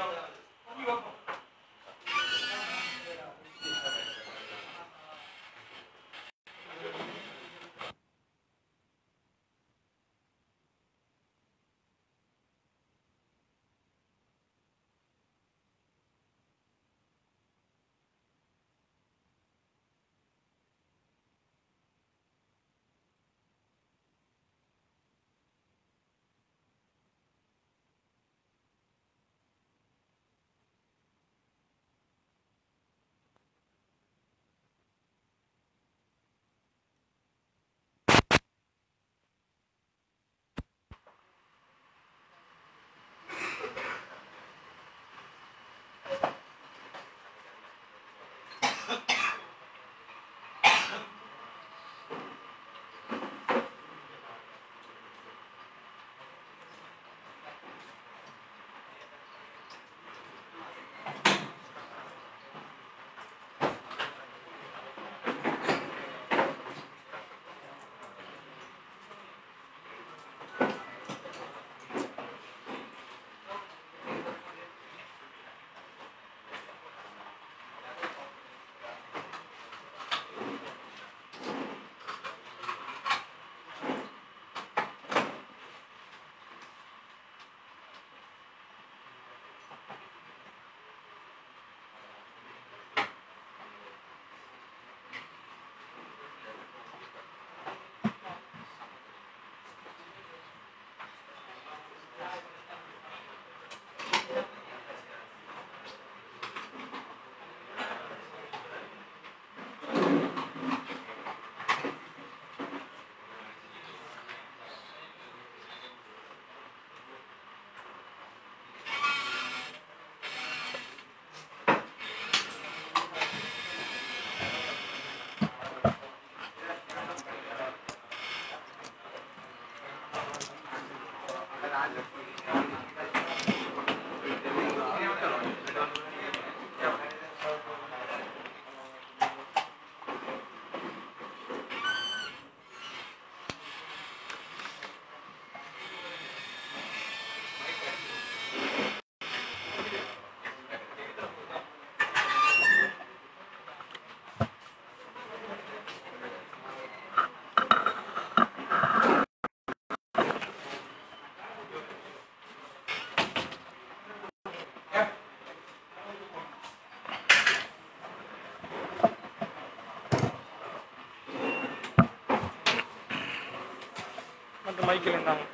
மற்றும் மைக்கில் இருந்தாங்க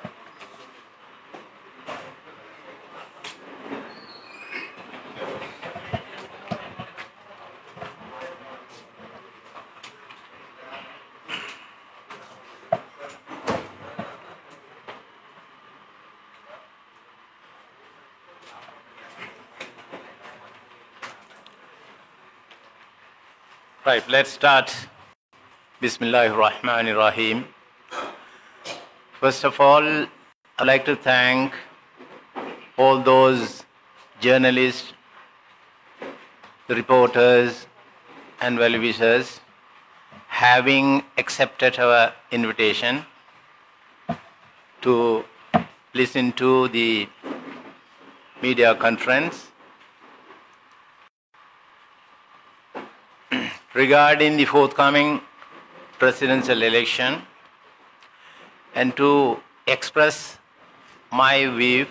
Right, let's start. Bismillahir Rahmanir Rahim. First of all, I'd like to thank all those journalists, the reporters, and well wishers having accepted our invitation to listen to the media conference regarding the forthcoming presidential election and to express my view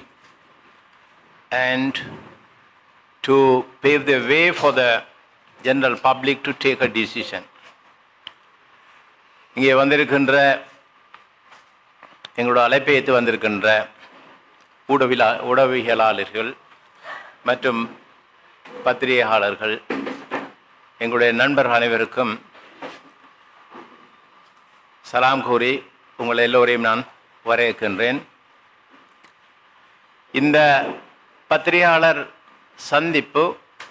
and to pave the way for the general public to take a decision. இங்கே வந்திருக்கின்ற எங்களோட அழைப்பை ஏற்று வந்திருக்கின்ற ஊடவிலா ஊடகவியலாளர்கள் மற்றும் பத்திரிகையாளர்கள் எங்களுடைய நண்பர்கள் அனைவருக்கும் சலாம் கூறி உங்கள் எல்லோரையும் நான் வரவேற்கின்றேன் இந்த பத்திரிகையாளர் சந்திப்பு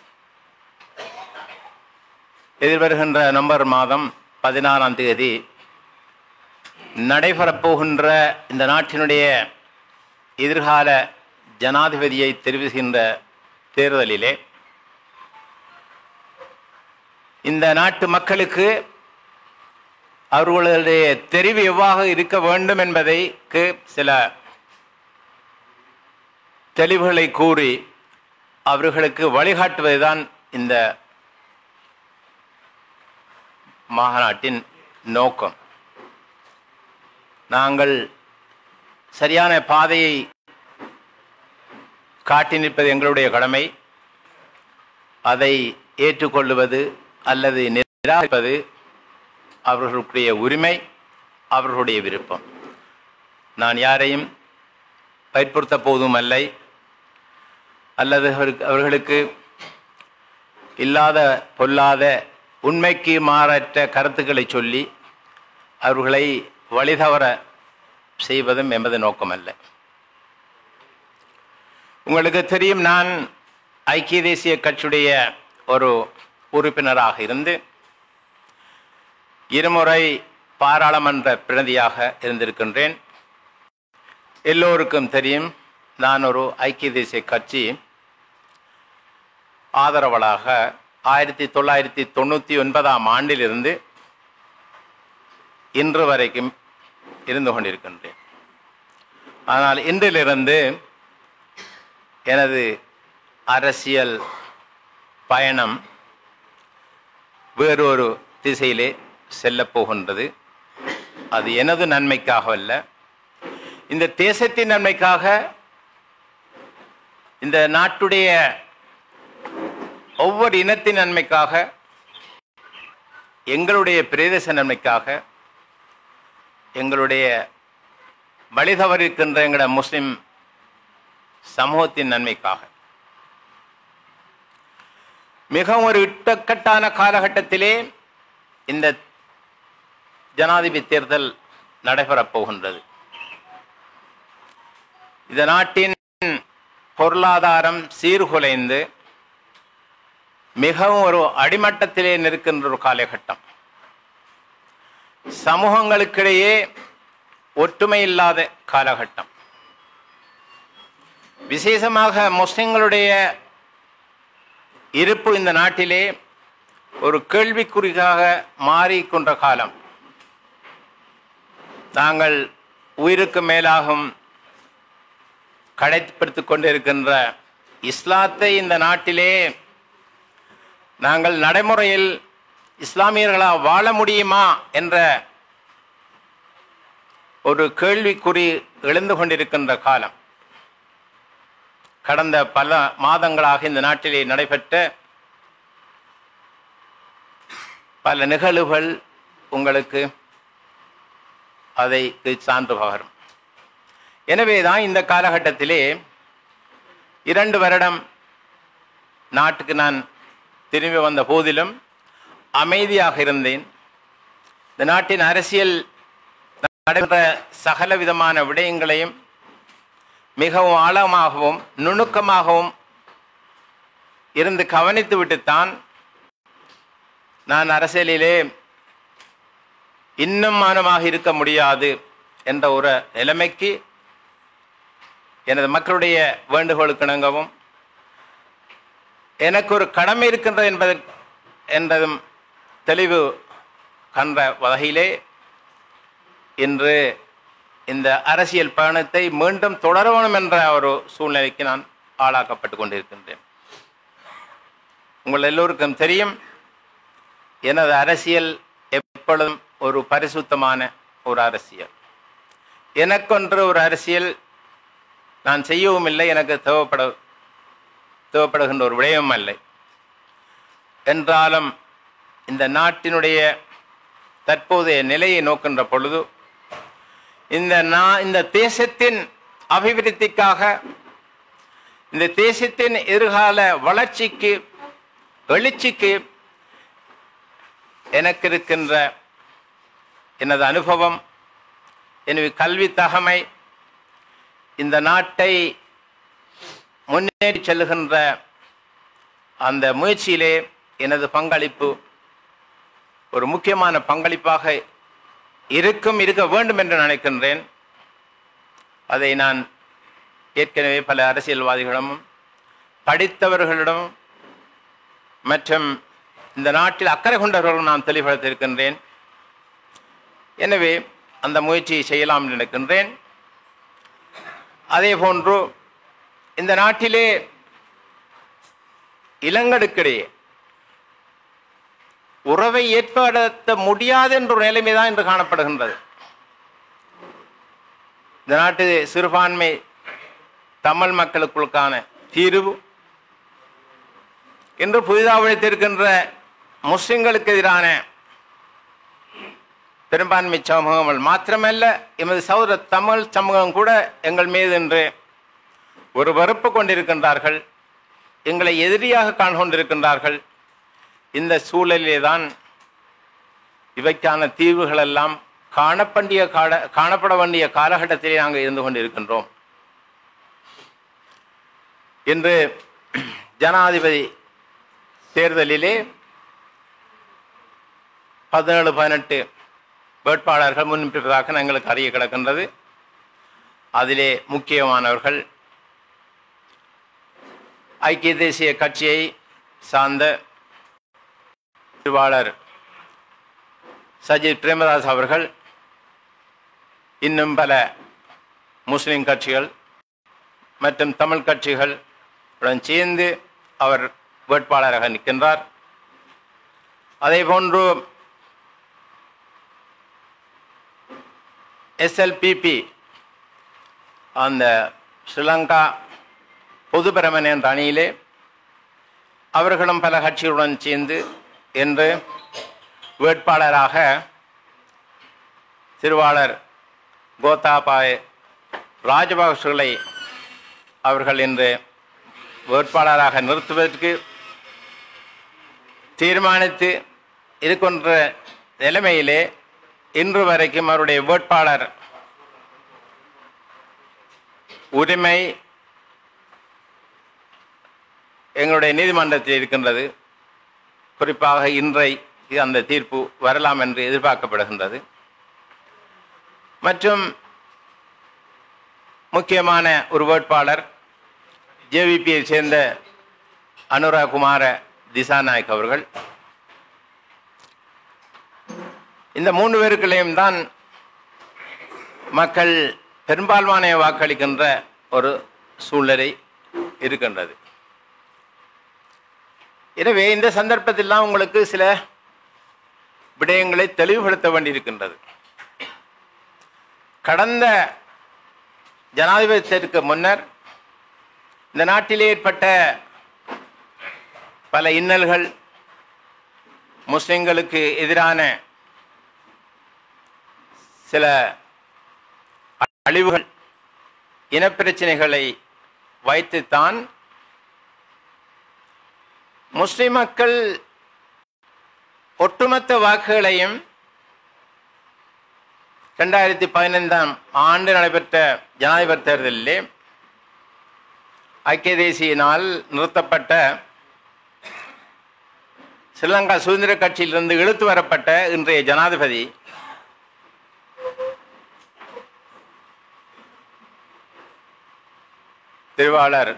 எதிர்வருகின்ற நவம்பர் மாதம் பதினாறாம் தேதி நடைபெறப்போகின்ற இந்த நாட்டினுடைய எதிர்கால ஜனாதிபதியை தெரிவு செய்கின்ற தேர்தலிலே இந்த நாட்டு மக்களுக்கு அவர்களுடைய தெரிவு எவ்வாறு இருக்க வேண்டும் என்பதைக்கு சில தெளிவுகளை கூறி அவர்களுக்கு வழிகாட்டுவதுதான் இந்த மாநாட்டின் நோக்கம் நாங்கள் சரியான பாதையை காட்டி நிற்பது எங்களுடைய கடமை அதை ஏற்றுக்கொள்வது அல்லது நிராகரிப்பது அவர்களுடைய உரிமை அவர்களுடைய விருப்பம் நான் யாரையும் பயன்படுத்த போதும் அல்லை அல்லது அவருக்கு- அவர்களுக்கு இல்லாத பொல்லாத உண்மைக்கு மாறற்ற கருத்துக்களை சொல்லி அவர்களை வழிதவற செய்வதும் எமது நோக்கமல்ல உங்களுக்கு தெரியும் நான் ஐக்கிய தேசிய கட்சியுடைய ஒரு உறுப்பினராக இருந்து இருமுறை பாராளுமன்ற பிரதியாக இருந்திருக்கின்றேன் எல்லோருக்கும் தெரியும் நான் ஒரு ஐக்கிய தேசிய கட்சி ஆதரவாளராக ஆயிரத்தி தொள்ளாயிரத்தி தொண்ணூற்றி ஒன்பதாம் ஆண்டிலிருந்து இன்று வரைக்கும் இருந்து கொண்டிருக்கின்றேன் ஆனால் இன்றிலிருந்து எனது அரசியல் பயணம் வேறொரு திசையிலே செல்லப் போகின்றது அது எனது நன்மைக்காக அல்ல இந்த தேசத்தின் நன்மைக்காக இந்த நாட்டுடைய ஒவ்வொரு இனத்தின் நன்மைக்காக எங்களுடைய பிரதேச நன்மைக்காக எங்களுடைய வழி தவறிருக்கின்ற எங்களோட முஸ்லிம் சமூகத்தின் நன்மைக்காக மிகவும் ஒரு இட்டக்கட்டான காலகட்டத்திலே இந்த ஜனாதிபதி தேர்தல் நடைபெறப் போகின்றது இந்த நாட்டின் பொருளாதாரம் சீர்குலைந்து மிகவும் ஒரு அடிமட்டத்திலே நிற்கின்ற ஒரு காலகட்டம் சமூகங்களுக்கிடையே ஒற்றுமை இல்லாத காலகட்டம் விசேஷமாக முஸ்லிம்களுடைய இருப்பு இந்த நாட்டிலே ஒரு கேள்விக்குறிக்காக மாறிக்கொண்ட காலம் நாங்கள் உயிருக்கு மேலாகும் கடைப்பிடித்துக் கொண்டிருக்கின்ற இஸ்லாத்தை இந்த நாட்டிலே நாங்கள் நடைமுறையில் இஸ்லாமியர்களா வாழ முடியுமா என்ற ஒரு கேள்விக்குறி எழுந்து கொண்டிருக்கின்ற காலம் கடந்த பல மாதங்களாக இந்த நாட்டிலே நடைபெற்ற பல நிகழ்வுகள் உங்களுக்கு அதை சான்று பகரும் எனவே தான் இந்த காலகட்டத்திலே இரண்டு வருடம் நாட்டுக்கு நான் திரும்பி வந்த போதிலும் அமைதியாக இருந்தேன் இந்த நாட்டின் அரசியல் நடைபெற்ற சகல விதமான விடயங்களையும் மிகவும் ஆழமாகவும் நுணுக்கமாகவும் இருந்து கவனித்து விட்டுத்தான் நான் அரசியலிலே இன்னும் மானமாக இருக்க முடியாது என்ற ஒரு நிலைமைக்கு எனது மக்களுடைய வேண்டுகோளுக்கு இணங்கவும் எனக்கு ஒரு கடமை இருக்கின்றது என்பது என்றதும் தெளிவு கண்ட வகையிலே இன்று இந்த அரசியல் பயணத்தை மீண்டும் தொடர வேணும் என்ற ஒரு சூழ்நிலைக்கு நான் ஆளாக்கப்பட்டு கொண்டிருக்கின்றேன் உங்கள் எல்லோருக்கும் தெரியும் எனது அரசியல் எப்பொழுதும் ஒரு பரிசுத்தமான ஒரு அரசியல் எனக்கொன்று ஒரு அரசியல் நான் செய்யவும் இல்லை எனக்கு தேவைப்பட தேவைப்படுகின்ற ஒரு விடயமும் அல்ல என்றாலும் இந்த நாட்டினுடைய தற்போதைய நிலையை நோக்கின்ற பொழுது இந்த நா இந்த தேசத்தின் அபிவிருத்திக்காக இந்த தேசத்தின் எதிர்கால வளர்ச்சிக்கு எழுச்சிக்கு எனக்கு இருக்கின்ற எனது அனுபவம் எனது கல்வி தகமை இந்த நாட்டை முன்னேறி செல்லுகின்ற அந்த முயற்சியிலே எனது பங்களிப்பு ஒரு முக்கியமான பங்களிப்பாக இருக்கும் இருக்க வேண்டும் என்று நினைக்கின்றேன் அதை நான் ஏற்கனவே பல அரசியல்வாதிகளிடமும் படித்தவர்களிடமும் மற்றும் இந்த நாட்டில் அக்கறை கொண்டவர்களும் நான் தெளிவுபடுத்தியிருக்கின்றேன் எனவே அந்த முயற்சியை செய்யலாம் என்று நினைக்கின்றேன் அதே போன்று இந்த நாட்டிலே இளங்கடுக்கிடையே உறவை ஏற்படுத்த முடியாது என்ற ஒரு நிலைமை தான் இன்று காணப்படுகின்றது இந்த நாட்டு சிறுபான்மை தமிழ் மக்களுக்குள்கான தீர்வு இன்று புதிதாக உழைத்திருக்கின்ற முஸ்லிம்களுக்கு எதிரான பெரும்பான்மை சமூகங்கள் மாத்திரமல்ல எமது சௌர தமிழ் சமூகம் கூட எங்கள் மீது என்று ஒரு வெறுப்பு கொண்டிருக்கின்றார்கள் எங்களை எதிரியாக காண் கொண்டிருக்கின்றார்கள் இந்த சூழலிலே தான் இவைக்கான தீர்வுகள் எல்லாம் காணப்பண்டிய கால காணப்பட வேண்டிய காலகட்டத்திலே நாங்கள் இருந்து கொண்டிருக்கின்றோம் இன்று ஜனாதிபதி தேர்தலிலே பதினேழு பதினெட்டு வேட்பாளர்கள் முன்னிட்டதாக எங்களுக்கு அறிய கிடக்கின்றது அதிலே முக்கியமானவர்கள் ஐக்கிய தேசிய கட்சியை சார்ந்த திருவாளர் சஜித் பிரேமதாஸ் அவர்கள் இன்னும் பல முஸ்லிம் கட்சிகள் மற்றும் தமிழ் கட்சிகள் உடன் சேர்ந்து அவர் வேட்பாளராக நிற்கின்றார் அதே போன்று எஸ்எல்பிபி அந்த ஸ்ரீலங்கா பொதுபெரமன் என்ற அணியிலே அவர்களும் பல கட்சிகளுடன் சேர்ந்து என்று வேட்பாளராக திருவாளர் கோத்தாபாய் ராஜபக்சர்களை அவர்கள் இன்று வேட்பாளராக நிறுத்துவதற்கு தீர்மானித்து இருக்கின்ற நிலைமையிலே இன்று வரைக்கும் அவருடைய வேட்பாளர் உரிமை எங்களுடைய நீதிமன்றத்தில் இருக்கின்றது குறிப்பாக இன்றை அந்த தீர்ப்பு வரலாம் என்று எதிர்பார்க்கப்படுகின்றது மற்றும் முக்கியமான ஒரு வேட்பாளர் ஜேவிபியை சேர்ந்த அனுரா குமார திசாநாயக் அவர்கள் இந்த மூன்று பேருக்குள்ளேயும் தான் மக்கள் பெரும்பான்மையான வாக்களிக்கின்ற ஒரு சூழ்நிலை இருக்கின்றது எனவே இந்த சந்தர்ப்பத்திலாம் உங்களுக்கு சில விடயங்களை தெளிவுபடுத்த வேண்டியிருக்கின்றது கடந்த ஜனாதிபதியத்திற்கு முன்னர் இந்த நாட்டில் ஏற்பட்ட பல இன்னல்கள் முஸ்லிம்களுக்கு எதிரான சில அழிவுகள் இனப்பிரச்சனைகளை வைத்துத்தான் முஸ்லிம் மக்கள் ஒட்டுமொத்த வாக்குகளையும் ரெண்டாயிரத்தி பதினைந்தாம் ஆண்டு நடைபெற்ற ஜனாதிபதி தேர்தலிலே ஐக்கிய தேசியினால் நிறுத்தப்பட்ட ஸ்ரீலங்கா சுதந்திர கட்சியிலிருந்து இழுத்து வரப்பட்ட இன்றைய ஜனாதிபதி திருவாளர்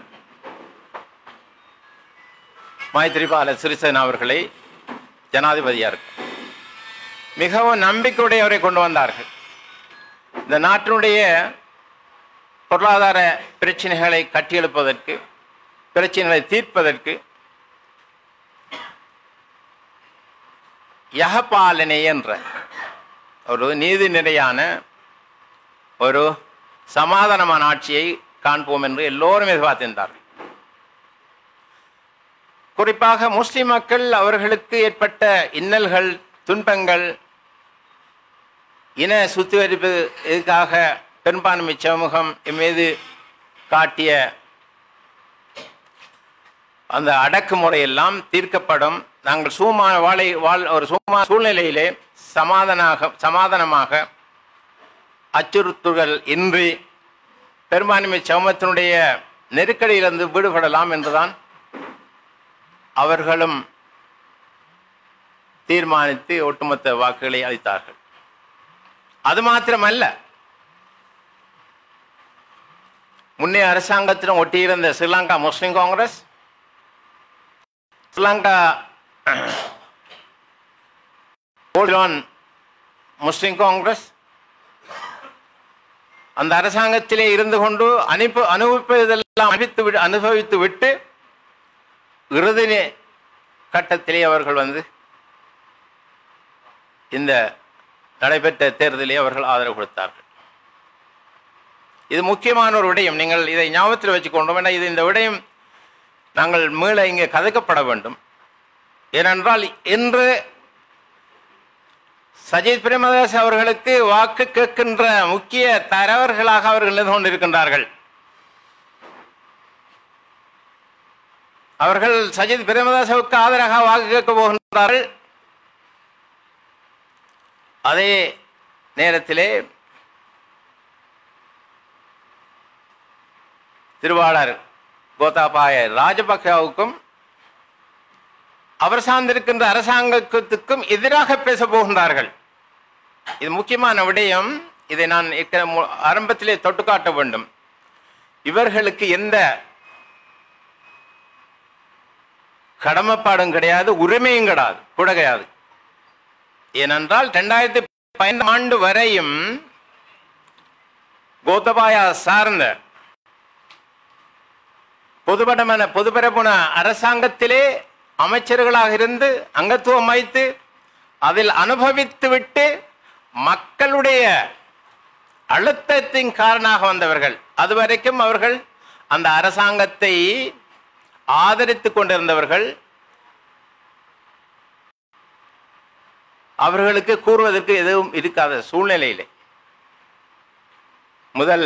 மைத்திரிபால சிறிசேனா அவர்களை ஜனாதிபதியார் மிகவும் நம்பிக்கையுடையவரை கொண்டு வந்தார்கள் இந்த நாட்டினுடைய பொருளாதார பிரச்சனைகளை கட்டியெழுப்பதற்கு பிரச்சனைகளை தீர்ப்பதற்கு யகபாலனை என்ற ஒரு நீதி நிலையான ஒரு சமாதானமான ஆட்சியை காண்போம் என்று எல்லோரும் எதிர்பார்த்திருந்தார்கள் குறிப்பாக முஸ்லிம் மக்கள் அவர்களுக்கு ஏற்பட்ட இன்னல்கள் துன்பங்கள் இன சுத்திகரிப்பு இதுக்காக பெரும்பான்மை சமூகம் மீது காட்டிய அந்த அடக்குமுறையெல்லாம் தீர்க்கப்படும் நாங்கள் சூமான வாழை வாழ் ஒரு சூமா சூழ்நிலையிலே சமாதானாக சமாதானமாக அச்சுறுத்தல்கள் இன்றி பெரும்பான்மை சமூகத்தினுடைய நெருக்கடியிலிருந்து விடுபடலாம் என்றுதான் அவர்களும் தீர்மானித்து ஒட்டுமொத்த வாக்குகளை அளித்தார்கள் அது மாத்திரமல்ல முன்னே அரசாங்கத்திடம் ஒட்டியிருந்த ஸ்ரீலங்கா முஸ்லிம் காங்கிரஸ் ஸ்ரீலங்கா முஸ்லிம் காங்கிரஸ் அந்த அரசாங்கத்திலே இருந்து கொண்டு அனுப்ப அனுபவிப்பதெல்லாம் அனுபவித்து விட்டு அனுபவித்து விட்டு இறுதி நே- கட்டத்திலே அவர்கள் வந்து இந்த நடைபெற்ற தேர்தலிலே அவர்கள் ஆதரவு கொடுத்தார்கள் இது முக்கியமான ஒரு விடயம் நீங்கள் இதை ஞாபகத்தில் வச்சுக்கொண்டோம் ஏன்னா இது இந்த விடயம் நாங்கள் மீள இங்கே கதைக்கப்பட வேண்டும் ஏனென்றால் இன்று சஜித் பிரேமதாஸ் அவர்களுக்கு வாக்கு கேட்கின்ற முக்கிய தரவர்களாக அவர்கள் இருந்து கொண்டிருக்கின்றார்கள் அவர்கள் சஜித் பிரேமதாசவுக்கு ஆதரவாக வாக்கு கேட்க போகின்றார்கள் அதே நேரத்திலே திருவாளர் கோத்தாபாய ராஜபக்சவுக்கும் அவர் சார்ந்திருக்கின்ற அரசாங்கத்துக்கும் எதிராக பேச போகின்றார்கள் இது முக்கியமான விடயம் இதை நான் ஏற்கனவே மு- ஆரம்பத்திலே தொட்டு காட்ட வேண்டும் இவர்களுக்கு எந்த கடமைப்பாடும் கிடையாது உரிமையும் கிடையாது கூட கிடையாது ஏனென்றால் ரெண்டாயிரத்தி பதினைந்து ஆண்டு வரையும் கோத்தபாயா சார்ந்த பொதுபடமான பொதுபரப்புன அரசாங்கத்திலே அமைச்சர்களாக இருந்து அங்கத்துவம் வைத்து அதில் அனுபவித்து விட்டு மக்களுடைய அழுத்தத்தின் காரணமாக வந்தவர்கள் அதுவரைக்கும் அவர்கள் அந்த அரசாங்கத்தை ஆதரித்துக் கொண்டிருந்தவர்கள் அவர்களுக்கு கூறுவதற்கு எதுவும் இருக்காத சூழ்நிலையிலே முதல்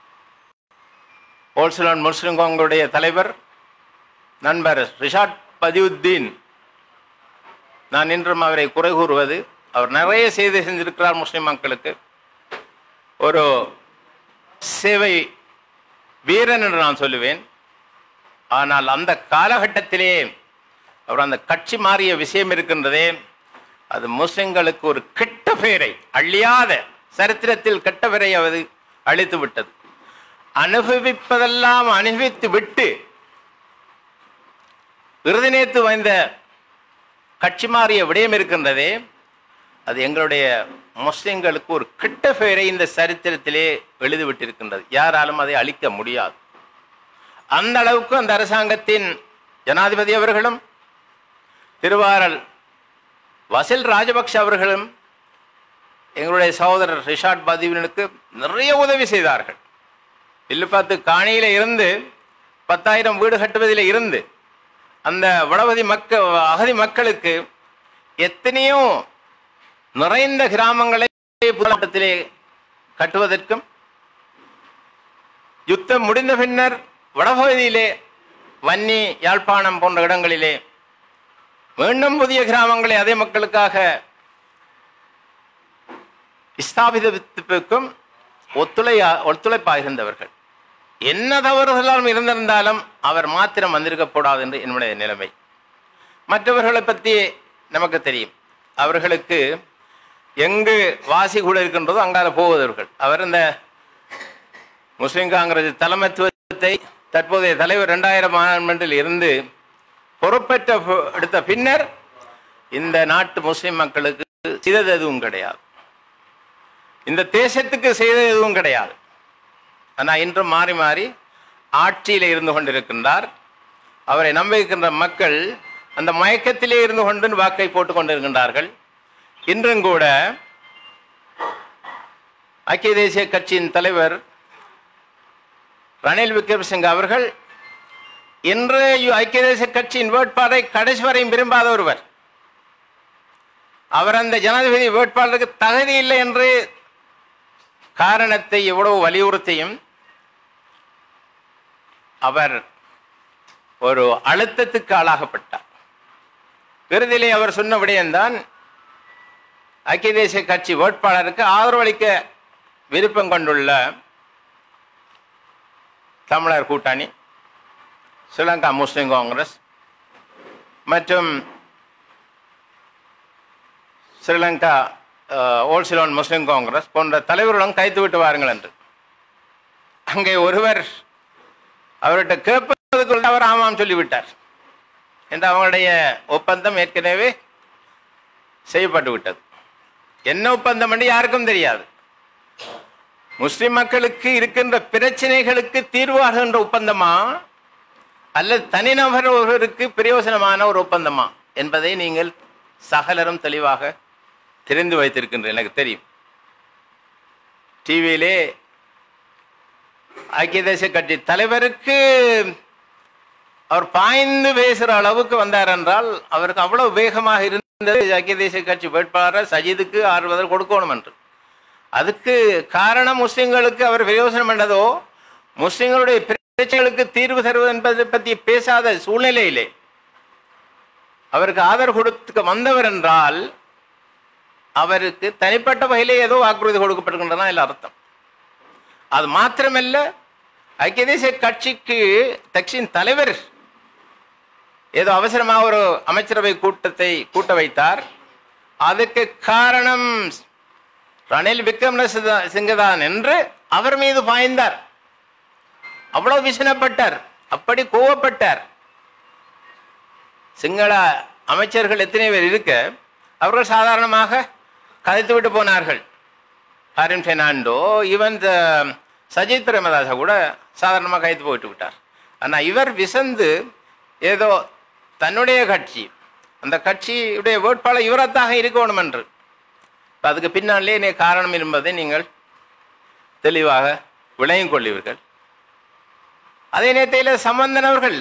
ஓல்சலான் முஸ்லிம் காங்குடைய தலைவர் நண்பர் ரிஷாட் பதியுத்தீன் நான் இன்றும் அவரை குறை கூறுவது அவர் நிறைய செய்தி செஞ்சிருக்கிறார் முஸ்லிம் மக்களுக்கு ஒரு சேவை வீரன் என்று நான் சொல்லுவேன் ஆனால் அந்த காலகட்டத்திலே அவர் அந்த கட்சி மாறிய விஷயம் இருக்கின்றதே அது முஸ்லிம்களுக்கு ஒரு கெட்ட பெயரை அழியாத சரித்திரத்தில் கெட்ட பெயரை அது அழித்து விட்டது அனுபவிப்பதெல்லாம் அனுபவித்து விட்டு விருது நேத்து வாய்ந்த கட்சி மாறிய விடயம் இருக்கின்றதே அது எங்களுடைய முஸ்லிம்களுக்கு ஒரு கெட்ட பெயரை இந்த சரித்திரத்திலே எழுதிவிட்டிருக்கின்றது யாராலும் அதை அழிக்க முடியாது அந்த அளவுக்கு அந்த அரசாங்கத்தின் ஜனாதிபதி அவர்களும் திருவாரல் வசில் ராஜபக்ஷ அவர்களும் எங்களுடைய சகோதரர் ரிஷாட் பதிவனுக்கு நிறைய உதவி செய்தார்கள் வில்லுப்பாத்து காணியில இருந்து பத்தாயிரம் வீடு கட்டுவதில் இருந்து அந்த வடபதி மக்க அகதி மக்களுக்கு எத்தனையோ நிறைந்த கிராமங்களை புதுமாவட்டத்திலே கட்டுவதற்கும் யுத்தம் முடிந்த பின்னர் வடபகுதியிலே வன்னி யாழ்ப்பாணம் போன்ற இடங்களிலே மீண்டும் புதிய கிராமங்களை அதே மக்களுக்காக ஸ்தாபிதத்துக்கும் ஒத்துழையா ஒத்துழைப்பாக இருந்தவர்கள் என்ன தவறுதலாலும் இருந்திருந்தாலும் அவர் மாத்திரம் வந்திருக்கக்கூடாது என்று என்னுடைய நிலைமை மற்றவர்களை பற்றி நமக்கு தெரியும் அவர்களுக்கு எங்கு வாசி கூட இருக்கின்றதோ அங்கால போவதவர்கள் அவர் இந்த முஸ்லிம் காங்கிரஸ் தலைமைத்துவத்தை தற்போதைய தலைவர் இரண்டாயிரம் ஆண்டில் இருந்து பொறுப்பேற்ற பு- எடுத்த பின்னர் இந்த நாட்டு முஸ்லிம் மக்களுக்கு செய்தது எதுவும் கிடையாது இந்த தேசத்துக்கு செய்தது எதுவும் கிடையாது ஆனால் இன்றும் மாறி மாறி ஆட்சியில் இருந்து கொண்டிருக்கின்றார் அவரை நம்பியிருக்கின்ற மக்கள் அந்த மயக்கத்திலே இருந்து கொண்டு வாக்கை போட்டுக் கொண்டிருக்கின்றார்கள் இன்றும் கூட ஐக்கிய தேசிய கட்சியின் தலைவர் ரணில் விக்ரமசிங்க அவர்கள் இன்று ஐக்கிய தேசிய கட்சியின் வேட்பாளரை கடைசி வரையும் விரும்பாத ஒருவர் அவர் அந்த ஜனாதிபதி வேட்பாளருக்கு தகுதி இல்லை என்று காரணத்தை எவ்வளவு வலியுறுத்தியும் அவர் ஒரு அழுத்தத்துக்கு ஆளாகப்பட்டார் இறுதியிலே அவர் சொன்ன விடயம்தான் ஐக்கிய தேசிய கட்சி வேட்பாளருக்கு ஆதரவளிக்க விருப்பம் கொண்டுள்ள தமிழர் கூட்டணி ஸ்ரீலங்கா முஸ்லிம் காங்கிரஸ் மற்றும் ஸ்ரீலங்கா ஓல்சிலோன் முஸ்லிம் காங்கிரஸ் போன்ற தலைவர்களும் கைத்து விட்டு வாருங்கள் என்று அங்கே ஒருவர் அவர்கிட்ட கேட்பதற்குள்ள அவர் ஆமாம் சொல்லிவிட்டார் என்று அவங்களுடைய ஒப்பந்தம் ஏற்கனவே செய்யப்பட்டு விட்டது என்ன ஒப்பந்தம் என்று யாருக்கும் தெரியாது முஸ்லிம் மக்களுக்கு இருக்கின்ற பிரச்சனைகளுக்கு தீர்வாகுகின்ற ஒப்பந்தமா அல்லது தனிநபர் ஒருவருக்கு பிரயோசனமான ஒரு ஒப்பந்தமா என்பதை நீங்கள் சகலரும் தெளிவாக தெரிந்து வைத்திருக்கின்ற எனக்கு தெரியும் டிவியிலே ஐக்கிய தேசிய கட்சி தலைவருக்கு அவர் பாய்ந்து பேசுகிற அளவுக்கு வந்தார் என்றால் அவருக்கு அவ்வளவு வேகமாக இருந்தது ஐக்கிய தேசிய கட்சி வேட்பாளர் சஜிதுக்கு ஆறுவதற்கு கொடுக்கணும் என்று அதுக்கு காரணம் முஸ்லிம்களுக்கு அவர் பிரயோசனம் பண்ணதோ முஸ்லிம்களுடைய பிரச்சனைகளுக்கு தீர்வு தருவது என்பதை பற்றி பேசாத சூழ்நிலையிலே அவருக்கு ஆதரவு கொடுக்க வந்தவர் என்றால் அவருக்கு தனிப்பட்ட வகையிலே ஏதோ வாக்குறுதி கொடுக்கப்பட்டிருக்கின்றன இல்லை அர்த்தம் அது மாத்திரமல்ல ஐக்கிய தேசிய கட்சிக்கு கட்சியின் தலைவர் ஏதோ அவசரமாக ஒரு அமைச்சரவை கூட்டத்தை கூட்ட வைத்தார் அதுக்கு காரணம் ரணில் விக்ரம சிங்கதான் என்று அவர் மீது பாய்ந்தார் அவ்வளவு விசனப்பட்டார் அப்படி கோவப்பட்டார் சிங்கள அமைச்சர்கள் எத்தனை பேர் இருக்க அவர்கள் சாதாரணமாக கதைத்து விட்டு போனார்கள் அருண் பெர்னாண்டோ ஈவன் சஜித் பிரேமதாசா கூட சாதாரணமாக கைத்து போயிட்டு விட்டார் ஆனால் இவர் விசந்து ஏதோ தன்னுடைய கட்சி அந்த கட்சியுடைய வேட்பாளர் இவரத்தாக இருக்கணும் என்று இப்ப அதுக்கு பின்னாலே நீ காரணம் என்பதை நீங்கள் தெளிவாக விளங்கிக் கொள்ளுவீர்கள் அதே நேரத்தில் சம்பந்தன் அவர்கள்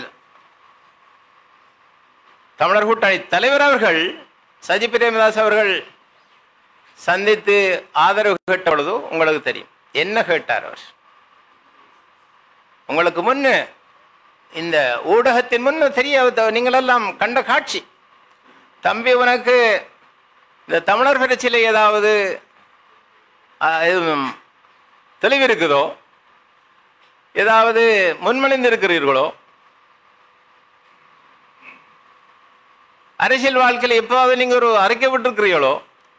தமிழர் கூட்டணி தலைவர் அவர்கள் சஜி பிரேமதாஸ் அவர்கள் சந்தித்து ஆதரவு கேட்ட பொழுது உங்களுக்கு தெரியும் என்ன கேட்டார் அவர் உங்களுக்கு முன்னு இந்த ஊடகத்தின் முன்னு தெரிய நீங்களெல்லாம் கண்ட காட்சி தம்பி உனக்கு இந்த தமிழர் பிரச்சனை ஏதாவது ஆஹ், எதுவும் தெளிவு இருக்குதோ ஏதாவது முன்மணிந்து இருக்கிறீர்களோ அரசியல் வாழ்க்கையில் எப்போவாவது நீங்க ஒரு அறிக்கை விட்டுருக்கிறீங்களோ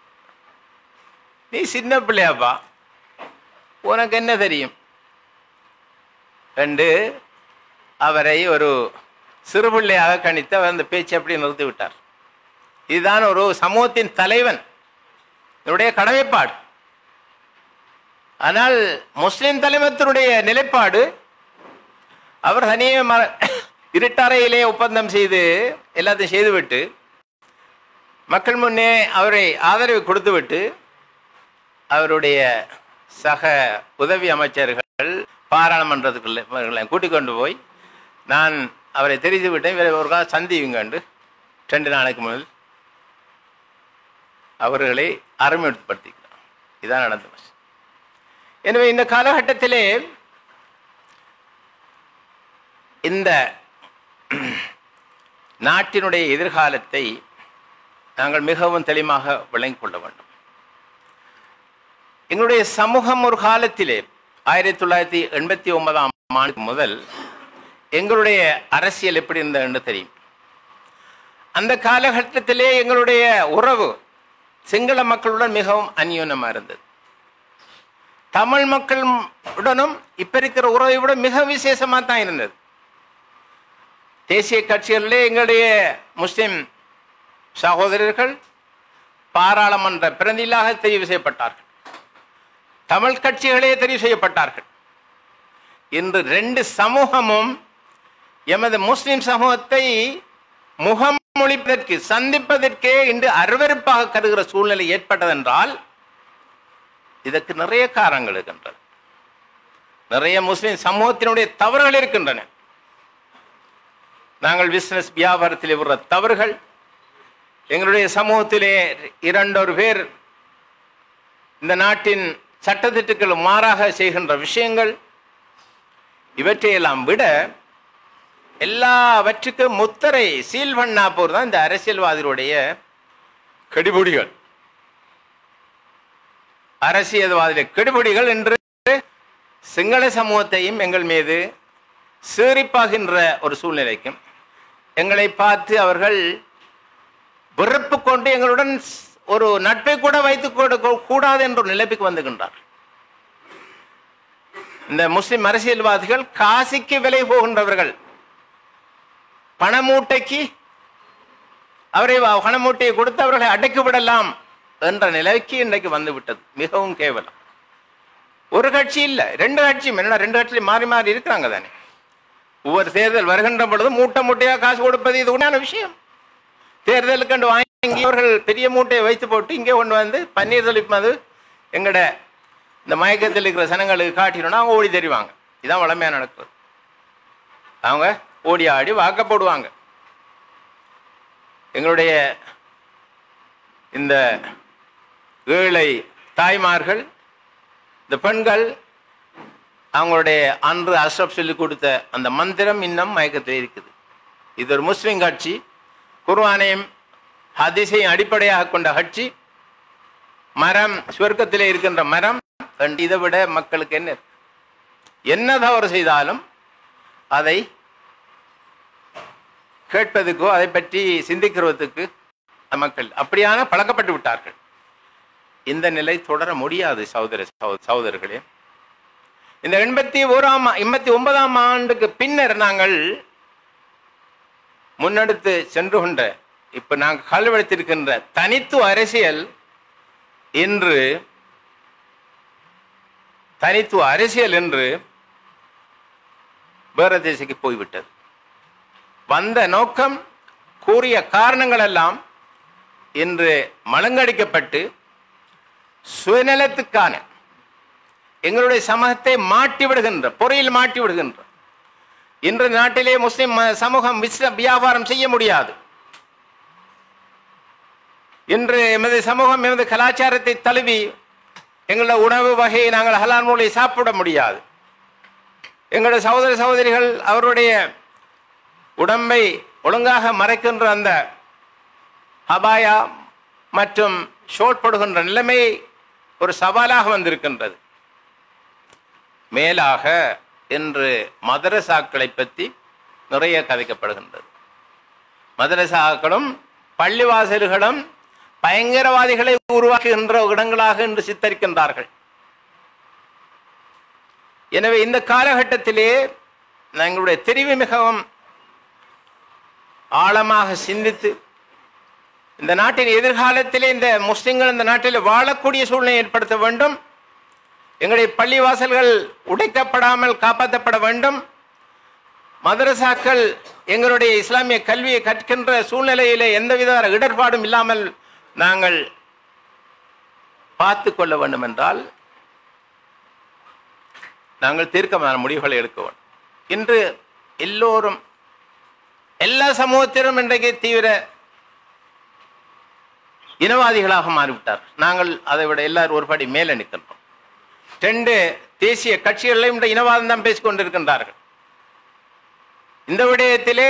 நீ சின்ன பிள்ளையாப்பா உனக்கு என்ன தெரியும் ரெண்டு அவரை ஒரு சிறு பிள்ளையாக கணித்து அவர் அந்த பேச்சை அப்படி நிறுத்தி விட்டார் இதுதான் ஒரு சமூகத்தின் தலைவன் இதனுடைய கடமைப்பாடு ஆனால் முஸ்லிம் தலைமத்தினுடைய நிலைப்பாடு அவர் தனியே ம இருட்டறையிலே ஒப்பந்தம் செய்து எல்லாத்தையும் செய்துவிட்டு மக்கள் முன்னே அவரை ஆதரவு கொடுத்துவிட்டு அவருடைய சக உதவி அமைச்சர்கள் பாராளுமன்றத்துக்குள்ள கூட்டிக் கொண்டு போய் நான் அவரை தெரிந்து விட்டேன் இவரை ஒரு காலம் சந்திவுங்கண்டு ரெண்டு நாளைக்கு முதல் அவர்களை அறிமுகப்படுத்திக்கிறார் இதான் நடந்த விஷயம் எனவே இந்த காலகட்டத்திலே இந்த நாட்டினுடைய எதிர்காலத்தை நாங்கள் மிகவும் தெளிவாக விளங்கிக் கொள்ள வேண்டும் எங்களுடைய சமூகம் ஒரு காலத்திலே ஆயிரத்தி தொள்ளாயிரத்தி எண்பத்தி ஒன்பதாம் ஆண்டு முதல் எங்களுடைய அரசியல் எப்படி இருந்தது என்று தெரியும் அந்த காலகட்டத்திலே எங்களுடைய உறவு சிங்கள மக்களுடன் மிகவும் அந்யோன்யமா இருந்தது தமிழ் மக்களுடனும் இப்ப இருக்கிற உறவை விட மிக விசேஷமா தான் இருந்தது தேசிய கட்சிகளிலே எங்களுடைய முஸ்லிம் சகோதரர்கள் பாராளுமன்ற பிரதிநிதியாக தெரிவு செய்யப்பட்டார்கள் தமிழ் கட்சிகளே தெரிவு செய்யப்பட்டார்கள் இன்று ரெண்டு சமூகமும் எமது முஸ்லிம் சமூகத்தை முகமொழிப்பதற்கு சந்திப்பதற்கே இன்று அருவருப்பாக கருதுகிற சூழ்நிலை ஏற்பட்டதென்றால் இதற்கு நிறைய காரணங்கள் இருக்கின்றன நிறைய முஸ்லிம் சமூகத்தினுடைய தவறுகள் இருக்கின்றன நாங்கள் பிசினஸ் வியாபாரத்தில் விடுற தவறுகள் எங்களுடைய சமூகத்திலே இரண்டொரு பேர் இந்த நாட்டின் சட்டத்திட்டுக்கள் மாறாக செய்கின்ற விஷயங்கள் இவற்றையெல்லாம் விட எல்லாவற்றுக்கும் முத்தரை சீல் பண்ணா போர் தான் இந்த அரசியல்வாதிகளுடைய கெடுபிடிகள் அரசியல்வாதிய கெடுபிடிகள் என்று சிங்கள சமூகத்தையும் எங்கள் மீது சீரிப்பாகின்ற ஒரு சூழ்நிலைக்கும் எங்களை பார்த்து அவர்கள் வெறுப்பு கொண்டு எங்களுடன் ஒரு நட்பை கூட வைத்துக் கொடு- கூடாது என்ற ஒரு நிலைப்புக்கு வந்துகின்றார் இந்த முஸ்லிம் அரசியல்வாதிகள் காசிக்கு விலை போகின்றவர்கள் பணமூட்டைக்கு அவரை வ- பணமூட்டையை கொடுத்து அவர்களை அடக்கி விடலாம் என்ற நிலைக்கு இன்றைக்கு வந்து விட்டது மிகவும் கேவலம் ஒரு கட்சி இல்ல ரெண்டு கட்சியும் என்ன ரெண்டு கட்சி மாறி மாறி இருக்கிறாங்க தானே ஒவ்வொரு தேர்தல் வருகின்ற பொழுது மூட்டை மூட்டையா காசு கொடுப்பது இது உண்டான விஷயம் தேர்தலுக்கு கண்டு வாங்கி அவர்கள் பெரிய மூட்டையை வைத்து போட்டு இங்கே கொண்டு வந்து பன்னீர் தெளிப்பது எங்கட இந்த மயக்கத்தில் இருக்கிற சனங்களுக்கு காட்டினோம்னா அவங்க ஓடி தெரிவாங்க இதான் வளமையாக நடக்குது அவங்க ஓடி ஆடி வாக்க போடுவாங்க எங்களுடைய இந்த ஏழை தாய்மார்கள் இந்த பெண்கள் அவங்களுடைய அன்று அஷ்ரப் சொல்லி கொடுத்த அந்த மந்திரம் இன்னும் மயக்கத்தில் இருக்குது இது ஒரு முஸ்லிம் கட்சி குர்ஆனையும் ஹதீஸையும் அடிப்படையாக கொண்ட கட்சி மரம் சுவர்க்கத்திலே இருக்கின்ற மரம் கண்டு இதை விட மக்களுக்கு என்ன இருக்கு? என்ன தவறு செய்தாலும் அதை கேட்பதுக்கோ அதை பற்றி சிந்திக்கிறதுக்கு மக்கள் அப்படியான பழக்கப்பட்டு விட்டார்கள் இந்த நிலை தொடர முடியாது சகோதர சகோ- சகோதரர்களே இந்த எண்பத்தி ஓராம் எண்பத்தி ஒன்பதாம் ஆண்டுக்கு பின்னர் நாங்கள் முன்னெடுத்து சென்று கொண்ட இப்ப நாங்கள் கல்வெடுத்திருக்கின்ற தனித்துவ அரசியல் இன்று தனித்துவ அரசியல் என்று வேற திசைக்கு போய்விட்டது வந்த நோக்கம் கூறிய காரணங்கள் எல்லாம் இன்று மலங்கடிக்கப்பட்டு சுயநலத்துக்கான எங்களுடைய சமூகத்தை மாட்டி விடுகின்ற பொறியில் மாட்டி விடுகின்ற இன்று நாட்டிலே முஸ்லிம் ம- சமூகம் விஸ்ர- வியாபாரம் செய்ய முடியாது இன்று எமது சமூகம் எமது கலாச்சாரத்தை தழுவி எங்களோட உணவு வகையை நாங்கள் ஹலால் மூலை சாப்பிட முடியாது எங்களுடைய சகோதர சகோதரிகள் அவருடைய உடம்பை ஒழுங்காக மறைக்கின்ற அந்த ஹபாயா மற்றும் ஷோட் போடுகின்ற நிலைமை ஒரு சவாலாக வந்திருக்கின்றது மேலாக இன்று மதரசாக்களை பற்றி நிறைய கதைக்கப்படுகின்றது மதரசாக்களும் பள்ளிவாசல்களும் பயங்கரவாதிகளை உருவாக்குகின்ற இடங்களாக இன்று சித்தரிக்கின்றார்கள் எனவே இந்த காலகட்டத்திலே எங்களுடைய தெரிவு மிகவும் ஆழமாக சிந்தித்து இந்த நாட்டின் எதிர்காலத்திலே இந்த முஸ்லிம்கள் இந்த நாட்டில் வாழக்கூடிய சூழ்நிலை ஏற்படுத்த வேண்டும் எங்களுடைய பள்ளிவாசல்கள் உடைக்கப்படாமல் காப்பாற்றப்பட வேண்டும் மதரசாக்கள் எங்களுடைய இஸ்லாமிய கல்வியை கற்கின்ற சூழ்நிலையிலே எந்தவித இடர்பாடும் இல்லாமல் நாங்கள் பார்த்து கொள்ள வேண்டும் என்றால் நாங்கள் தீர்க்கமான முடிவுகளை எடுக்க வேண்டும் இன்று எல்லோரும் எல்லா சமூகத்திலும் இன்றைக்கு தீவிர இனவாதிகளாக மாறிவிட்டார் நாங்கள் அதை விட எல்லாரும் ஒரு படி மேலே நிற்கின்றோம் ரெண்டு தேசிய கட்சிகளிலும் இந்த இனவாதம் தான் பேசிக் கொண்டிருக்கின்றார்கள் இந்த விடயத்திலே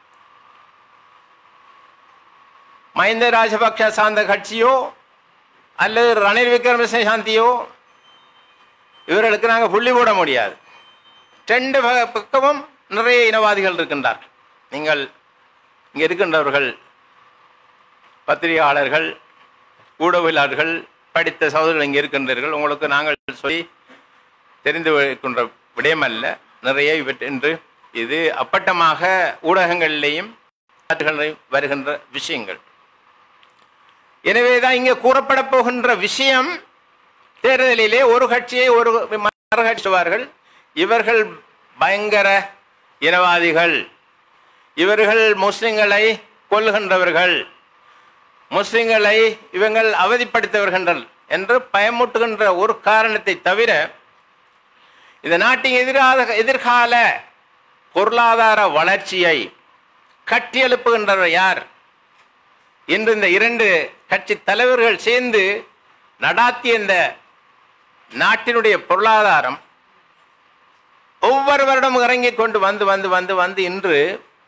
மஹிந்த ராஜபக்ஷ சார்ந்த கட்சியோ அல்லது ரணில் விக்ரமசிங்க சாந்தியோ இவர்களுக்கு நாங்கள் புள்ளி போட முடியாது ரெண்டு ப- பக்கமும் நிறைய இனவாதிகள் இருக்கின்றார்கள் நீங்கள் இங்கே இருக்கின்றவர்கள் பத்திரிகையாளர்கள் ஊடகவியலாளர்கள் படித்த சகோதரர்கள் இங்கே இருக்கின்றீர்கள் உங்களுக்கு நாங்கள் சொல்லி தெரிந்து வைக்கின்ற விடயமல்ல நிறைய இவற்றை இன்று இது அப்பட்டமாக ஊடகங்களிலேயும் நாட்டுகளிலேயும் வருகின்ற விஷயங்கள் எனவே தான் இங்கே கூறப்பட போகின்ற விஷயம் தேர்தலிலே ஒரு கட்சியை ஒரு மறு கட்சிவார்கள் இவர்கள் பயங்கர இனவாதிகள் இவர்கள் முஸ்லிம்களை கொல்லுகின்றவர்கள் முஸ்லிம்களை இவங்கள் அவதிப்படுத்துகின்றனர் என்று பயமூட்டுகின்ற ஒரு காரணத்தை தவிர இந்த நாட்டின் எதிராக எதிர்கால பொருளாதார வளர்ச்சியை கட்டியெழுப்புகின்றவர் யார் இன்று இந்த இரண்டு கட்சி தலைவர்கள் சேர்ந்து நடாத்திய இந்த நாட்டினுடைய பொருளாதாரம் ஒவ்வொரு வருடமும் இறங்கி கொண்டு வந்து வந்து வந்து வந்து இன்று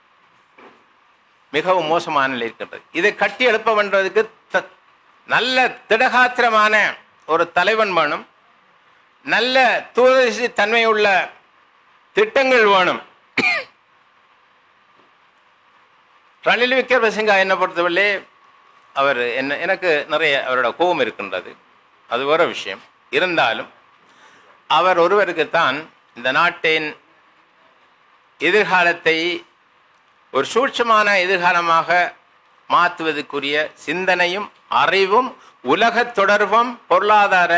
மிகவும் மோசமான நிலை இருக்கின்றது இதை கட்டி எழுப்ப வேண்டதுக்கு த- நல்ல திடகாத்திரமான ஒரு தலைவன் வேணும் நல்ல தூரதிசி தன்மை உள்ள திட்டங்கள் வேணும் ரணில் விக்ரமசிங்கா என்ன பொறுத்தவரை அவர் என்ன எனக்கு நிறைய அவரோட கோபம் இருக்கின்றது அது வேற விஷயம் இருந்தாலும் அவர் ஒருவருக்குத்தான் இந்த நாட்டின் எதிர்காலத்தை ஒரு சூட்சமான எதிர்காலமாக மாற்றுவதற்குரிய சிந்தனையும் அறிவும் உலக தொடர்பும் பொருளாதார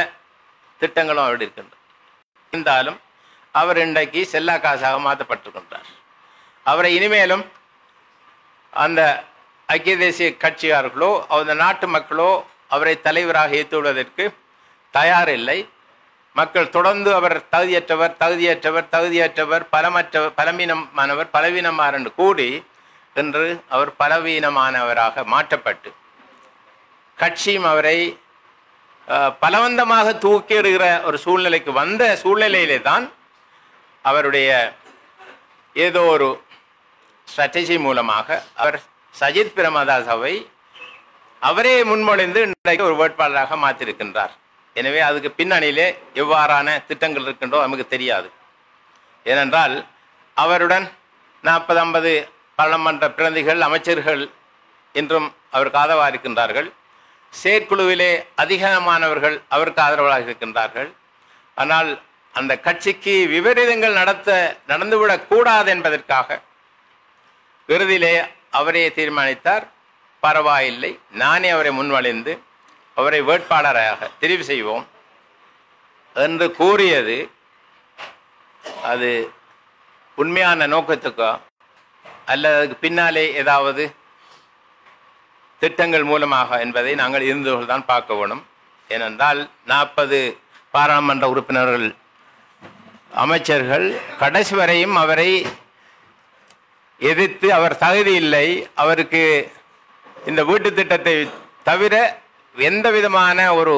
திட்டங்களும் அவர் இருக்கின்றது இருந்தாலும் அவர் இன்றைக்கு செல்லா காசாக மாற்றப்பட்டிருக்கின்றார் அவரை இனிமேலும் அந்த ஐக்கிய தேசிய கட்சியார்களோ அந்த நாட்டு மக்களோ அவரை தலைவராக ஏற்றுவதற்கு தயார் இல்லை மக்கள் தொடர்ந்து அவர் தகுதியற்றவர் தகுதியற்றவர் தகுதியற்றவர் பலமற்றவர் பலவீனமானவர் பலவீனமார் என்று கூடி என்று அவர் பலவீனமானவராக மாற்றப்பட்டு கட்சியும் அவரை அஹ், பலவந்தமாக தூக்கிடுகிற ஒரு சூழ்நிலைக்கு வந்த சூழ்நிலையிலே தான் அவருடைய ஏதோ ஒரு ஸ்ட்ராட்டஜி மூலமாக அவர் சஜித் பிரேமதாசவை அவரே முன்மொழிந்து இன்றைக்கு ஒரு வேட்பாளராக மாற்றிருக்கின்றார் எனவே அதுக்கு பின்னணியிலே எவ்வாறான திட்டங்கள் இருக்கின்றோ நமக்கு தெரியாது ஏனென்றால் அவருடன் நாற்பது ஐம்பது பாராளுமன்ற பிரதிகள் அமைச்சர்கள் என்றும் அவருக்கு ஆதரவாக இருக்கின்றார்கள் செயற்குழுவிலே அதிகமானவர்கள் அவருக்கு ஆதரவாக இருக்கின்றார்கள் ஆனால் அந்த கட்சிக்கு விபரீதங்கள் நடத்த நடந்துவிடக் கூடாது என்பதற்காக இறுதியிலே அவரே தீர்மானித்தார் பரவாயில்லை நானே அவரை முன்வழிந்து அவரை வேட்பாளராக தெரிவு செய்வோம் என்று கூறியது அது உண்மையான நோக்கத்துக்கோ அல்லது அதுக்கு பின்னாலே ஏதாவது திட்டங்கள் மூலமாக என்பதை நாங்கள் இருந்தவர்கள் தான் பார்க்க வேணும் ஏனென்றால் நாற்பது பாராளுமன்ற உறுப்பினர்கள் அமைச்சர்கள் கடைசி வரையும் அவரை எதிர்த்து அவர் தகுதி இல்லை அவருக்கு இந்த வீட்டு திட்டத்தை தவிர எந்த விதமான ஒரு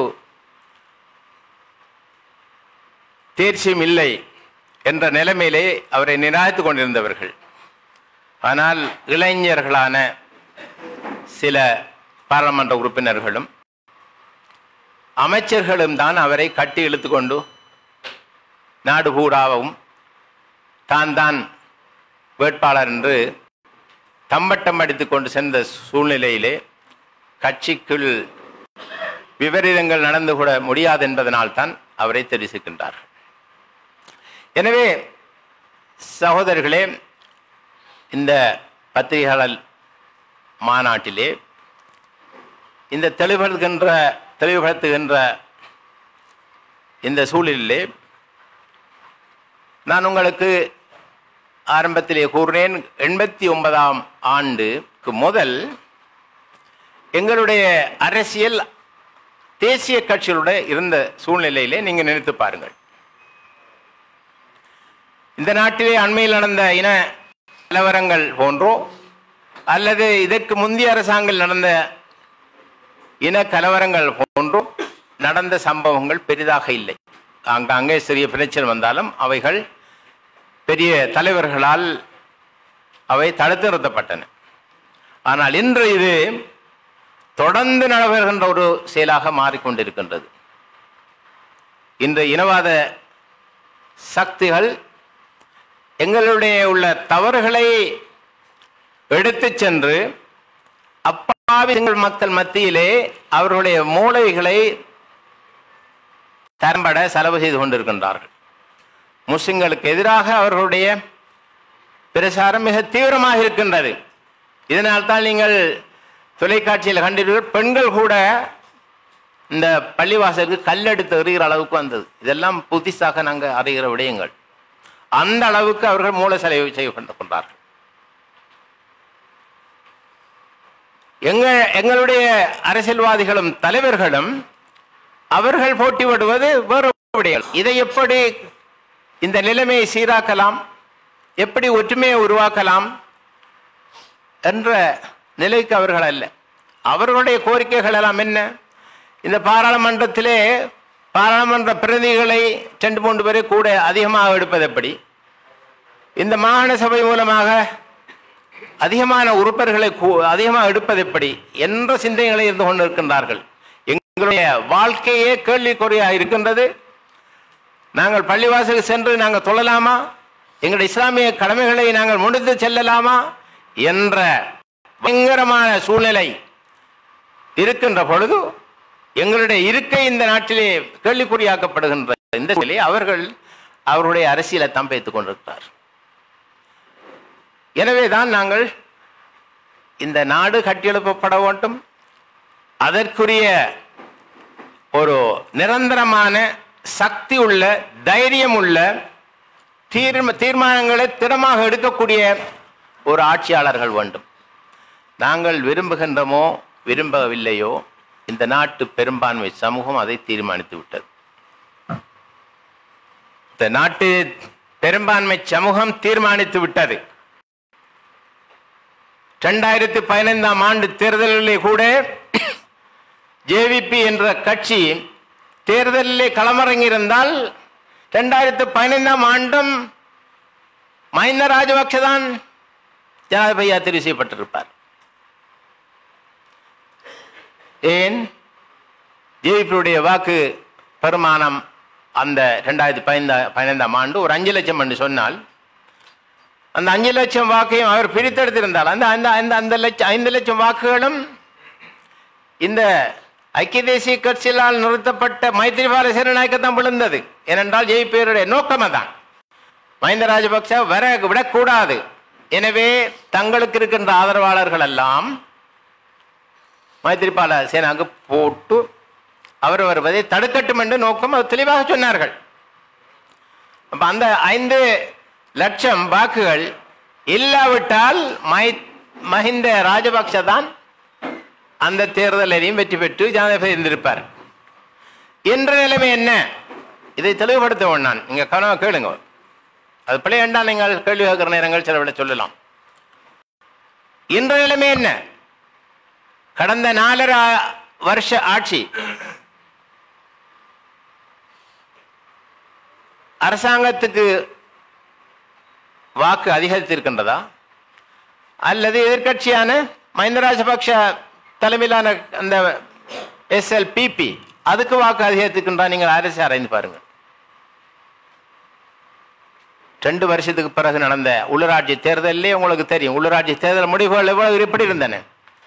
தேர்ச்சியும் இல்லை என்ற நிலைமையிலே அவரை நிராய்த்து கொண்டிருந்தவர்கள் ஆனால் இளைஞர்களான சில பாராளுமன்ற உறுப்பினர்களும் அமைச்சர்களும் தான் அவரை கட்டி இழுத்து கொண்டு நாடு பூராவும் தான் தான் வேட்பாளர் என்று தம்பட்டம் அடித்துக் கொண்டு சென்ற சூழ்நிலையிலே கட்சிக்குள் விபரீதங்கள் நடந்து கூட முடியாது என்பதனால் தான் அவரை தெரிவிக்கின்றார்கள் எனவே சகோதரர்களே இந்த பத்திரிகையாளர் மாநாட்டிலே இந்த தெளிவுபடுத்துகின்ற தெளிவுபடுத்துகின்ற இந்த சூழலிலே நான் உங்களுக்கு ஆரம்பத்திலே கூறினேன் எண்பத்தி ஒன்பதாம் ஆண்டுக்கு முதல் எங்களுடைய அரசியல் தேசிய கட்சிகளுடைய இருந்த சூழ்நிலையிலே நீங்க நினைத்து பாருங்கள் இந்த நாட்டிலே அண்மையில் நடந்த இன கலவரங்கள் போன்றோ அல்லது இதற்கு முந்தைய அரசாங்கம் நடந்த இன கலவரங்கள் போன்றோ நடந்த சம்பவங்கள் பெரிதாக இல்லை அங்கங்கே சிறிய பிரச்சனை வந்தாலும் அவைகள் பெரிய தலைவர்களால் அவை தடுத்து நிறுத்தப்பட்டன ஆனால் இன்று இது தொடர்ந்து நடைபெறுகின்ற ஒரு செயலாக மாறிக்கொண்டிருக்கின்றது இந்த இனவாத சக்திகள் எங்களுடைய உள்ள தவறுகளை எடுத்துச் சென்று அப்பாவி எங்கள் மக்கள் மத்தியிலே அவர்களுடைய மூளைகளை தரம்பட செலவு செய்து கொண்டிருக்கின்றார்கள் முஸ்லிம்களுக்கு எதிராக அவர்களுடைய பிரசாரம் மிக தீவிரமாக இருக்கின்றது இதனால் தான் நீங்கள் தொலைக்காட்சியில் கண்டீர்கள் பெண்கள் கூட இந்த பள்ளிவாசலுக்கு கல்லெடுத்து எறிகிற அளவுக்கு வந்தது இதெல்லாம் புதுசாக நாங்கள் அறிகிற விடயங்கள் அந்த அளவுக்கு அவர்கள் மூல செலவு செய்து கொண்டார்கள் எங்க எங்களுடைய அரசியல்வாதிகளும் தலைவர்களும் அவர்கள் போட்டி விடுவது வேறு விடயங்கள் இதை எப்படி இந்த நிலைமையை சீராக்கலாம் எப்படி ஒற்றுமையை உருவாக்கலாம் என்ற நிலைக்கு அவர்கள் அல்ல அவர்களுடைய கோரிக்கைகள் எல்லாம் என்ன இந்த பாராளுமன்றத்திலே பாராளுமன்ற பிரதிகளை ரெண்டு மூன்று பேரை கூட அதிகமாக எடுப்பது எப்படி இந்த மாகாண சபை மூலமாக அதிகமான உறுப்பினர்களை கூ- அதிகமாக எடுப்பது எப்படி என்ற சிந்தனைகளை இருந்து கொண்டிருக்கின்றார்கள் எங்களுடைய வாழ்க்கையே கேள்விக்குறியாக இருக்கின்றது நாங்கள் பள்ளிவாசலுக்கு சென்று நாங்கள் தொழலாமா எங்களுடைய இஸ்லாமிய கடமைகளை நாங்கள் முடித்து செல்லலாமா என்ற பயங்கரமான சூழ்நிலை இருக்கின்ற பொழுது எங்களுடைய இருக்கை இந்த நாட்டிலே கேள்விக்குறியாக்கப்படுகின்ற இந்த நிலையை அவர்கள் அவருடைய அரசியலை தம்பைத்துக் கொண்டிருக்கிறார் எனவே தான் நாங்கள் இந்த நாடு கட்டியெழுப்பப்பட வேண்டும் அதற்குரிய ஒரு நிரந்தரமான சக்தி உள்ள தைரியம் உள்ள தீர்ம தீர்மானங்களை திடமாக எடுக்கக்கூடிய ஒரு ஆட்சியாளர்கள் வேண்டும் நாங்கள் விரும்புகின்றமோ விரும்பவில்லையோ இந்த நாட்டு பெரும்பான்மை சமூகம் அதை தீர்மானித்து விட்டது இந்த நாட்டு பெரும்பான்மை சமூகம் தீர்மானித்து விட்டது இரண்டாயிரத்தி பதினைந்தாம் ஆண்டு தேர்தலிலே கூட ஜேவிபி என்ற கட்சி தேர்தலிலே களமிறங்கியிருந்தால் இரண்டாயிரத்தி பதினைந்தாம் ஆண்டும் மஹிந்த ராஜபக்ஷ தான் ஜனாதிபதியாக தெரிவு செய்யப்பட்டிருப்பார் ஏன் ஜேவிபியுடைய வாக்கு பெருமானம் அந்த ரெண்டாயிரத்தி பதினைந்தா பதினைந்தாம் ஆண்டு ஒரு அஞ்சு லட்சம் என்று சொன்னால் அந்த அஞ்சு லட்சம் வாக்கையும் அவர் பிரித்தெடுத்திருந்தால் அந்த அந்த அந்த அந்த லட்சம் ஐந்து லட்சம் வாக்குகளும் இந்த ஐக்கிய தேசிய கட்சியால் நிறுத்தப்பட்ட மைத்திரிபால சிறநாயக்க தான் விழுந்தது ஏனென்றால் ஜெயிப்பேருடைய நோக்கம் தான் மஹிந்த ராஜபக்ச வர விடக்கூடாது எனவே தங்களுக்கு இருக்கின்ற ஆதரவாளர்கள் எல்லாம் மைத்திரிபால சேனாக்கு போட்டு அவர் வருவதை தடுக்கட்டும் என்று நோக்கம் அவர் தெளிவாக சொன்னார்கள் அப்ப அந்த ஐந்து லட்சம் வாக்குகள் இல்லாவிட்டால் மை மஹிந்த ராஜபக்ச தான் அந்த தேர்தலையும் வெற்றி பெற்று ஜனாதிபதி இருந்திருப்பார் என்ற நிலைமை என்ன இதை தெளிவுபடுத்த நான் நீங்க கவனமாக கேளுங்க அது பிள்ளையண்டா நீங்கள் கேள்வி கேட்கிற நேரங்கள் சில விட சொல்லலாம் இன்ற நிலைமை என்ன கடந்த நாலரை வருஷ ஆட்சி அரசாங்கத்துக்கு வாக்கு அதிகரித்திருக்கின்றதா அல்லது எதிர்க்கட்சியான மஹிந்த ராஜபக்ஷ தலைமையிலான அந்த எஸ்எல்பிபி அதுக்கு வாக்கு அதிகரித்திருக்கின்றா நீங்கள் அரசு ஆராய்ந்து பாருங்க ரெண்டு வருஷத்துக்கு பிறகு நடந்த உள்ளூராட்சி தேர்தலிலே உங்களுக்கு தெரியும் உள்ளூராட்சி தேர்தல் முடிவுகள் எவ்வளவு எப்படி இருந்தன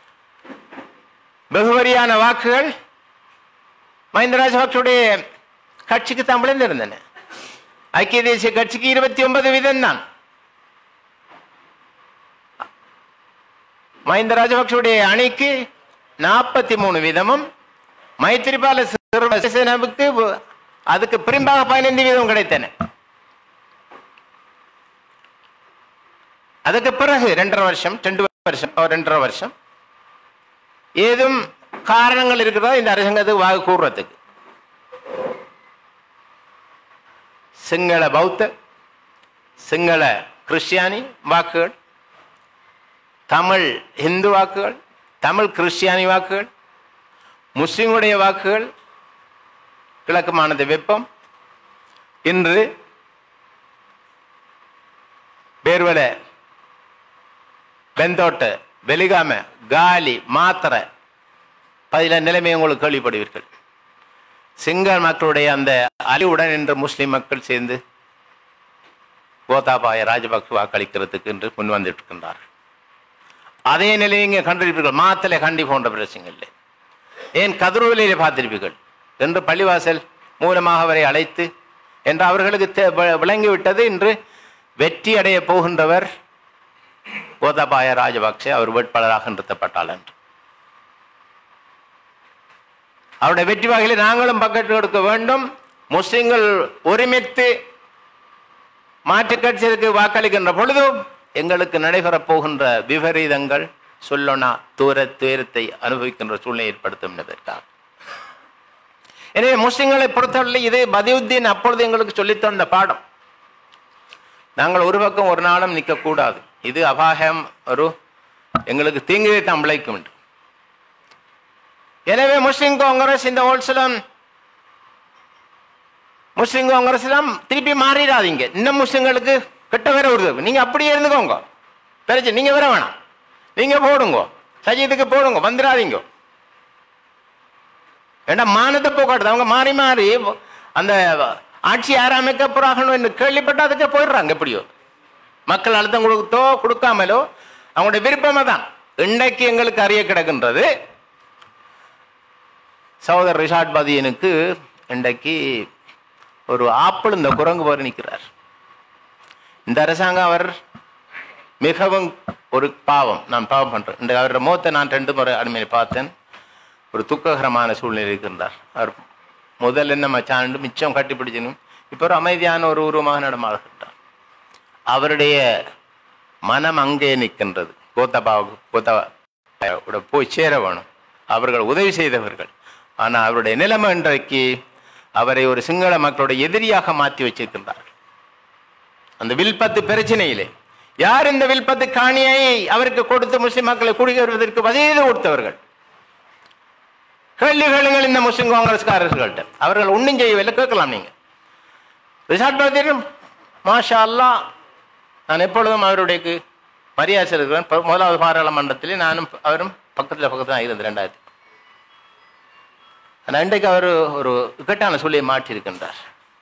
வெகுவரியான வாக்குகள் மஹிந்த ராஜபக்ஷவுடைய கட்சிக்கு தான் விழுந்திருந்தன ஐக்கிய தேசிய கட்சிக்கு இருபத்தி ஒன்பது வீதம் தான் மஹிந்த ராஜபக்ஷவுடைய அணிக்கு நாற்பத்தி மூணு வீதமும் மைத்திரிபால சிறிசேனாவுக்கு அதுக்கு பிரிம்பாக பதினைந்து வீதம் கிடைத்தன அதுக்கு பிறகு ரெண்டரை வருஷம் ரெண்டு வருஷம் ஓ, ரெண்டரை வருஷம் ஏதும் காரணங்கள் இருக்கிறதா இந்த அரசாங்கத்துக்கு வாக்கு கூறுறதுக்கு சிங்கள பௌத்த சிங்கள கிறிஸ்டியானி வாக்குகள் தமிழ் இந்து வாக்குகள் தமிழ் கிறிஸ்டியானி வாக்குகள் முஸ்லிம்களுடைய வாக்குகள் கிழக்கு மாநில வெப்பம் இன்று பேர்வல வெந்தோட்ட வெலிகாம காலி மாத்திரை பதில நிலைமை உங்களுக்கு கேள்விப்படுவீர்கள் சிங்கள மக்களுடைய அந்த அழிவுடன் இன்று முஸ்லிம் மக்கள் சேர்ந்து கோத்தாபாய ராஜபக்ஷ வாக்களிக்கிறதுக்கு என்று முன் வந்துட்டு இருக்கின்றார்கள் அதே நிலையை இங்கே கண்டிருப்பீர்கள் மாத்தலை கண்டி போன்ற பிரச்சனைகள் ஏன் கதிரூலிலே பார்த்திருப்பீர்கள் என்று பள்ளிவாசல் மூலமாக அவரை அழைத்து என்று அவர்களுக்கு தெ- வி- விளங்கிவிட்டது இன்று வெற்றி அடைய போகின்றவர் கோதபாய ராஜபக்சே அவர் வேட்பாளராக நிறுத்தப்பட்டாள் என்று அவருடைய வெற்றி வகையில் நாங்களும் பக்கெட் கொடுக்க வேண்டும் முஸ்லிம்கள் ஒருமித்து மாற்றுக் கட்சிக்கு வாக்களிக்கின்ற பொழுது எங்களுக்கு நடைபெறப் போகின்ற விபரீதங்கள் சொல்லனா தூர துயரத்தை அனுபவிக்கின்ற சூழ்நிலை ஏற்படுத்தும் என்பதற்காக எனவே முஸ்லிம்களை பொறுத்தவரை இது பதியுத்தீன் அப்பொழுது எங்களுக்கு சொல்லித் தந்த பாடம் நாங்கள் ஒரு பக்கம் ஒரு நாளும் நிற்கக்கூடாது இது அபாயம் ஒரு எங்களுக்கு தீங்குதை தான் விளைக்கும் என்று எனவே முஸ்லிம் காங்கிரஸ் இந்த ஹோல்சலம் முஸ்லிம் காங்கிரஸ் எல்லாம் திருப்பி மாறிடாதீங்க இன்னும் முஸ்லிம்களுக்கு கிட்ட வேற வருது நீங்க அப்படியே இருந்துக்கோங்க பிரச்சனை நீங்க வர வேணாம் நீங்க போடுங்க சஜித்துக்கு போடுங்க வந்துடாதீங்க ஏன்னா மானத்தை போக்காட்டுது அவங்க மாறி மாறி அந்த ஆட்சி யார் அமைக்க போறாங்கன்னு என்று கேள்விப்பட்டு அதுக்கு போயிடுறாங்க எப்படியோ மக்கள் அழுத்தம் கொடுத்தோ கொடுக்காமலோ அவங்களுடைய விருப்பமே தான் இன்றைக்கு எங்களுக்கு அறிய கிடக்கின்றது சகோதரர் ரிஷாட் பதியனுக்கு இன்றைக்கு ஒரு ஆப்பிள் இந்த குரங்கு போல நிற்கிறார் இந்த அரசாங்கம் அவர் மிகவும் ஒரு பாவம் நான் பாவம் பண்றேன் இந்த அவரோட முகத்தை நான் ரெண்டு முறை அடிமையை பார்த்தேன் ஒரு துக்ககரமான சூழ்நிலை இருக்கின்றார் அவர் முதல் என்ன மச்சாண்டு மிச்சம் கட்டிப்பிடிச்சனும் இப்போ ஒரு அமைதியான ஒரு உருவமாக நடமாடுகின்றார் அவருடைய மனம் அங்கே நிற்கின்றது கோத்தபா கோத்தபா போய் சேர வேணும் அவர்கள் உதவி செய்தவர்கள் ஆனால் அவருடைய நிலைமை இன்றைக்கு அவரை ஒரு சிங்கள மக்களுடைய எதிரியாக மாற்றி வச்சிருக்கின்றார்கள் அந்த வில்பத்து பிரச்சனையிலே யார் இந்த வில்பத்து காணியை அவருக்கு கொடுத்து முஸ்லிம் மக்களை குடியேறுவதற்கு வசதி கொடுத்தவர்கள் கேள்வி கேளுங்கள் இந்த முஸ்லிம் காங்கிரஸ்காரர்கள்ட்ட அவர்கள் ஒன்றும் செய்யவில்லை கேட்கலாம் நீங்க ரிசார்ட் பார்த்தீர்கள் மாஷா அல்லாஹ் நான் எப்பொழுதும் அவருடைய மரியாதை இருக்கிறேன் ப- முதலாவது பாராளுமன்றத்திலே நானும் அவரும் பக்கத்தில் பக்கத்தில் தான் இருந்தது ரெண்டாயிரத்தி ஆனால் இன்றைக்கு அவர் ஒரு இக்கட்டான சொல்லியை மாற்றியிருக்கின்றார்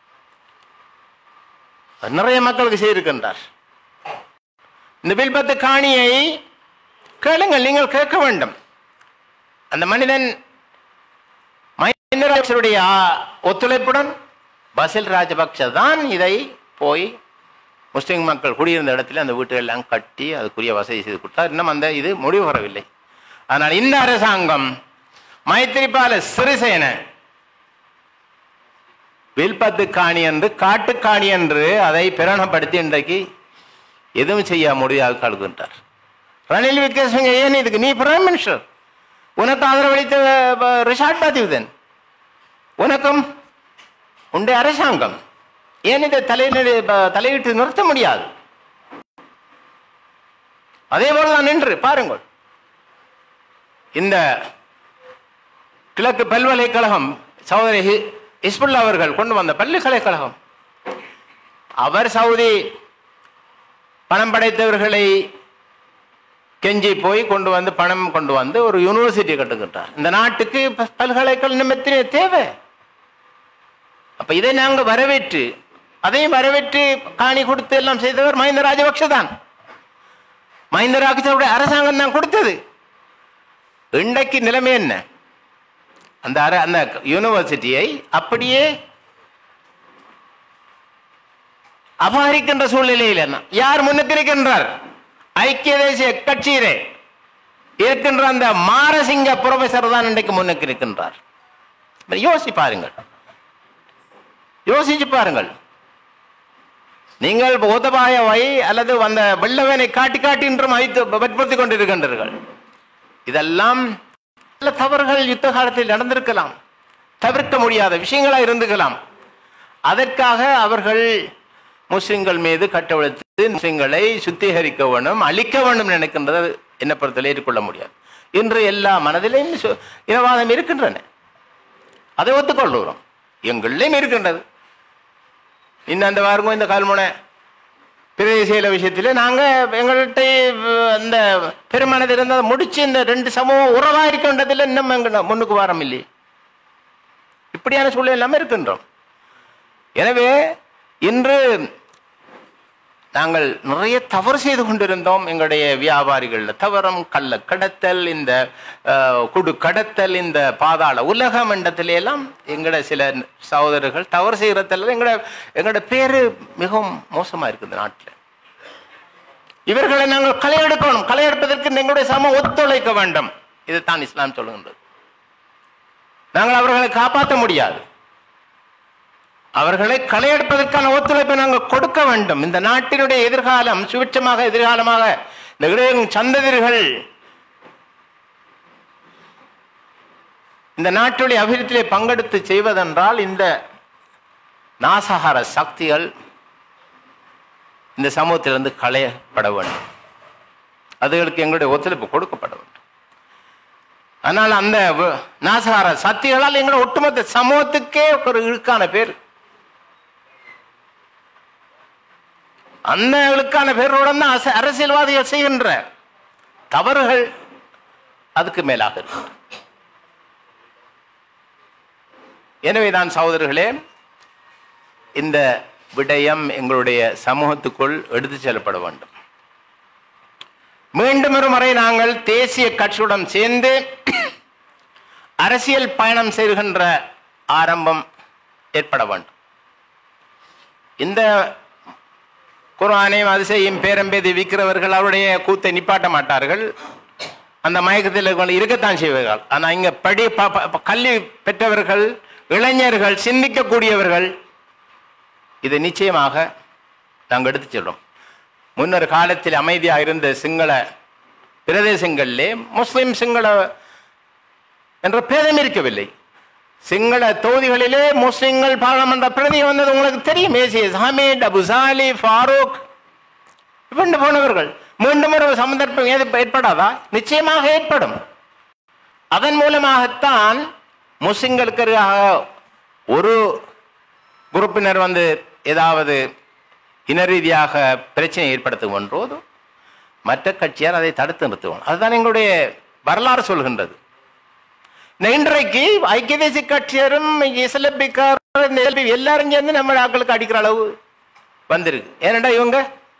அவர் நிறைய மக்களுக்கு செய்திருக்கின்றார் இந்த பில்பத்து காணியை கேளுங்கள் நீங்கள் கேட்க வேண்டும் அந்த மனிதன் மஹிந்த ராஜபக்சருடைய ஆ- ஒத்துழைப்புடன் பசில் ராஜபக்ச தான் இதை போய் முஸ்லிம் மக்கள் குடியிருந்த இடத்துல அந்த வீட்டுகள் எல்லாம் கட்டி அதுக்குரிய வசதி செய்து கொடுத்தார் இன்னும் அந்த இது முடிவு வரவில்லை ஆனால் இந்த அரசாங்கம் மைத்திரிபால சிறிசேன வில்பத்து காணி என்று காட்டுக்காணி என்று அதை பிரகடனப்படுத்தி இன்றைக்கு எதுவும் செய்ய முடியாது கழுகுன்றார் ரணில் விக்ரமசிங்க ஏன் இதுக்கு நீ பிரைம் மினிஸ்டர் உனக்கு ஆதரவளித்த அஹ், ரிஷாட் பதிவுதன் உனக்கும் உடைய அரசாங்கம் ஏன் இதை தலையிட ப- தலையிட்டு நிறுத்த முடியாது அதே போலதான் நின்று பாருங்கள் இந்த கிழக்கு பல்கலைக்கழகம் சகோதரி ஹி- ஹிஸ்புல்லா அவர்கள் கொண்டு வந்த பல்கலைக்கழகம் அவர் சவுதி பணம் படைத்தவர்களை கெஞ்சி போய் கொண்டு வந்து பணம் கொண்டு வந்து ஒரு யூனிவர்சிட்டி கட்டுக்கிட்டார் இந்த நாட்டுக்கு ப- பல்கலைக்கழகம் இன்னும் எத்தனை தேவை அப்ப இதை நாங்க வரவேற்று அதையும் வரவேற்று காணி கொடுத்து எல்லாம் செய்தவர் மஹிந்த ராஜபக்ஷ தான் மஹிந்த ராஜபக்சவுடைய அரசாங்கம் தான் கொடுத்தது இன்றைக்கு நிலைமை என்ன அந்த அர அந்த யூனிவர்சிட்டியை அப்படியே அபகரிக்கின்ற சூழ்நிலையில் என்ன யார் முன்னுக்கு இருக்கின்றார் ஐக்கிய தேசிய கட்சியிலே இருக்கின்ற அந்த மாரசிங்க புரொஃபசர் தான் இன்றைக்கு முன்னுக்கு இருக்கின்றார் யோசி பாருங்கள் யோசிச்சு பாருங்கள் நீங்கள் போதபாயவை அல்லது அந்த வெள்ளவனை காட்டி காட்டி இன்றும் வைத்து வற்புறுத்தி கொண்டிருக்கின்றீர்கள் இதெல்லாம் பல தவறுகள் யுத்த காலத்தில் நடந்திருக்கலாம் தவிர்க்க முடியாத விஷயங்களா இருந்துக்கலாம் அதற்காக அவர்கள் முஸ்லிம்கள் மீது கட்டவிழ்த்து முஸ்லிம்களை சுத்திகரிக்க வேண்டும் அழிக்க வேண்டும் நினைக்கின்றது என்ன பொறுத்தவரை ஏற்றுக்கொள்ள முடியாது இன்று எல்லா மனதிலையும் சு- இனவாதம் இருக்கின்றன அதை ஒத்துக்கொள்ளுகிறோம் எங்களிலையும் இருக்கின்றது இன்னும் அந்த வாருங்க இந்த கல்முனை பிரதேசியல விஷயத்தில் நாங்கள் எங்கள்கிட்ட அந்த பெருமனது இருந்ததை முடிச்சு இந்த ரெண்டு சமூகம் உறவாக இருக்கின்றதில் இன்னும் எங்க முன்னுக்கு வாரம் இல்லையே இப்படியான சூழ்நிலை எல்லாமே இருக்கின்றோம் எனவே இன்று நாங்கள் நிறைய தவறு செய்து கொண்டிருந்தோம் எங்களுடைய வியாபாரிகள் தவறம் கள்ள கடத்தல் இந்த அஹ், குடு கடத்தல் இந்த பாதாள உலக மண்டத்தில எல்லாம் எங்களோட சில சகோதரர்கள் தவறு செய்கிறதில் எங்களோட எங்களோட பேரு மிகவும் மோசமா இருக்குது நாட்டில் இவர்களை நாங்கள் களை எடுக்கணும் களை எடுப்பதற்கு எங்களுடைய சம ஒத்துழைக்க வேண்டும் இதுதான் இஸ்லாம் சொல்லுகின்றது நாங்கள் அவர்களை காப்பாற்ற முடியாது அவர்களை களையெடுப்பதற்கான ஒத்துழைப்பை நாங்கள் கொடுக்க வேண்டும் இந்த நாட்டினுடைய எதிர்காலம் சுபிட்சமாக எதிர்காலமாக இந்த இளைய சந்ததிகள் இந்த நாட்டுடைய அபிவிருத்தியை பங்கெடுத்து செய்வதென்றால் இந்த நாசகார சக்திகள் இந்த சமூகத்திலிருந்து களையப்பட வேண்டும் அதுகளுக்கு எங்களுடைய ஒத்துழைப்பு கொடுக்கப்பட வேண்டும் ஆனால் அந்த வ- நாசகார சக்திகளால் எங்களுடைய ஒட்டுமொத்த சமூகத்துக்கே ஒரு இழுக்கான பேர் அண்ணர்களுக்கான பேருடன் தான் அச- அரசியல்வாதிகள் செய்கின்ற தவறுகள் அதுக்கு மேலாக இருக்கு எனவே தான் சகோதரர்களே இந்த விடயம் எங்களுடைய சமூகத்துக்குள் எடுத்து செல்லப்பட வேண்டும் மீண்டும் ஒரு முறை நாங்கள் தேசிய கட்சியுடன் சேர்ந்து அரசியல் பயணம் செய்கின்ற ஆரம்பம் ஏற்பட வேண்டும் இந்த குர்ஆனையும் அதிசையும் பேரம்பேதி விற்கிறவர்கள் அவருடைய கூத்தை நிப்பாட்ட மாட்டார்கள் அந்த மயக்கத்தில் இருக்கவங்க இருக்கத்தான் செய்வார்கள் ஆனால் இங்கே படி ப- ப- ப- கல்வி பெற்றவர்கள் இளைஞர்கள் சிந்திக்கக்கூடியவர்கள் இதை நிச்சயமாக நாங்கள் எடுத்து செல்றோம் முன்னொரு காலத்தில் அமைதியாக இருந்த சிங்கள பிரதேசங்களிலே முஸ்லிம் சிங்கள என்ற பேதம் இருக்கவில்லை சிங்கள தொகுதிகளிலே முஸ்லிம்கள் பாராளுமன்ற பிரதி வந்தது உங்களுக்கு தெரியும் ஏசிஎஸ் ஹமீத் அபுசாலி ஃபாரூக் இப்படி போனவர்கள் மீண்டும் ஒரு சந்தர்ப்பம் ஏது ஏற்படாதா நிச்சயமாக ஏற்படும் அதன் மூலமாகத்தான் முஸ்லிம்களுக்கு ஒரு குரூப்பினர் வந்து ஏதாவது இன ரீதியாக பிரச்சனை ஏற்படுத்தும் போது மற்ற கட்சியார் அதை தடுத்து நிறுத்துவோம் அதுதான் எங்களுடைய வரலாறு சொல்கின்றது இன்றைக்கு ஐக்கிய தேசிய கட்சியரும் இஸ்லபிக்கார் எல்லாரும் சேர்ந்து நம்ம ஆட்களுக்கு அடிக்கிற அளவு வந்திருக்கு ஏனண்டா இவங்க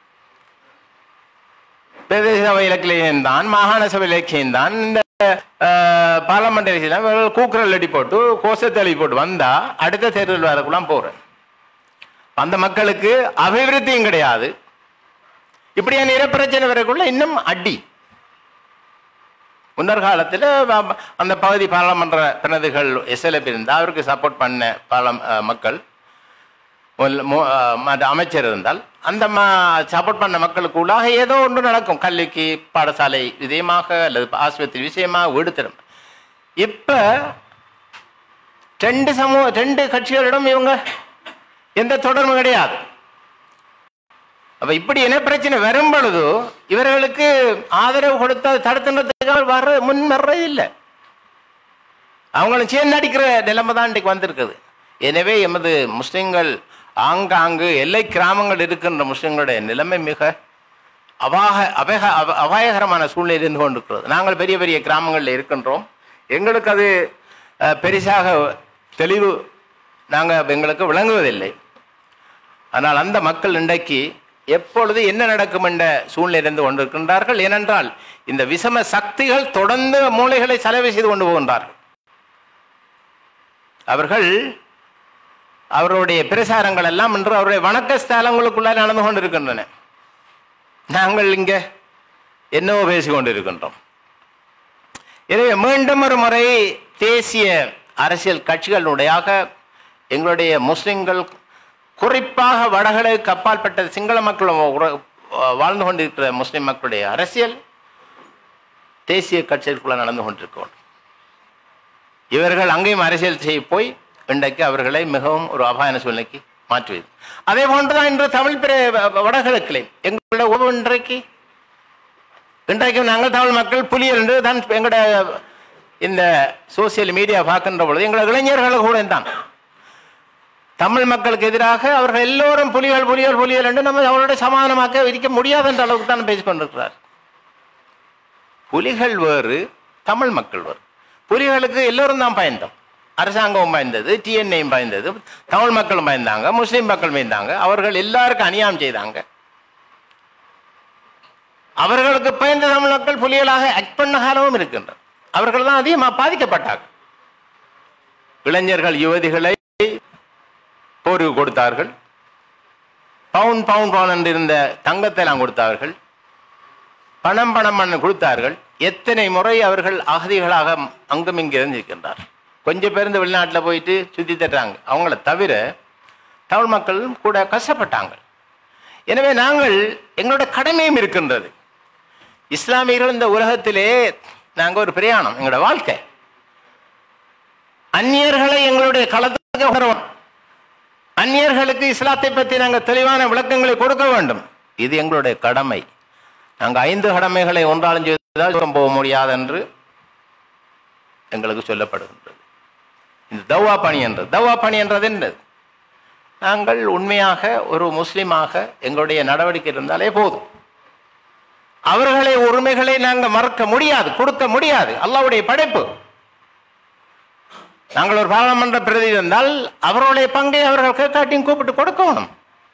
பிரதேச சபை இலக்கியம் தான் மாகாண சபை இலக்கியம் தான் இந்த பார்லமெண்ட் எலெக்ஷன் கூக்குரல் அடி போட்டு கோஷத்தை அடி போட்டு வந்தா அடுத்த தேர்தல் வரக்குலாம் போறேன் அந்த மக்களுக்கு அபிவிருத்தியும் கிடையாது இப்படியான நிறப்பிரச்சனை வரக்குள்ள இன்னும் அடி முன்னர் காலத்தில் அந்த பகுதி பாராளுமன்ற பிரதிகள் எஸ்எல்எப் இருந்தால் அவருக்கு சப்போர்ட் பண்ண பாராளம் மக்கள் அமைச்சர் இருந்தால் அந்த சப்போர்ட் பண்ண மக்களுக்குள்ளாக ஏதோ ஒன்று நடக்கும் கல்விக்கு பாடசாலை விஷயமாக அல்லது ஆஸ்பத்திரி விஷயமாக வீடு திறமை இப்போ ரெண்டு சமூக ரெண்டு கட்சிகளிடம் இவங்க எந்த தொடர்பும் கிடையாது அப்ப இப்படி என்ன பிரச்சனை வரும் பொழுது இவர்களுக்கு ஆதரவு கொடுத்த தடுத்துன்றதுக்காக வர முன் வர்றது இல்லை அவங்களும் சேர்ந்து அடிக்கிற நிலைமை தான் இன்றைக்கு வந்திருக்குது எனவே எமது முஸ்லிம்கள் ஆங்காங்கு எல்லை கிராமங்கள் இருக்கின்ற முஸ்லிம்களுடைய நிலைமை மிக அபாக அபக அபாயகரமான சூழ்நிலை இருந்து கொண்டிருக்கிறது நாங்கள் பெரிய பெரிய கிராமங்களில் இருக்கின்றோம் எங்களுக்கு அது பெரிசாக தெளிவு நாங்கள் எங்களுக்கு விளங்குவதில்லை ஆனால் அந்த மக்கள் இன்றைக்கு எப்பொழுது என்ன நடக்கும் என்ற சூழ்நிலை இருந்து கொண்டிருக்கின்றார்கள் ஏனென்றால் இந்த விஷம சக்திகள் தொடர்ந்து மூளைகளை செலவு செய்து கொண்டு போகின்றார்கள் அவர்கள் அவருடைய பிரசாரங்கள் எல்லாம் இன்று அவருடைய வணக்க ஸ்தலங்களுக்குள்ளே நடந்து கொண்டிருக்கின்றன நாங்கள் இங்கே என்னவோ பேசி கொண்டிருக்கின்றோம் எனவே மீண்டும் ஒரு முறை தேசிய அரசியல் கட்சிகளுடையாக எங்களுடைய முஸ்லிம்கள் குறிப்பாக வடகிழக்கு அப்பாற்பட்ட சிங்கள மக்கள் வாழ்ந்து கொண்டிருக்கிற முஸ்லிம் மக்களுடைய அரசியல் தேசிய கட்சிகளுக்குள்ள நடந்து கொண்டிருக்கோம் இவர்கள் அங்கேயும் அரசியல் செய்ய போய் இன்றைக்கு அவர்களை மிகவும் ஒரு அபாயன சூழ்நிலைக்கு மாற்றுவது அதே போன்றுதான் இன்று தமிழ் பிற வடகிழக்கிலே எங்களுடைய உறவு இன்றைக்கு இன்றைக்கு நாங்கள் தமிழ் மக்கள் புலியல் என்று தான் எங்களுடைய இந்த சோசியல் மீடியா பார்க்கின்ற பொழுது எங்களோட இளைஞர்கள் கூட தான் தமிழ் மக்களுக்கு எதிராக அவர்கள் எல்லோரும் புலிகள் புலிகள் புலிகள் என்று நம்ம அவருடைய சமாதானமாக்க விதிக்க முடியாது என்ற அளவுக்கு தான் பேசிக்கொண்டிருக்கிறார் புலிகள் வேறு தமிழ் மக்கள் வேறு புலிகளுக்கு எல்லோரும் தான் பயந்தோம் அரசாங்கம் பயந்தது டிஎன்ஏயும் பயந்தது தமிழ் மக்களும் பயந்தாங்க முஸ்லீம் மக்கள் பயந்தாங்க அவர்கள் எல்லாருக்கும் அநியாயம் செய்தாங்க அவர்களுக்கு பயந்த தமிழ் மக்கள் புலிகளாக ஆக்ட் பண்ண காலமும் இருக்கின்றனர் அவர்கள் தான் அதிகமாக பாதிக்கப்பட்டாங்க இளைஞர்கள் யுவதிகளை போருக்கு கொடுத்தார்கள் பவுன் பவுன் பவுன் என்று இருந்த தங்கத்தை எல்லாம் கொடுத்தார்கள் பணம் பணம் பண்ண கொடுத்தார்கள் எத்தனை முறை அவர்கள் அகதிகளாக அங்கும் இங்கு இருந்திருக்கின்றார் கொஞ்சம் பேர் இந்த வெளிநாட்டில் போயிட்டு சுற்றி தட்டுறாங்க அவங்கள தவிர தமிழ் மக்களும் கூட கஷ்டப்பட்டாங்க எனவே நாங்கள் எங்களோட கடமையும் இருக்கின்றது இஸ்லாமியர்கள் இந்த உலகத்திலே நாங்கள் ஒரு பிரயாணம் எங்களோட வாழ்க்கை அந்நியர்களை எங்களுடைய களத்துக்கு உணர்வோம் அந்நியர்களுக்கு இஸ்லாத்தை பற்றி நாங்கள் தெளிவான விளக்கங்களை கொடுக்க வேண்டும் இது எங்களுடைய கடமை நாங்கள் ஐந்து கடமைகளை ஒன்றாலும் செய்தால் போக முடியாது என்று எங்களுக்கு சொல்லப்படுகின்றது இந்த தவ்வா பணி என்றது தவ்வா பணி என்றது என்னது நாங்கள் உண்மையாக ஒரு முஸ்லீமாக எங்களுடைய நடவடிக்கை இருந்தாலே போதும் அவர்களை உரிமைகளை நாங்கள் மறக்க முடியாது கொடுக்க முடியாது அல்லாவுடைய படைப்பு நாங்கள் ஒரு பாராளுமன்ற பிரதி இருந்தால் அவர்களுடைய பங்கை அவர்கள் கேட்காட்டியும் கூப்பிட்டு கொடுக்கணும்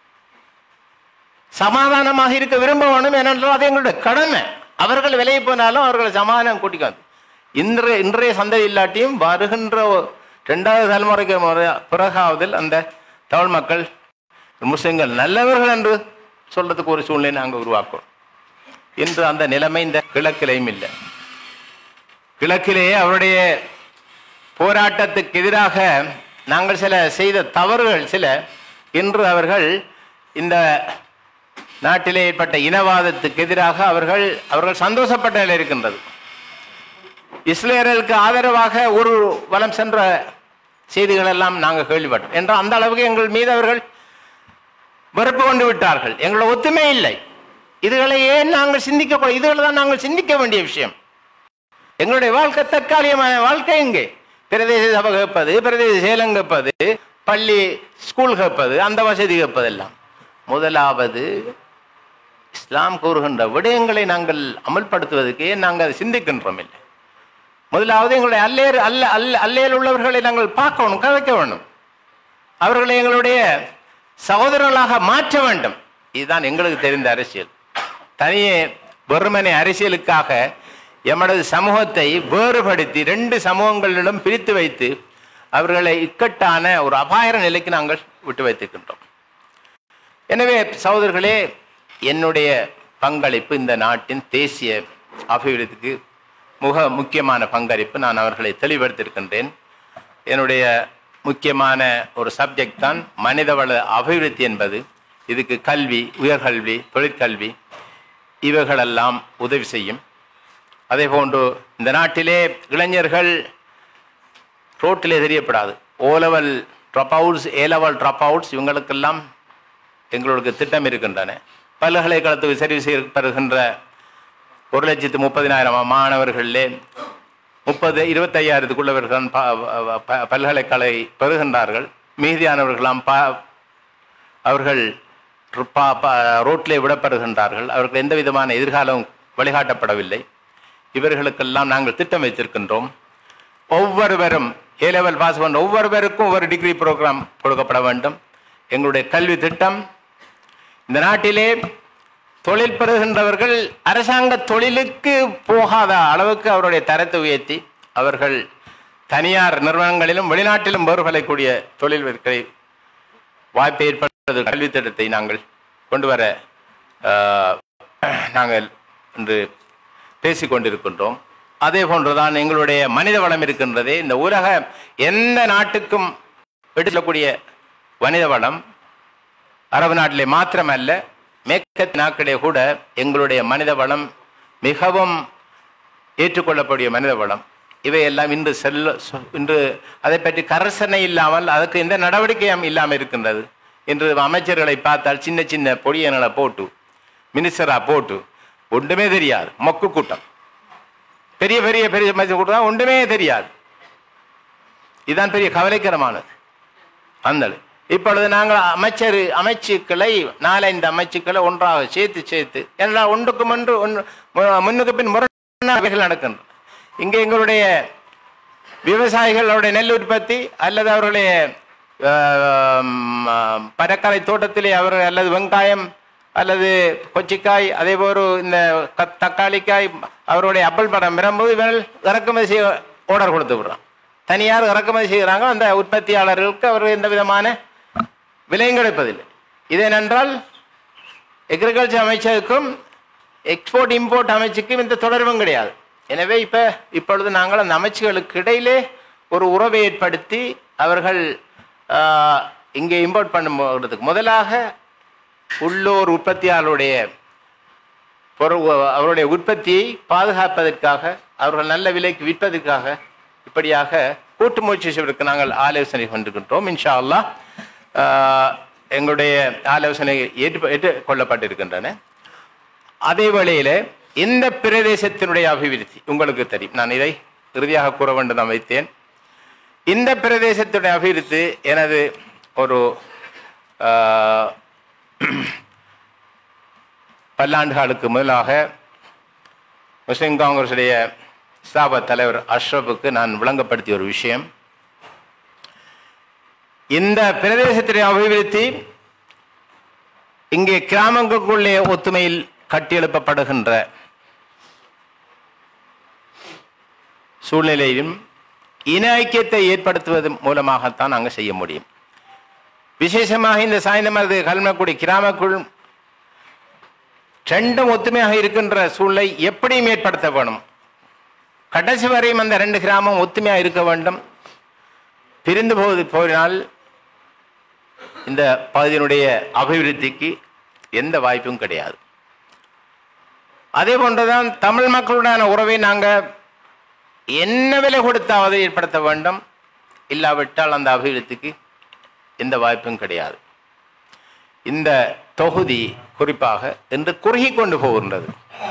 சமாதானமாக இருக்க விரும்ப வேணும் ஏனென்றால் அது எங்களுடைய கடமை அவர்கள் விலையை போனாலும் அவர்களை சமாதானம் கூட்டிக்காது இன்றைய இன்றைய சந்தை இல்லாட்டியும் வருகின்ற ரெண்டாவது தலைமுறைக்கு முறை- பிறகாவதில் அந்த தமிழ் மக்கள் முஸ்லிம்கள் நல்லவர்கள் என்று சொல்றதுக்கு ஒரு சூழ்நிலை நாங்கள் உருவாக்குறோம் இன்று அந்த நிலைமை இந்த கிழக்கிலையும் இல்லை கிழக்கிலேயே அவருடைய போராட்டத்துக்கு எதிராக நாங்கள் சில செய்த தவறுகள் சில இன்று அவர்கள் இந்த நாட்டிலே ஏற்பட்ட இனவாதத்துக்கு எதிராக அவர்கள் அவர்கள் சந்தோஷப்பட்ட நிலை இருக்கின்றது இஸ்ரேலுக்கு ஆதரவாக ஒரு வலம் சென்ற செய்திகள் எல்லாம் நாங்கள் கேள்விப்பட்டோம் என்றால் அந்த அளவுக்கு எங்கள் மீது அவர்கள் வெறுப்பு கொண்டு விட்டார்கள் எங்களோட ஒத்துமை இல்லை இதுகளை ஏன் நாங்கள் சிந்திக்க இதுகளை தான் நாங்கள் சிந்திக்க வேண்டிய விஷயம் எங்களுடைய வாழ்க்கை தற்காலிகமான வாழ்க்கை எங்கே பிரதேச சபை கேட்பது பிரதேச சேலம் கேட்பது பள்ளி ஸ்கூல் கேட்பது அந்த வசதி கேட்பதெல்லாம் முதலாவது இஸ்லாம் கூறுகின்ற விடயங்களை நாங்கள் அமல்படுத்துவதற்கு ஏன் நாங்கள் அதை சிந்திக்கின்றோம் இல்லை முதலாவது எங்களுடைய அல்லேர் அல்ல அல்ல அல்லையில் உள்ளவர்களை நாங்கள் பார்க்கணும் கதைக்க வேண்டும் அவர்களை எங்களுடைய சகோதரர்களாக மாற்ற வேண்டும் இதுதான் எங்களுக்கு தெரிந்த அரசியல் தனியே வெறுமனை அரசியலுக்காக எமது சமூகத்தை வேறுபடுத்தி ரெண்டு சமூகங்களிடம் பிரித்து வைத்து அவர்களை இக்கட்டான ஒரு அபாய நிலைக்கு நாங்கள் விட்டு வைத்திருக்கின்றோம் எனவே சகோதரர்களே என்னுடைய பங்களிப்பு இந்த நாட்டின் தேசிய அபிவிருத்திக்கு மிக முக்கியமான பங்களிப்பு நான் அவர்களை தெளிவுபடுத்தியிருக்கின்றேன் என்னுடைய முக்கியமான ஒரு சப்ஜெக்ட் தான் மனிதவள அபிவிருத்தி என்பது இதுக்கு கல்வி உயர்கல்வி தொழிற்கல்வி இவைகளெல்லாம் உதவி செய்யும் அதே போன்று இந்த நாட்டிலே இளைஞர்கள் ரோட்டிலே தெரியப்படாது O level dropouts A level dropouts இவங்களுக்கெல்லாம் எங்களுக்கு திட்டம் இருக்கின்றன பல்கலைக்கழகத்துக்கு சர்வீஸ் பெறுகின்ற ஒரு லட்சத்து முப்பதினாயிரம் மாணவர்களிலே முப்பது இருபத்தையாயிரத்துக்குள்ளவர்கள் ப- ப- பல்கலைக்கழக பெறுகின்றார்கள் மீதியானவர்களாம் பா அவர்கள் பா- பா- ரோட்டிலே விடப்படுகின்றார்கள் அவர்கள் எந்த விதமான எதிர்காலம் வழிகாட்டப்படவில்லை இவர்களுக்கெல்லாம் நாங்கள் திட்டம் வைத்திருக்கின்றோம் ஒவ்வொருவரும் ஏ லெவல் பாஸ் பண்ண ஒவ்வொருவருக்கும் ஒரு டிகிரி ப்ரோக்ராம் கொடுக்கப்பட வேண்டும் எங்களுடைய கல்வி திட்டம் இந்த நாட்டிலே தொழில் பெறுகின்றவர்கள் அரசாங்க தொழிலுக்கு போகாத அளவுக்கு அவருடைய தரத்தை உயர்த்தி அவர்கள் தனியார் நிறுவனங்களிலும் வெளிநாட்டிலும் வேறுபடக்கூடிய தொழில் விற்கை வாய்ப்பை ஏற்படுத்த கல்வி திட்டத்தை நாங்கள் கொண்டு வர ஆஹ், நாங்கள் இன்று பேசிக் கொண்டிருக்கின்றோம் அதே போன்றுதான் எங்களுடைய மனித வளம் இருக்கின்றதே இந்த உலக எந்த நாட்டுக்கும் எடுக்கக்கூடிய மனித வளம் அரபு நாட்டிலே மாத்திரமல்ல மேற்கத்திய நாட்களே கூட எங்களுடைய மனித வளம் மிகவும் ஏற்றுக்கொள்ளக்கூடிய மனித வளம் இவையெல்லாம் இன்று செல்ல சொ- இன்று அதை பற்றி கரசனை இல்லாமல் அதுக்கு எந்த நடவடிக்கையும் இல்லாமல் இருக்கின்றது இன்று அமைச்சர்களை பார்த்தால் சின்ன சின்ன பொடியங்களை போட்டு மினிஸ்டரா போட்டு ஒன்றுமே தெரியாது மொக்கு கூட்டம் பெரிய பெரிய பெரிய அமைச்சர் கூட்டம் ஒன்றுமே தெரியாது இதுதான் பெரிய கவலைக்கிரமானது அந்த இப்பொழுது நாங்கள் அமைச்சர் அமைச்சுக்களை நாலஞ்சு அமைச்சுக்களை ஒன்றாக சேர்த்து சேர்த்து எல்லாம் ஒன்றுக்கும் ஒன்று ஒன்று மு- முன்னுக்கு பின் முரண்கள் நடக்கின்றன இங்கே எங்களுடைய விவசாயிகளுடைய நெல் உற்பத்தி அல்லது அவர்களுடைய ஆம், பரக்காலை தோட்டத்திலே அவர் அல்லது வெங்காயம் அல்லது கொச்சிக்காய் அதே போல இந்த க- தக்காளிக்காய் அவருடைய அப்பல் படம் வரும்போது இவர்கள் இறக்குமதி செய்ய ஆர்டர் கொடுத்து விடுறான் தனியார் இறக்குமதி செய்கிறாங்க அந்த உற்பத்தியாளர்களுக்கு அவர்கள் எந்த விதமான விலையும் கிடைப்பதில்லை இது என்னென்றால் எக்ரிகல்ச்சர் அமைச்சருக்கும் எக்ஸ்போர்ட் இம்போர்ட் அமைச்சுக்கும் இந்த தொடர்பும் கிடையாது எனவே இப்போ இப்பொழுது நாங்கள் அந்த அமைச்சுகளுக்கு இடையிலே ஒரு உறவை ஏற்படுத்தி அவர்கள் ஆஹ், இங்கே இம்போர்ட் பண்ணுறதுக்கு முதலாக உள்ளூர் உற்பத்தியாளருடைய பொருள் அவருடைய உற்பத்தியை பாதுகாப்பதற்காக அவர்கள் நல்ல விலைக்கு விற்பதற்காக இப்படியாக கூட்டு முயற்சி செய்வதற்கு நாங்கள் ஆலோசனை கொண்டிருக்கின்றோம் இன்ஷா அல்லாஹ் ஆஹ், எங்களுடைய ஆலோசனை ஏற்று ஏற்றுக்கொள்ளப்பட்டிருக்கின்றன அதே வேளையில இந்த பிரதேசத்தினுடைய அபிவிருத்தி உங்களுக்கு தெரியும் நான் இதை இறுதியாக கூற வேண்டும் நான் வைத்தேன் இந்த பிரதேசத்துடைய அபிவிருத்தி எனது ஒரு ஆஹ், பல்லாண்டுகளுக்கு முதலாக முஸ்லிம் காங்கிரஸுடைய ஸ்தாப தலைவர் அஷ்ரஃபுக்கு நான் விளங்கப்படுத்திய ஒரு விஷயம் இந்த பிரதேசத்துடைய அபிவிருத்தி இங்கே கிராமங்களுக்குள்ளே ஒத்துமையில் கட்டியெழுப்பப்படுகின்ற சூழ்நிலையிலும் இன ஐக்கியத்தை ஏற்படுத்துவது மூலமாகத்தான் நாங்கள் செய்ய முடியும் விசேஷமாக இந்த சாய்ந்தமரது கல்மக்குடி கிராமக்குள் ரெண்டும் ஒத்துமையாக இருக்கின்ற சூழ்நிலை எப்படியும் ஏற்படுத்த வேணும் கடைசி வரையும் அந்த ரெண்டு கிராமம் ஒத்துமையாக இருக்க வேண்டும் பிரிந்து போவது போயினால் இந்த பகுதியினுடைய அபிவிருத்திக்கு எந்த வாய்ப்பும் கிடையாது அதே போன்றுதான் தமிழ் மக்களுடான உறவை நாங்கள் என்ன விலை கொடுத்தாவது ஏற்படுத்த வேண்டும் இல்லாவிட்டால் அந்த அபிவிருத்திக்கு எந்த வாய்ப்பும் கிடையாது இந்த தொகுதி குறிப்பாக இன்று குறுகி கொண்டு போகின்றது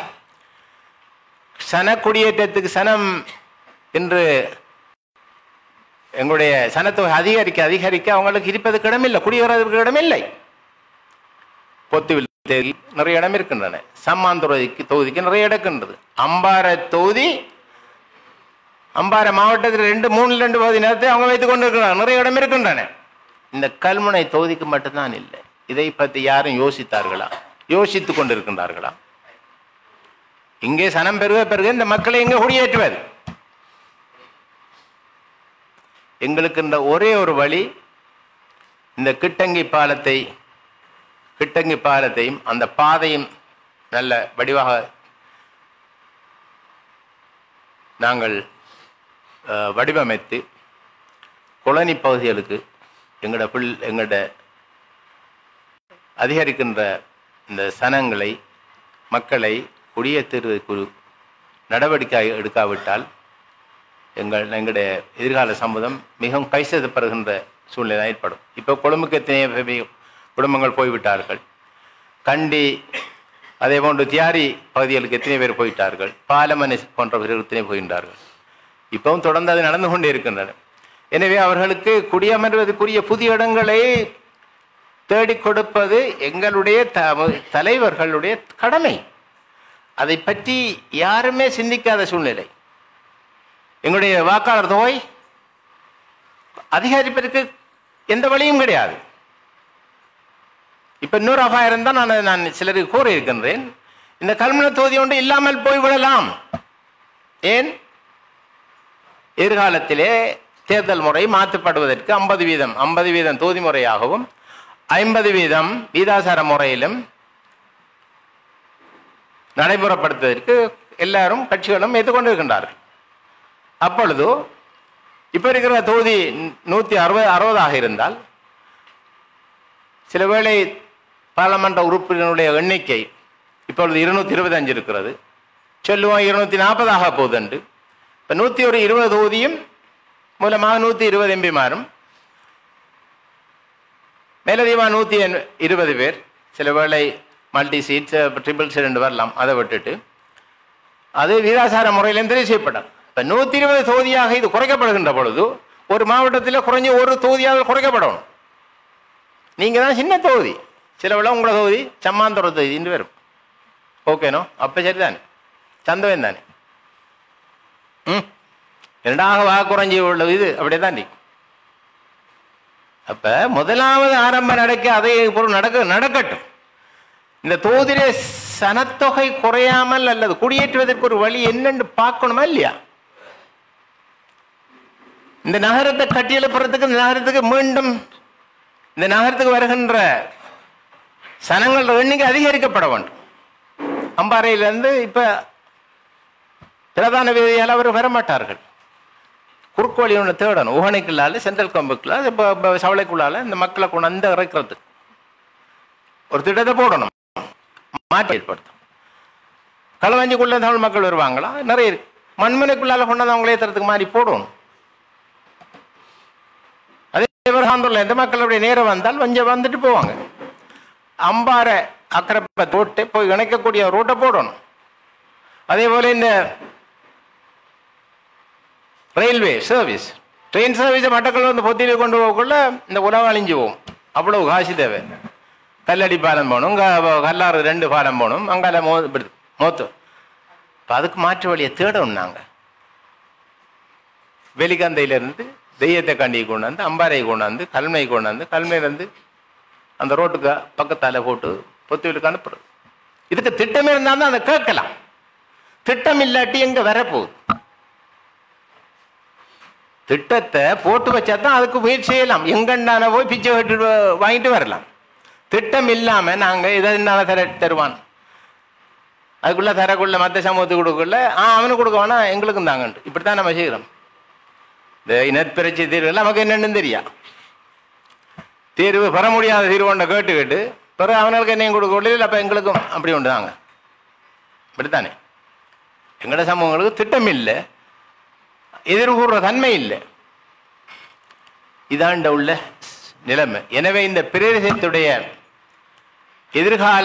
சன குடியேற்றத்துக்கு சனம் இன்று எங்களுடைய சனத்தொகை அதிகரிக்க அதிகரிக்க அவங்களுக்கு இருப்பதற்கு இடமில்லை குடியேறதுக்கு இடமில்லை பொத்துவில் தேதி நிறைய இடம் இருக்கின்றன சம்மாந்துறைக்கு தொகுதிக்கு நிறைய இடம் இருக்கின்றது அம்பார தொகுதி அம்பார மாவட்டத்தில் ரெண்டு மூணு ரெண்டு பகுதி நேரத்தை அவங்க வைத்துக் கொண்டிருக்கிறாங்க நிறைய இடம் இருக்கின்றன இந்த கல்முனை தொகுதிக்கு மட்டும்தான் இல்லை இதை பற்றி யாரும் யோசித்தார்களா யோசித்துக் கொண்டிருக்கின்றார்களா இங்கே சனம் பெருக பெருக இந்த மக்களை எங்கே குடியேற்றுவது எங்களுக்கு இந்த ஒரே ஒரு வழி இந்த கிட்டங்கி பாலத்தை கிட்டங்கி பாலத்தையும் அந்த பாதையும் நல்ல வடிவாக நாங்கள் அஹ், வடிவமைத்து குளனி பகுதிகளுக்கு எங்களோட பிள் எங்களோட அதிகரிக்கின்ற இந்த சனங்களை மக்களை குடியேற்றுவதற்கு நடவடிக்கை எடுக்காவிட்டால் எங்கள் எங்களுடைய எதிர்கால சம்மதம் மிகவும் கைசெதப்படுகின்ற சூழ்நிலை ஏற்படும் இப்போ கொழும்புக்கு எத்தனை பே- குடும்பங்கள் போய்விட்டார்கள் கண்டி அதே போன்று தியாரி பகுதிகளுக்கு எத்தனை பேர் போயிட்டார்கள் பாலமனை போன்றவர்கள் எத்தனை போகின்றார்கள் இப்பவும் தொடர்ந்து அது நடந்து கொண்டே இருக்கின்றன எனவே அவர்களுக்கு குடியமர்வதற்குரிய புதிய இடங்களை தேடிக் கொடுப்பது எங்களுடைய த- தலைவர்களுடைய கடமை அதை பற்றி யாருமே சிந்திக்காத சூழ்நிலை எங்களுடைய வாக்காளர் தொகை அதிகரிப்பதற்கு எந்த வழியும் கிடையாது இப்ப இன்னொரு அபாயம் தான் நான் நான் சிலருக்கு கூற இருக்கின்றேன் இந்த கல்முனை தொகுதி ஒன்று இல்லாமல் போய்விடலாம் ஏன் எதிர்காலத்திலே தேர்தல் முறை மாற்றப்படுவதற்கு ஐம்பது வீதம் ஐம்பது வீதம் தொகுதி முறையாகவும் ஐம்பது வீதம் வீதாசார முறையிலும் நடைமுறைப்படுத்துவதற்கு எல்லாரும் கட்சிகளும் ஏற்றுக்கொண்டிருக்கின்றார்கள் அப்பொழுது இப்ப இருக்கிற தொகுதி நூத்தி அறுபது அறுபதாக இருந்தால் சில வேளை பாராளுமன்ற உறுப்பினருடைய எண்ணிக்கை இப்பொழுது இருநூத்தி இருபத்தஞ்சு இருக்கிறது சொல்லுவோம் இருநூத்தி நாற்பதாக போகுதுண்டு இப்போ நூற்றி ஒரு இருபது தொகுதியும் மூலமாக நூற்றி இருபது எம்பிமாரும் மேலதிகமாக நூற்றி இருபது பேர் சில வேளை மல்டி சீட்ஸ் ட்ரிபிள் ரெண்டு வரலாம் அதை விட்டுட்டு அது வீராசார முறையிலும் தெரிவு செய்யப்படும் இப்போ நூற்றி இருபது தொகுதியாக இது குறைக்கப்படுகின்ற பொழுது ஒரு மாவட்டத்தில் குறைஞ்ச ஒரு தொகுதியாக குறைக்கப்படணும் நீங்கள் தான் சின்ன தொகுதி சில விட உங்களோட தொகுதி சம்மாந்துறை தொகுதி என்று வரும் ஓகேனோ அப்போ சரிதானே சந்தவன் தானே ம் இரண்டாக வாக்கு குறைஞ்சி உள்ள இது அப்படியே தாண்டி அப்ப முதலாவது ஆரம்ப நடக்க அதை பொருள் நடக்க நடக்கட்டும் இந்த தொகுதியிலே சனத்தொகை குறையாமல் அல்லது குடியேற்றுவதற்கு ஒரு வழி என்னன்னு பார்க்கணுமா இல்லையா இந்த நகரத்தை கட்டியெழுப்புறதுக்கு இந்த நகரத்துக்கு மீண்டும் இந்த நகரத்துக்கு வருகின்ற சனங்களோட எண்ணிக்கை அதிகரிக்கப்பட வேண்டும் அம்பாறையிலிருந்து இப்ப பிரதான வீதியால் அவர் வரமாட்டார்கள் குறுக்கு வழி ஒன்று தேடணும் உகனைக்குள்ளால சென்ட்ரல் கம்புக்குள்ளால இப்போ இப்போ சவளைக்குள்ளால இந்த மக்களை கொண்டாந்து இறக்கிறதுக்கு ஒரு திட்டத்தை போடணும் மாற்றி ஏற்படுத்தும் களவஞ்சிக்குள்ள தமிழ் மக்கள் வருவாங்களா நிறைய இருக்கு மண்மனைக்குள்ளால கொண்டாந்து அவங்களே ஏற்றுறதுக்கு மாதிரி போடணும் அதே விவகாரத்தில் எந்த மக்கள் அப்படி நேரம் வந்தால் கொஞ்சம் வந்துட்டு போவாங்க அம்பாறை அக்கரப்பை தோட்டு போய் இணைக்கக்கூடிய ரோட்டை போடணும் அதே போல இந்த ரயில்வே சர்வீஸ் ட்ரெயின் சர்வீஸை மட்டக்கள் வந்து பொத்தியில கொண்டு போகக்குள்ள இந்த உலகம் அழிஞ்சு போகும் அவ்வளவு காசு தேவை கல்லடி பாலம் போகணும் க- கல்லாறு ரெண்டு பாலம் போகணும் அங்கால மோ இப்படி மோத்து இப்போ அதுக்கு மாற்று வழியை தேடணும் நாங்கள் வெளிகந்தையிலேருந்து தெய்யத்தை கண்டி கொண்டாந்து அம்பாரை கொண்டாந்து கல்மை கொண்டாந்து கல்மையிலேருந்து அந்த ரோட்டுக்கு பக்கத்தால் போட்டு பொத்துவிலுக்கு அனுப்புறது இதுக்கு திட்டமே இருந்தால் தான் அதை கேட்கலாம் திட்டம் இல்லாட்டி எங்க வரப்போகுது திட்டத்தை போட்டு வச்சா தான் அதுக்கு முயற்சி செய்யலாம் எங்கண்டான போய் பிச்சை வெட்டு வாங்கிட்டு வரலாம் திட்டம் இல்லாம நாங்க இதை என்னால தர தருவான் அதுக்குள்ள தரக்குள்ள மற்ற சமூகத்துக்கு கொடுக்கல ஆ அவனுக்கு கொடுக்க வேணா எங்களுக்கும் தாங்கன்ட்டு இப்படித்தான் நம்ம செய்கிறோம் இந்த இனப்பிரட்சி தீர்வு நமக்கு என்னன்னு தெரியா தீர்வு பெற முடியாத தீர்வு ஒன்றை கேட்டு கேட்டு பிறகு அவனுக்கு என்னையும் கொடுக்க இல்லை அப்போ எங்களுக்கும் அப்படி உண்டு தாங்க இப்படித்தானே எங்களோட சமூகங்களுக்கு திட்டம் இல்லை எதிர்கூறுற தன்மை இல்லை இதாண்ட உள்ள நிலைமை எனவே இந்த பிரதேசத்துடைய எதிர்கால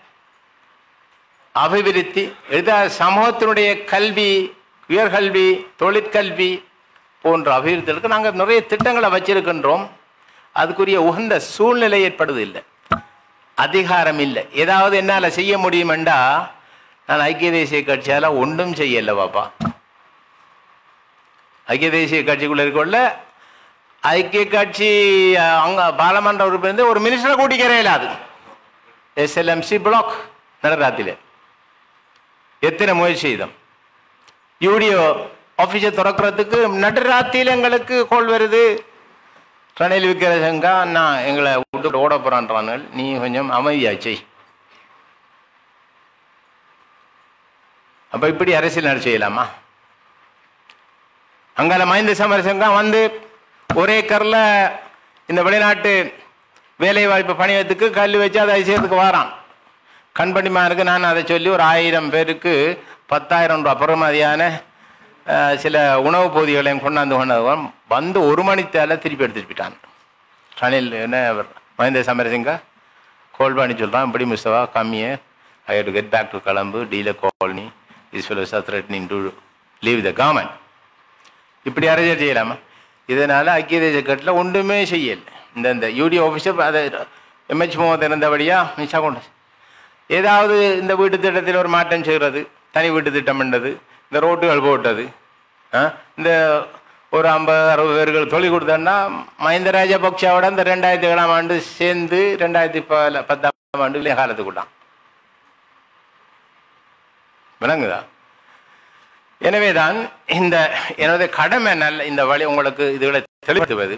அபிவிருத்தி எதிர்கால சமூகத்தினுடைய கல்வி உயர்கல்வி தொழிற்கல்வி போன்ற அபிவிருத்திகளுக்கு நாங்கள் நிறைய திட்டங்களை வச்சிருக்கின்றோம் அதுக்குரிய உகந்த சூழ்நிலை ஏற்படுது இல்லை அதிகாரம் இல்லை ஏதாவது என்னால் செய்ய முடியுமெண்டா நான் ஐக்கிய தேசிய கட்சியால் ஒன்றும் செய்யலை பாப்பா ஐக்கிய தேசிய கட்சிக்குள்ள இருக்கொள்ள ஐக்கிய கட்சி அஹ், அங்க பாராளுமன்ற உறுப்பினர் ஒரு மினிஸ்டரை கூட்டிக்கிறேன் அது எஸ்எல்எம்சி பிளாக் நடராத்தில எத்தனை முயற்சி செய்தோம் யூடிஓ ஆஃபீஸை திறக்கிறதுக்கு நடுராத்தியில் எங்களுக்கு கோல் வருது ரணில் விக்ரமசிங்கா நான் எங்களை விட்டு ஓட போறான்றாங்க நீ கொஞ்சம் அமைதியா செய் அப்ப இப்படி அரசியல் நடத்த செய்யலாமா அங்கால மஹிந்த சமரசங்கம் வந்து ஒரே கரில் இந்த வெளிநாட்டு வேலை வாய்ப்பு பணியத்துக்கு கல் வச்சு அதை செய்யறதுக்கு வாரான் கண்பணிமாருக்கு நான் அதை சொல்லி ஒரு ஆயிரம் பேருக்கு பத்தாயிரம் ரூபா பெறுமதியான அஹ், சில உணவுப் பொதிகளையும் கொண்டாந்து கொண்டவன் வந்து ஒரு மணித்தால திருப்பி எடுத்துட்டு போயிட்டான் ரணில் என்ன அவர் மஹிந்த சமரசிங்கா கால் பண்ணி சொல்கிறான் இப்படி மிஸ்ஸவா கம்மியே I to get back to Colombo dealer colony is fellows are threatening to leave the government இப்படி அரசியல் செய்யலாமா இதனால் ஐக்கிய தேசிய கட்டில் ஒன்றுமே செய்யல இந்த இந்த யூடி ஆஃபீஸர் அதை எம்ஹெச் மோகன் இருந்தபடியா மிச்சா கொண்டு ஏதாவது இந்த வீட்டு திட்டத்தில் ஒரு மாற்றம் செய்கிறது தனி வீட்டு திட்டம் பண்ணது இந்த ரோட்டுகள் போட்டது ஆ, இந்த ஒரு ஐம்பது அறுபது பேர்கள் தொழில் கொடுத்தோன்னா மஹிந்த ராஜபக்ஷாவோட இந்த ரெண்டாயிரத்தி ஏழாம் ஆண்டு சேர்ந்து ரெண்டாயிரத்தி பல பத்தாம் ஆண்டு இளைய காலத்துக்குள்ளான் விளங்குதா எனவேதான் இந்த எனது கடமை நல்ல இந்த வழி உங்களுக்கு இதுகளை தெளிவுபடுத்துவது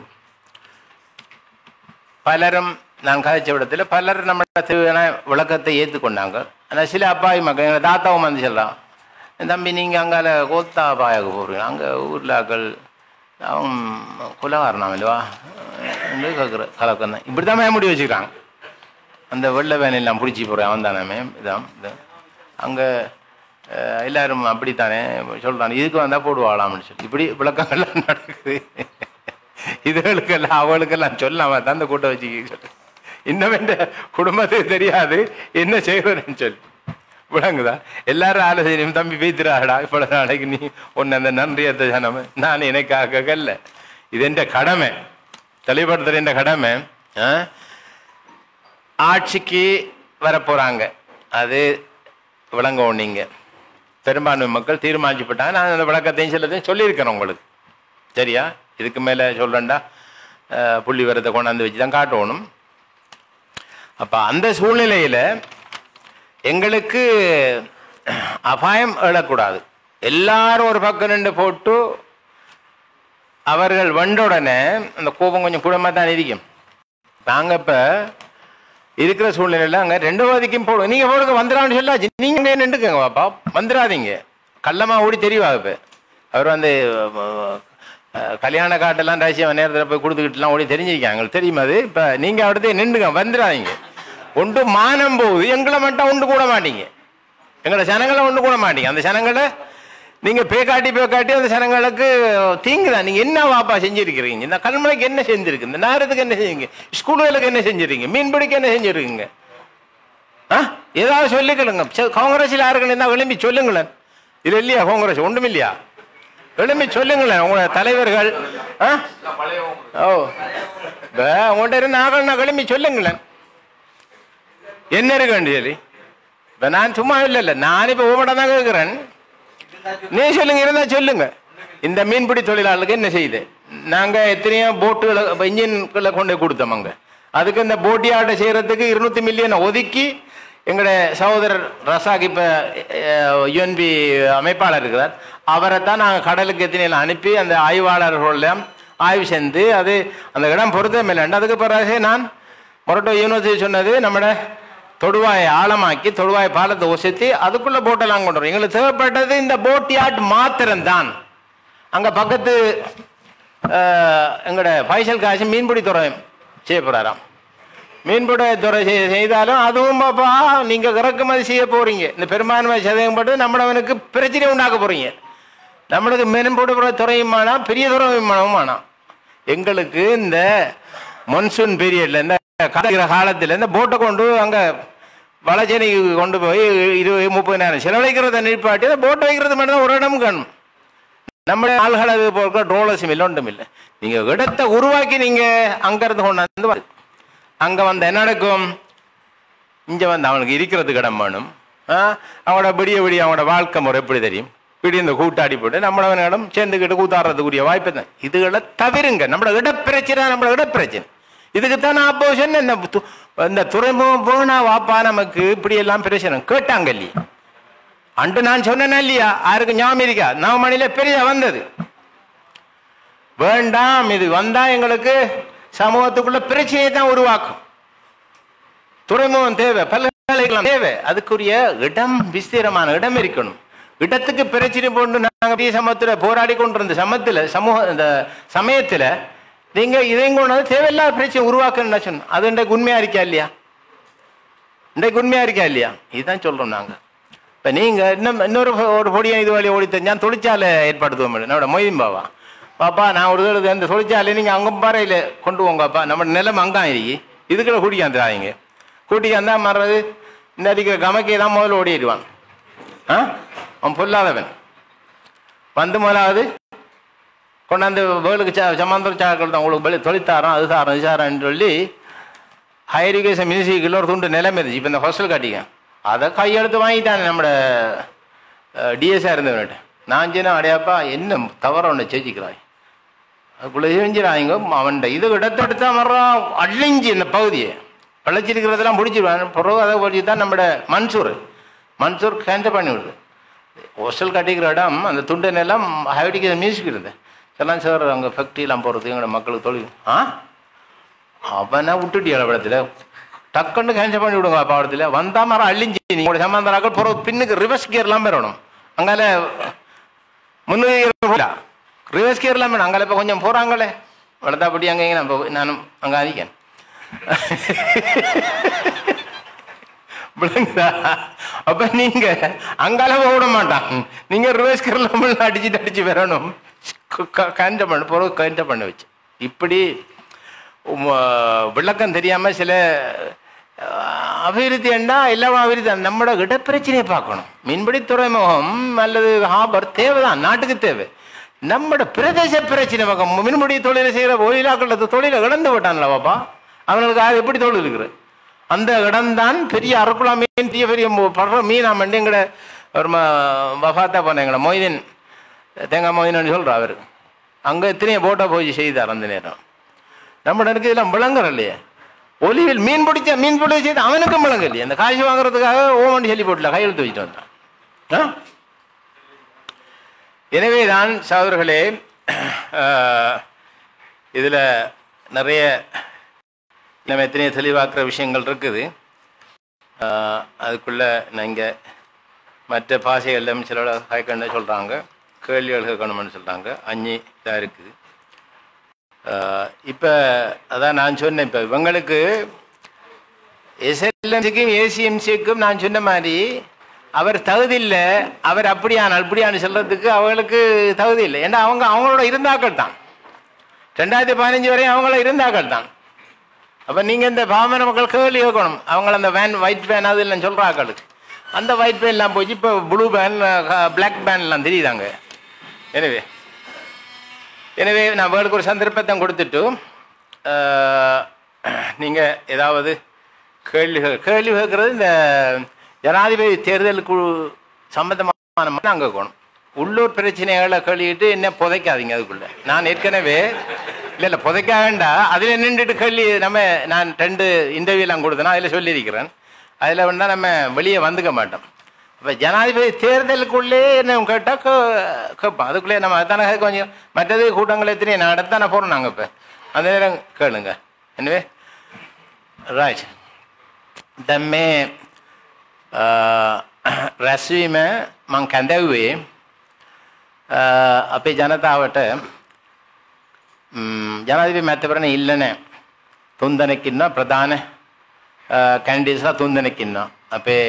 பலரும் நான் கதைச்ச விடத்தில் பலர் நம்மளோட தேவையான விளக்கத்தை ஏற்றுக்கொண்டாங்க ஆனால் சில அப்பாவி மக்கள் எங்கள் தாத்தாவும் வந்து சொல்கிறான் தம்பி நீங்கள் அங்கால கோத்தா பாயாக்கு போகிறீங்க அங்கே ஊரில் ஆக்கள் அவன் குலகாரனாம் இல்லவா கேட்குற கலக்கம் தான் இப்படி தான் முடி வச்சுக்கிறாங்க அந்த வெள்ளை வேனையெல்லாம் பிடிச்சி போகிறேன் அவன் தானே மேம் இதான் இது அங்கே அஹ், எல்லாரும் அப்படித்தானே சொல்கிறான் இதுக்கு வந்தால் போடுவாளாம்னு சொல்லி இப்படி விளக்கங்கள்லாம் நடக்குது இதுகளுக்கெல்லாம் அவளுக்கெல்லாம் சொல்லாம தான் அந்த கூட்டம் வச்சு சொல்லு இன்னும் என்ற குடும்பத்துக்கு தெரியாது என்ன செய்கிறேன்னு சொல்லி விளங்குதா எல்லாரும் ஆலோசனையும் தம்பி பேத்துறாடா இவ்வளவு நாளைக்கு நீ உன்னை அந்த நன்றியத்த ஜனம் நான் எனக்காக கல்ல இது என்ற கடமை தெளிவுபடுத்துற என்ற கடமை ஆ? ஆட்சிக்கு வரப்போறாங்க அது விளங்க நீங்க பெரும்பான்மை மக்கள் தீர்மானிச்சுப்பட்டாங்க நான் அந்த விளக்கத்தையும் சிலதையும் சொல்லியிருக்கிறேன் உங்களுக்கு சரியா இதுக்கு மேலே சொல்கிறேன்டா புள்ளி வரத்தை கொண்டாந்து வச்சு தான் காட்டணும் அப்போ அந்த சூழ்நிலையில் எங்களுக்கு அபாயம் எழக்கூடாது எல்லாரும் ஒரு பக்கம் நின்று போட்டு அவர்கள் வந்த உடனே அந்த கோபம் கொஞ்சம் கூடமாக தான் இருக்கும் நாங்கள் இப்போ இருக்கிற சூழ்நிலையில் அங்கே ரெண்டு வாதிக்கும் போடுவோம் நீங்கள் போடுங்க வந்துடான்னு சொல்லாச்சு நீங்கள் நின்றுக்கங்க பாப்பா வந்துடாதீங்க கள்ளமாக ஓடி தெரியுவா இப்போ அவர் வந்து அஹ், கல்யாண காட்டெல்லாம் ரகசியம் நேரத்தில் போய் கொடுத்துக்கிட்டுலாம் ஓடி தெரிஞ்சிருக்காங்க எங்களுக்கு தெரியுமா அது இப்போ நீங்கள் அடுத்து நின்றுங்க வந்துடாதீங்க ஒன்று மானம் போகுது எங்களை மட்டும் ஒன்று கூட மாட்டீங்க எங்களை ஜனங்களை ஒன்று கூட மாட்டீங்க அந்த ஜனங்களை நீங்கள் பேக்காட்டி பேக்காட்டி அந்த ஜனங்களுக்கு தீங்கு தான் நீங்கள் என்ன வாப்பா செஞ்சிருக்கிறீங்க இந்த கல்மலைக்கு என்ன செஞ்சிருக்கு இந்த நேரத்துக்கு என்ன செஞ்சீங்க ஸ்கூலுகளுக்கு என்ன செஞ்சிருக்கீங்க மீன்பிடிக்க என்ன செஞ்சிருக்கீங்க ஆ ஏதாவது சொல்லிக்கலுங்க சரி, காங்கிரஸில் யாருக்குன்னு இருந்தால் விளம்பி சொல்லுங்களேன் இது இல்லையா காங்கிரஸ் ஒன்றும் இல்லையா விளம்பி சொல்லுங்களேன் உங்களோட தலைவர்கள் ஆ ஓ இப்போ உங்கள்கிட்ட இருந்து ஆகலன்னா கிளம்பி சொல்லுங்களேன் என்ன இருக்கு சொல்லி இப்போ நான் சும்மா இல்லை இல்லை நான் இப்போ உங்கள்கிட்ட தான் கேட்குறேன் நீ சொல்லுங்க இருந்தா சொல்லுங்க இந்த மீன்பிடி தொழிலாளர்களுக்கு என்ன செய்யுது நாங்க எத்தனையோ போட்டுகளை இன்ஜின்களை கொண்டு போய் கொடுத்தோம் அங்க அதுக்கு இந்த போட்டியாட்ட செய்யறதுக்கு இருநூத்தி மில்லியன் ஒதுக்கி எங்களுடைய சகோதரர் ரசாக் இப்ப யுஎன்பி அமைப்பாளர் இருக்கிறார் அவரை தான் நாங்கள் கடலுக்கு எத்தனையில அனுப்பி அந்த ஆய்வாளர்களெல்லாம் ஆய்வு செஞ்சு அது அந்த இடம் பொருத்தம் இல்லைண்டு அதுக்கு பிறகு நான் மொரட்டோ யூனிவர்சிட்டி சொன்னது நம்மட தொடுவாயை ஆழமாக்கி தொடுவாய் பாலத்தை ஒசத்தி அதுக்குள்ள போட்டெல்லாம் கொண்டு வரும் எங்களுக்கு தேவைப்பட்டது இந்த போட் யார்ட் மாத்திரம்தான் அங்க பக்கத்து அஹ், எங்களோட பைசல் காசு மீன்பிடி துறை செய்ய போறாராம் மீன்பிட துறை செய்- செய்தாலும் அதுவும் பாப்பா நீங்க இறக்குமதி செய்ய போறீங்க இந்த பெரும்பான்மை சதவீதம் போட்டு நம்மளவனுக்கு பிரச்சனை உண்டாக்க போறீங்க நம்மளுக்கு மீன்பிட துறையும் வேணாம் பெரிய துறையும் வேணாம் எங்களுக்கு இந்த மன்சூன் பீரியட்ல இந்த காலகிற காலத்தில் இந்த போட்டை கொண்டு அங்க வளச்சேனைக்கு கொண்டு போய் இருபது முப்பது நேரம் செலவழிக்கிறத நிற்பாட்டி அந்த போட்டை வைக்கிறது மட்டும் தான் ஒரு இடம் காணும் நம்ம ஆள்கள் அது போக ட்ரோலஸும் இல்லை ஒன்றும் இல்லை நீங்க இடத்தை உருவாக்கி நீங்க அங்க இருந்து கொண்டாந்து வா- அங்க வந்து என்ன நடக்கும் இங்க வந்து அவனுக்கு இருக்கிறதுக்கு இடம் வேணும் ஆ, அவனோட விடிய விடிய அவனோட வாழ்க்கை முறை எப்படி தெரியும் விடிய இந்த கூட்டாடி போட்டு நம்மளவனிடம் சேர்ந்துக்கிட்டு கூத்தாடுறதுக்குரிய வாய்ப்பு தான் இதுகளை தவிருங்க நம்மளோட இடப்பிரச்சனை நம்மளோட இடப்பிரச்சனை இதுக்கு தான் ஆப்போசிஷன் இந்த து- இந்த துறைமுகம் போனா வாப்பா நமக்கு இப்படி எல்லாம் பிரச்சனை கேட்டாங்க இல்லையா அன்று நான் சொன்னேனா இல்லையா யாருக்கு ஞாபகம் இருக்கா நான் மணில பெரிதா வந்தது வேண்டாம் இது வந்தா எங்களுக்கு சமூகத்துக்குள்ள பிரச்சனையை தான் உருவாக்கும் துறைமுகம் தேவை பல்கலைக்கழகம் தேவை அதுக்குரிய இடம் விஸ்தீரமான இடம் இருக்கணும் இடத்துக்கு பிரச்சனை போட்டு நாங்க பெரிய சமத்துல போராடி கொண்டிருந்த சமத்துல சமூக இந்த சமயத்துல நீங்க இதையும் கொண்டு வந்து தேவையில்லாத பிரச்சனை உருவாக்கணும்னு சொன்னோம் அது இன்றைக்கு உண்மையா இருக்கா இல்லையா இன்றைக்கு உண்மையா இருக்கா இல்லையா இதுதான் சொல்றோம் நாங்க இப்ப நீங்க இன்னும் இன்னொரு ஒரு பொடியை இது வழி ஓடி தெரிஞ்சான் தொழிற்சாலை ஏற்படுத்துவோம் நம்மளோட மொய்தீன் பாவா பாப்பா நான் ஒரு தடவை இந்த தொழிற்சாலை நீங்க அங்க பாறையில கொண்டு போங்கப்பா நம்ம நிலம் அங்கா இருக்கு இதுக்குள்ள கூட்டிக்காந்துறாங்க கூட்டிக்காந்தா மறது இந்த அடிக்கிற கமக்கை தான் முதல்ல ஓடிடுவான் ஆ அவன் பொல்லாதவன் வந்து முதலாவது கொண்டாந்து வேலுக்கு ச சமாந்தர சாக்கள் தான் உங்களுக்கு பலி தொழித்தாரம் அது தாரம் இது தாரம்னு சொல்லி ஹையர் எஜுகேஷன் மினிஸ்ட்ரிக்குள்ள ஒரு துண்டு நிலம் இருந்துச்சு இப்போ இந்த ஹாஸ்டல் காட்டிக்க அதை கையெழுத்து வாங்கிட்டானே நம்மட டிஎஸ்ஆ இருந்தவன்கிட்ட நான் சொன்னேன் அடையாப்பா என்ன தவற ஒன்று செஞ்சுக்கிறாய் அதுக்குள்ளே செஞ்சிடாங்க அவன்கிட்ட இது இடத்தெடுத்தா மரம் அழிஞ்சு இந்த பகுதியை பிழைச்சிருக்கிறதெல்லாம் பிடிச்சிருவான் பிறகு அதை பிடிச்சி தான் நம்மட மன்சூர் மன்சூர் கேன்சல் பண்ணி விடுது ஹோஸ்டல் கட்டிக்கிற இடம் அந்த துண்டு நிலம் ஹைடிக்கு மியூசிக் இருந்தேன் எல்லாம் சார் அங்கே ஃபேக்ட்ரியெலாம் போகிறது எங்களோட மக்களுக்கு தொழில் ஆ அவனை விட்டுட்டியா படத்தில் டக்குன்னு கேன்சல் பண்ணி விடுங்க பாடத்தில் வந்தா மரம் அழிஞ்சு நீங்களோட சமாந்தராக்கள் பிறகு பின்னுக்கு ரிவர்ஸ் கியர்லாம் வரணும் அங்கால முன்னுக்கு ரிவர்ஸ் கியர்லாம் வேணும் அங்கால இப்போ கொஞ்சம் போகிறாங்களே வளர்த்தாப்பட்டி அங்கே இங்கே நான் இப்போ நானும் அங்கே அதிக்கேன் விளங்குதா அப்ப நீங்க அங்கால போக விட மாட்டான் நீங்க ரிவர்ஸ் கியர்லாம் அடிச்சுட்டு அடிச்சு வரணும் கண்ட பண்ண பிறகு கண்ட பண்ண வச்சு இப்படி உம், விளக்கம் தெரியாம சில அஹ், அபிவிருத்தி என்ன எல்லாம் அபிவிருத்தி நம்மளோட இடப்பிரச்சனையை பார்க்கணும் மீன்பிடி துறைமுகம் அல்லது ஹாபர் தேவைதான் நாட்டுக்கு தேவை நம்மட பிரதேச பிரச்சனை பக்கம் மீன்பிடி தொழிலை செய்கிற தொழிலாக்கள் தொழிலை இழந்து விட்டான்ல பாப்பா அவங்களுக்கு அது எப்படி தொழில் இருக்குது அந்த இடம்தான் பெரிய அறுக்குளா மீன் பெரிய பெரிய மு- படுற மீனா மண்டி எங்கட ஒரு வஃபாத்தா போன எங்கட மொய்தீன் தேங்காய் மொய்தீன் சொல்கிறா அவர் அங்கே எத்தனையோ போட்டோ போய் செய்தார் அந்த நேரம் நம்ம எனக்கு இதெல்லாம் விளங்குற இல்லையே ஒலிவில் மீன் பிடிச்ச மீன் பிடிச்ச செய்து அவனுக்கும் விளங்க இல்லையே அந்த காசு வாங்குறதுக்காக ஓமண்டி சொல்லி போட்டல கையெழுத்து வச்சுட்டு வந்தான் ஆ? எனவே தான் சகோதரர்களே இதில் நிறைய நம்ம எத்தனையோ தெளிவாக்குற விஷயங்கள் இருக்குது ஆஹ் அதுக்குள்ள நீங்கள் மற்ற பாஷைகளில் சிலோட ஹைக்கண்ட சொல்கிறாங்க கேள்விகள் கேட்கணும்னு சொல்கிறாங்க அஞ்சு இதாக இருக்குது இப்போ அதான் நான் சொன்னேன் இப்போ இவங்களுக்கு எஸ்எல்எம்சிக்கும் ஏசிஎம்சிக்கும் நான் சொன்ன மாதிரி அவர் தகுதி இல்லை அவர் அப்படியான இப்படியான்னு சொல்றதுக்கு அவங்களுக்கு தகுதி இல்லை ஏன்னா அவங்க அவங்களோட இருந்தாக்கள் தான் ரெண்டாயிரத்தி பதினஞ்சு வரையும் அவங்கள இருந்தாக்கள் தான் அப்போ நீங்கள் இந்த பாமர மக்கள் கேள்வி கேட்கணும் அவங்கள அந்த வேன் ஒயிட் வேன் அது இல்லைன்னு சொல்கிற ஆக்களுக்கு அந்த ஒயிட் வேன்லாம் போச்சு இப்போ ப்ளூ வேன் பிளாக் வேன்லாம் தெரியுதாங்க எனவே எனவே நான் வேலுக்கு ஒரு சந்தர்ப்பத்தை கொடுத்துட்டு நீங்கள் ஏதாவது கேள்வி கே- கேள்வி கேட்குறது இந்த ஜனாதிபதி தேர்தல் குழு சம்பந்தமான அங்கே இருக்கணும் உள்ளூர் பிரச்சனைகளை கேள்விட்டு என்ன புதைக்காதீங்க அதுக்குள்ள நான் ஏற்கனவே இல்லை இல்லை புதைக்க வேண்டாம் அதில் நின்றுட்டு கேள்வி நம்ம நான் ரெண்டு இன்டர்வியூலாம் கொடுத்தேன்னா அதில் சொல்லியிருக்கிறேன் அதில் வேணா நம்ம வெளியே வந்துக்க மாட்டோம் இப்போ ஜனாதிபதி தேர்தலுக்குள்ளே என்ன கேட்டால் கேட்போம் அதுக்குள்ளே நம்ம அதான கொஞ்சம் மற்றது கூட்டங்கள் எத்தனை நடத்தானே போகிறோம் நாங்கள் இப்போ அந்த நேரம் கேளுங்க எனவே ரைட் તમે රැස්වීම මං කැඳැව්වේ අ, අපේ ජනතාවට ම්, ජනාධිපති මැතිවරණ ඉල්ලන තුන් දෙනෙක් ඉන්නවා ප්‍රධාන කැන්ඩිස්ලා තුන් දෙනෙක් ඉන්නවා. අපේ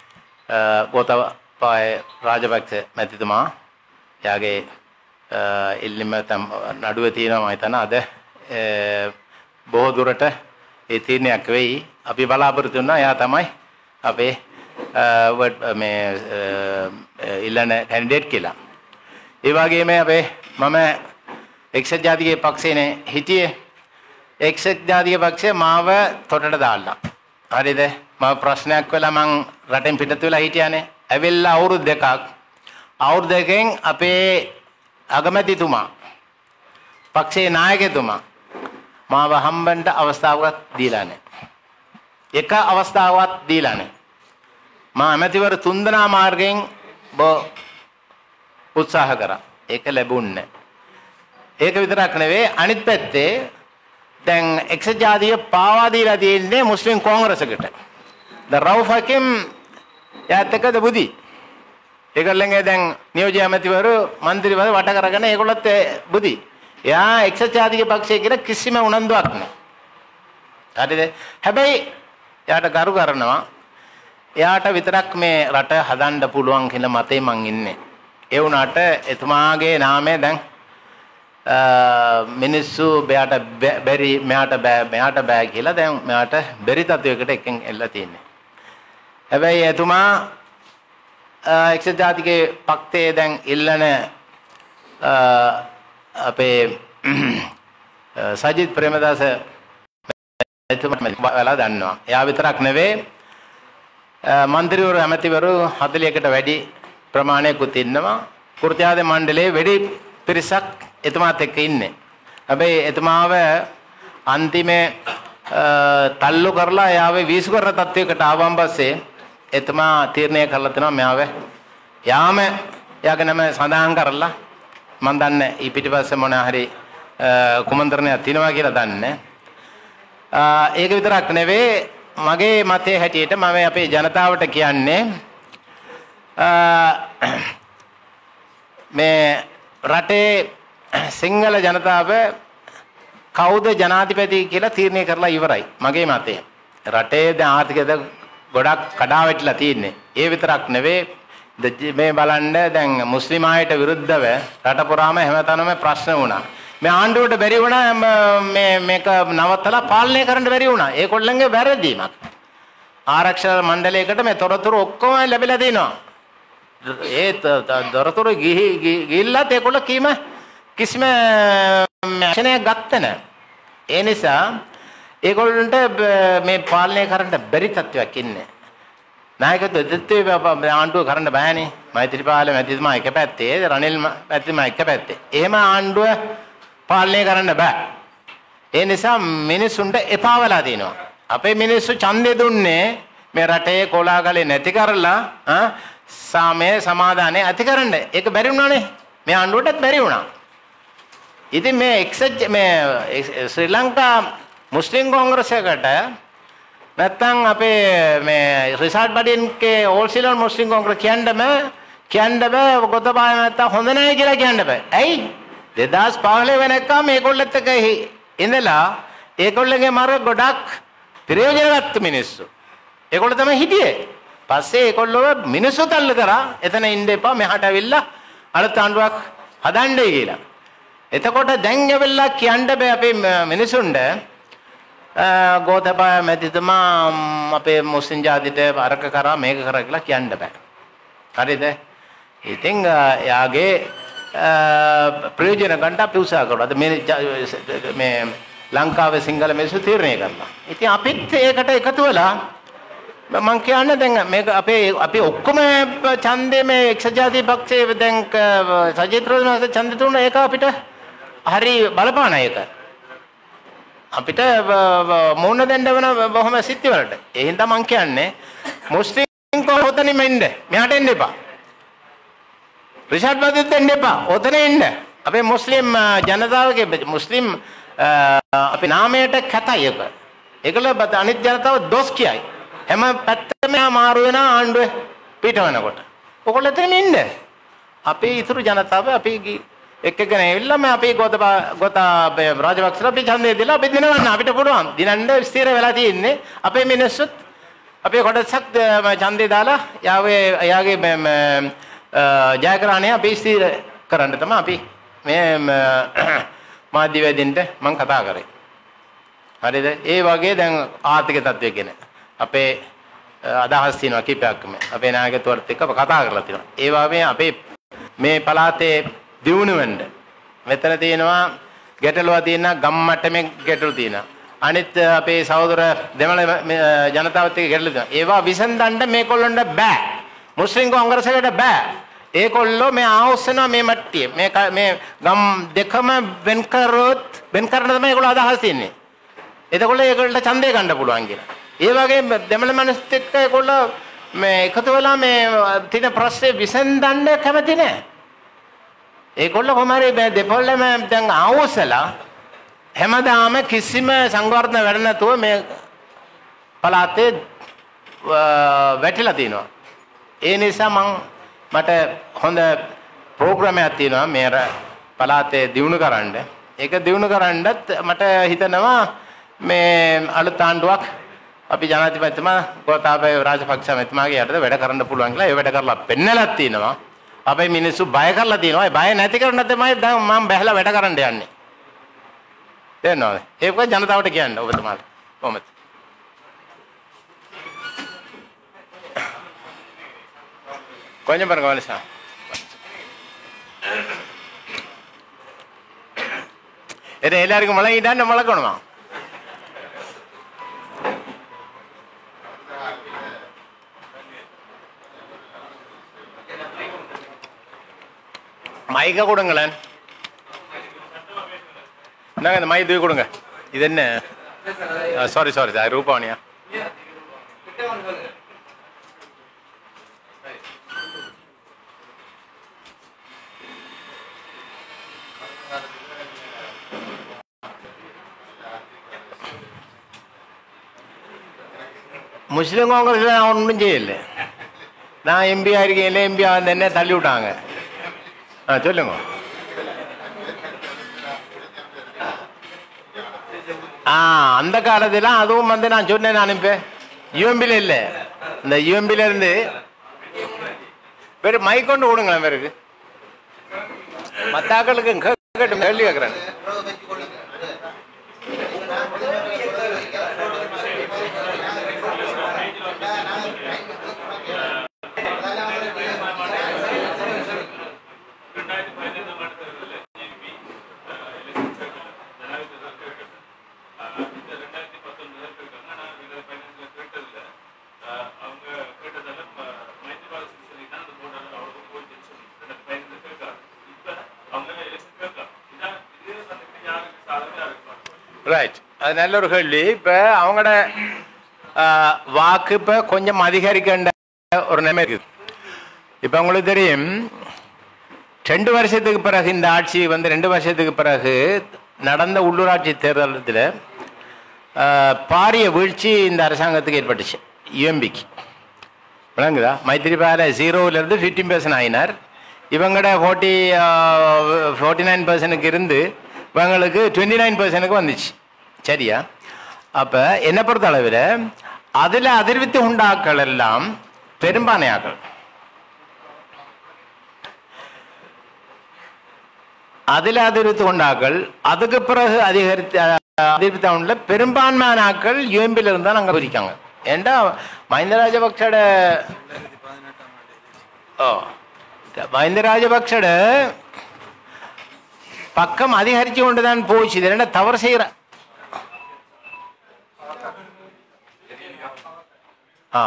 ගෝතපාය රාජපක්ෂ මැතිතුමා එයාගේ ඉල්ලිම තම් නඩුව තියෙනවා මම හිතන අද බොහෝ දුරට ඒ තීරණයක් වෙයි. අපි බලාපොරොත්තු වෙනවා එයා තමයි අපේ මේ ඉල්ලන කැන්ඩිඩේට් කියලා. ඒ වගේම අපේ මම එක්සත් ජාතික පක්ෂේනේ හිටියේ. එක්සත් ජාතික පක්ෂය මාව තොටට දාලා. හරිද? මම ප්‍රශ්නයක් වෙලා මං රටෙන් පිටත් වෙලා හිටියානේ. ඇවිල්ලා අවුරුදු දෙකක්. අවුරුදු දෙකෙන් අපේ අගමැතිතුමා පක්ෂයේ නායකතුමා මාව හම්බෙන්න අවස්ථාවක් දීලා නැහැ. එක අවස්ථාවක් දීලා නැහැ. මා ඇමතිවරු තුන්දෙනා මාර්ගයෙන් බෝ උත්සාහ කරා. ඒක ලැබුණේ ඒක විතරක් නෙවෙයි අනිත් පැත්තේ දැන් එක්සත් ජාතිය පාවා දීලා තියෙන්නේ මුස්ලිම් කොංග්‍රසයකට. දැන් රවුෆ් හකීම් යාත් එක්කද බුදි. ඒගොල්ලන්ගේ දැන් නියෝජ්‍ය ඇමතිවරු മന്ത്രിවරු වට කරගෙන ඒගොල්ලත් බුදි. එයා එක්සත් ජාතික පක්ෂය කියලා කිසිම උනන්දුවක් නැහැ. හරිද? හැබැයි එයාට ගරු කරනවා. එයාට විතරක් මේ රට හදන්න පුළුවන් කියලා මතේ මං ඉන්නේ. ඒ වුණාට එතුමාගේ නාමය දැන් මිනිස්සු මෙයාට බැරි මෙයාට බෑ මෙයාට බෑ කියලා දැන් මෙයාට බැරි තත්වයකට එකෙන් එල්ල තියෙන්නේ. හැබැයි එතුමා එක්සත් ජාතිකේ පක්ෂයේ දැන් ඉල්ලන අපේ සජිත් ප්‍රේමදාස එතුමා වෙලා දන්නවා. එයා විතරක් නෙවෙයි මන්ත්‍රීවරු ඇමතිවරු 40කට වැඩි ප්‍රමාණයකුත් ඉන්නවා. කෘත්‍යාද මණ්ඩලයේ වැඩි පිරිසක් එතුමාත් එක්ක ඉන්නේ. හැබැයි එතුමාව අන්තිමේ තල්ලු කරලා එයාව වීසු කරන තත්වයකට ආවම පස්සේ එතුමා තීරණය කරලා තිනවා මෙයාව යාම එයාගේ නම සඳහන් කරලා මම දන්නේ ඊ පිටිපස්සේ මොන හරි කුමන්ත්‍රණයක් තියෙනවා කියලා දන්නේ. ඒක විතරක් නෙවෙයි මගේ මතයේ හැටියට මම අපේ ජනතාවට කියන්නේ මේ රටේ සිංහල ජනතාව කවුද ජනාධිපති කියලා තීරණය කරලා ඉවරයි මගේ මතය. රටේ දැන් ආර්ථිකද ගොඩක් කඩා වැටිලා තියෙන්නේ. ඒ විතරක් නෙවෙයි මේ බලන්න දැන් මුස්ලිම් ආයයට විරුද්ධව රට පුරාම හැමතැනම ප්‍රශ්න වුණා. මේ ආණ්ඩුවට බැරි වුණා මේ මේක නවත්තලා පාලනය කරන්න බැරි වුණා. ඒගොල්ලන්ගේ වැරදීමක්. ආරක්ෂක මණ්ඩලයකට මේ තොරතුරු ඔක්කොම ලැබිලා තිනවා. ඒ දොරතුරු ගිහි ගිහිල්ලත් ඒගොල්ල කීම කිසිම ඇක්ෂනයක් ගත්තේ නැහැ. ඒ නිසා ඒගොල්ලන්ට මේ පාලනය කරන්න බැරි තත්වයක් ඉන්නේ. නායකත්ව දෙත්තේ ආණ්ඩුව කරන්න බෑනේ. මෛත්‍රීපාල මැතිතුමා එක පැත්තේ, රනිල් මැතිතුමා එක පැත්තේ. එහෙම ආණ්ඩුව පාලනය කරන්න බෑ. ඒ නිසා මිනිස්සුන්ට එපා වෙලා තිනවා. අපේ මිනිස්සු ඡන්දය දුන්නේ මේ රටේ කොලාගලේ නැති කරලා සාමය සමාදානය ඇති කරන්න. ඒක බැරි වුණානේ. මේ ආණ්ඩුවටත් බැරි වුණා. ඉතින් මේ එක්සත් මේ ශ්‍රී ලංකා මුස්ලිම් කොංග්‍රසයකට නැත්තම් අපේ මේ රිසාඩ් බඩින්ගේ ඕල් සිලන් මුස්ලිම් කොංග්‍රස් කියන්න බෑ කියන්න බෑ ගොතපාය නැත්තම් හොඳ නැහැ කියලා කියන්න බෑ. ඇයි? 2015 වෙනකම් මේගොල්ලත් එක්ක ඉඳලා ඒගොල්ලගේ මර ගොඩක් ප්‍රයෝජන ගත්ත මිනිස්සු. ඒගොල්ලෝ තමයි හිටියේ. පස්සේ ඒගොල්ලෝ මිනිස්සු තල්ලු කරා එතන ඉන්න එපා මෙහාට ඇවිල්ලා අලුත් ආණ්ඩුවක් හදන්නයි කියලා. එතකොට දැන් ඇවිල්ලා කියන්න බෑ අපේ මිනිසුන්ට ගෝතබා මැතිතුමා අපේ මුස්ලිම් ජාතිට අරක කරා මේක කරා කියලා කියන්න බෑ. හරිද? ඉතින් යාගේ ප්‍රයෝජන ගන්න අපි උත්සාහ කරනවා. මේ මේ ලංකාවේ සිංහල මිනිස්සු තීරණය කරනවා. ඉතින් අපිත් ඒකට එකතු වෙලා මම කියන්නේ දැන් මේක අපේ අපි ඔක්කොම ඡන්දේ මේ එක්සත් ජාතික පක්ෂයේ දැන් සජිත් රෝහණ ඡන්ද තුන ඒක අපිට හරි බලපාන එක. අපිට මූණ දෙන්න වෙන බොහොම සිත්ති වලට. ඒ හින්දා මම කියන්නේ මුස්ලිම් කොහොතනින්ම ඉන්න. මෙහාට එන්න එපා. රිෂාඩ් බදිත් දෙන්න එපා. ඔතන එන්න. අපේ මුස්ලිම් ජනතාවගේ මුස්ලිම් අපේ නාමයට කැතයි එක. ඒකල අනිත් ජනතාව දොස් කියයි. හැම පැත්තම මාරු වෙන ආණ්ඩුව පිට වෙනකොට. ඔකොල්ලෝ එතනම ඉන්න. අපේ ඉතුරු ජනතාව අපි එක් එකන එල්ලම අපි ගොත ගොත රාජපක්ෂල අපි ඡන්දය දීලා අපි දිනවන්න අපිට පුළුවන් දිනන්න ස්ථිර වෙලා තියෙන්නේ අපේ මිනිස්සුත් අපේ කොටසක් ද- ඡන්දය දාලා යාගේ එයාගේ ම- ම- අ, ජයග්‍රහණය අපි ස්ථිර කරන්න තමයි අපි මේ ම- මාධ්‍යවේදීන්ට මම කතා කරේ හරිද ඒ වගේ දැන් ආර්ථික තත්ත්වය ගැන අපේ අ, අදහස් තියෙනවා කීපයක්ම අපේ නායකතුවරත් එක්ක අප කතා කරලා තියෙනවා ඒ වගේම අපේ මේ පළාතේ දියුණු වෙන්න මෙතන තියෙනවා ගැටලුවක් තියෙනවා ගම්මට්ටමේ ගැටලු තියෙනවා අනිත් අ, අපේ සහෝදර දෙමළ මේ, අ, ජනතාවත් එක්ක ගැටලු තියෙනවා ඒවා විසඳන්න මේකොල්ලන්ට බෑ මුස්ලිම් කොංග්‍රසයට බෑ ඒකොල්ලෝ මේ ආවස්සනවා මේ මට්ටිය මේ ක- මේ ගම් දෙකම වෙන් කරොත් වෙන් කරන තමයි ඒගොල්ලෝ අදහස් තියෙන්නේ එතකොට ඒගොල්ලන්ට ඡන්දය ගන්න පුළුවන් කියලා. ඒ වගේ දෙමළ මිනිස්සුත් එක්ක ඒගොල්ලෝ මේ එකතු වෙලා මේ තියෙන ප්‍රශ්නේ විසඳන්න කැමති නැහැ. ඒගොල්ලෝ කොහමරි මේ දෙපොළම දැන් ආවොසලා හැමදාම කිසිම සංවර්ධන වැඩ නැතුව මේ පළාතේ අ, වැටිලා තිනවා. ඒ නිසා මං මට හොඳ ප්‍රෝග්‍රෑමයක් තියෙනවා මේ අර පළාතේ දියුණු කරන්න. ඒක දියුණු කරන්නත් මට හිතෙනවා මේ අලුත් ආණ්ඩුවක් අපි ජනාධිපතිතුමා ගෝඨාභය රාජපක්ෂ මහත්මයාගේ යටතේ වැඩ කරන්න පුළුවන් කියලා ඒ වැඩ කරලා පෙන්නලා තිනවා. අපේ මිනිස්සු බය කරලා තියෙනවා. ඒ බය නැති කරන තමයි දැන් මම බැහැලා වැඩ කරන්න යන්නේ. තේරෙනවද? ඒක ජනතාවට කියන්න ඔබතුමාට. කොහොමද? கொஞ்சம் பாருங்க வலிசா இது எல்லாருக்கும் முழங்கிட்டான்னு முழக்கணுமா மைக்க கொடுங்களேன் இந்தாங்க இந்த மை தூக்கி கொடுங்க இது என்ன சாரி சாரி சார் ரூபாவணியா முஸ்லீம் காங்கிரஸில் நான் ஒன்றும் செய்யல நான் எம்பி ஆயிருக்கேன் எம்பி வந்து என்ன தள்ளி விட்டாங்க ஆ சொல்லுங்க ஆ அந்த காலத்துல அதுவும் வந்து நான் சொன்னேன் நான் இப்போ யூஎம்பியில் இல்லை இந்த யூஎம்பியில் இருந்து வேறு மைக் கொண்டு விடுங்களேன் வேறுக்கு மத்தாக்களுக்கு கேட்கட்டும் கேள்வி கேட்குறேன் ரைட் அது நல்ல ஒரு கேள்வி இப்போ அவங்களோட ஆ, வாக்கு இப்போ கொஞ்சம் அதிகரிக்கின்ற ஒரு நிலைமை இருக்குது இப்போ உங்களுக்கு தெரியும் ரெண்டு வருஷத்துக்கு பிறகு இந்த ஆட்சி வந்து ரெண்டு வருஷத்துக்கு பிறகு நடந்த உள்ளூராட்சி தேர்தலத்தில் பாரிய வீழ்ச்சி இந்த அரசாங்கத்துக்கு ஏற்பட்டுச்சு யூஎம்பிக்கு விளங்குதா மைத்திரிபால ஜீரோவிலேருந்து ஃபிஃப்டீன் பர்சன்ட் ஆயினார் இவங்களோட ஃபோர்ட்டி ஃபோர்ட்டி நைன் பர்சனுக்கு இருந்து இவங்களுக்கு டுவெண்ட்டி நைன் பர்சனுக்கு வந்துச்சு சரியா அப்போ என்னை பொறுத்த அளவில் அதில் அதிர்வித்து உண்டாக்கள் எல்லாம் பெரும்பான்மையாக்கள் அதில் அதிர்வித்து உண்டாக்கள் அதுக்கு பிறகு அதிகரித்து அதிர்வித்த உள்ள பெரும்பான்மையான ஆக்கள் யூஎம்பியில் இருந்தால் நாங்கள் பிரிக்காங்க ஏண்டா மஹிந்த ராஜபக்சோட ஓ மஹிந்த ராஜபக்சோட பக்கம் அதிகரித்து கொண்டு தான் போச்சு இது என்ன தவறு செய்கிற ஆ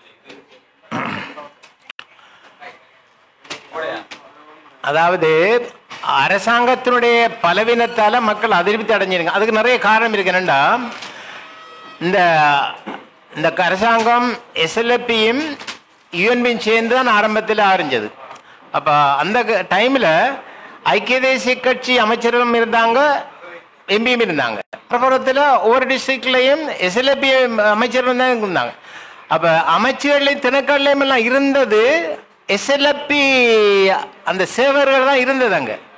அதாவது அரசாங்கத்தினுடைய பலவீனத்தால மக்கள் அதிருப்தி அடைஞ்சிருங்க அதுக்கு நிறைய காரணம் இருக்கு என்னண்டா இந்த இந்த அரசாங்கம் எஸ்எல்எப்பியும் யூஎன்பியும் சேர்ந்து தான் ஆரம்பத்தில் ஆரம்பிச்சது அப்போ அந்த டைமில் ஐக்கிய தேசிய கட்சி அமைச்சர்களும் இருந்தாங்க எம்பியும் இருந்தாங்க புறத்தில் ஒவ்வொரு டிஸ்ட்ரிக்ட்லையும் எஸ்எல்எப்பி அமைச்சரும் தான் இருந்தாங்க அப்போ அமைச்சர்களையும் திணைக்கள்லையும் எல்லாம் இருந்தது எஸ்எல்எப்பி அந்த சேவர்கள் தான் இருந்தது அங்கே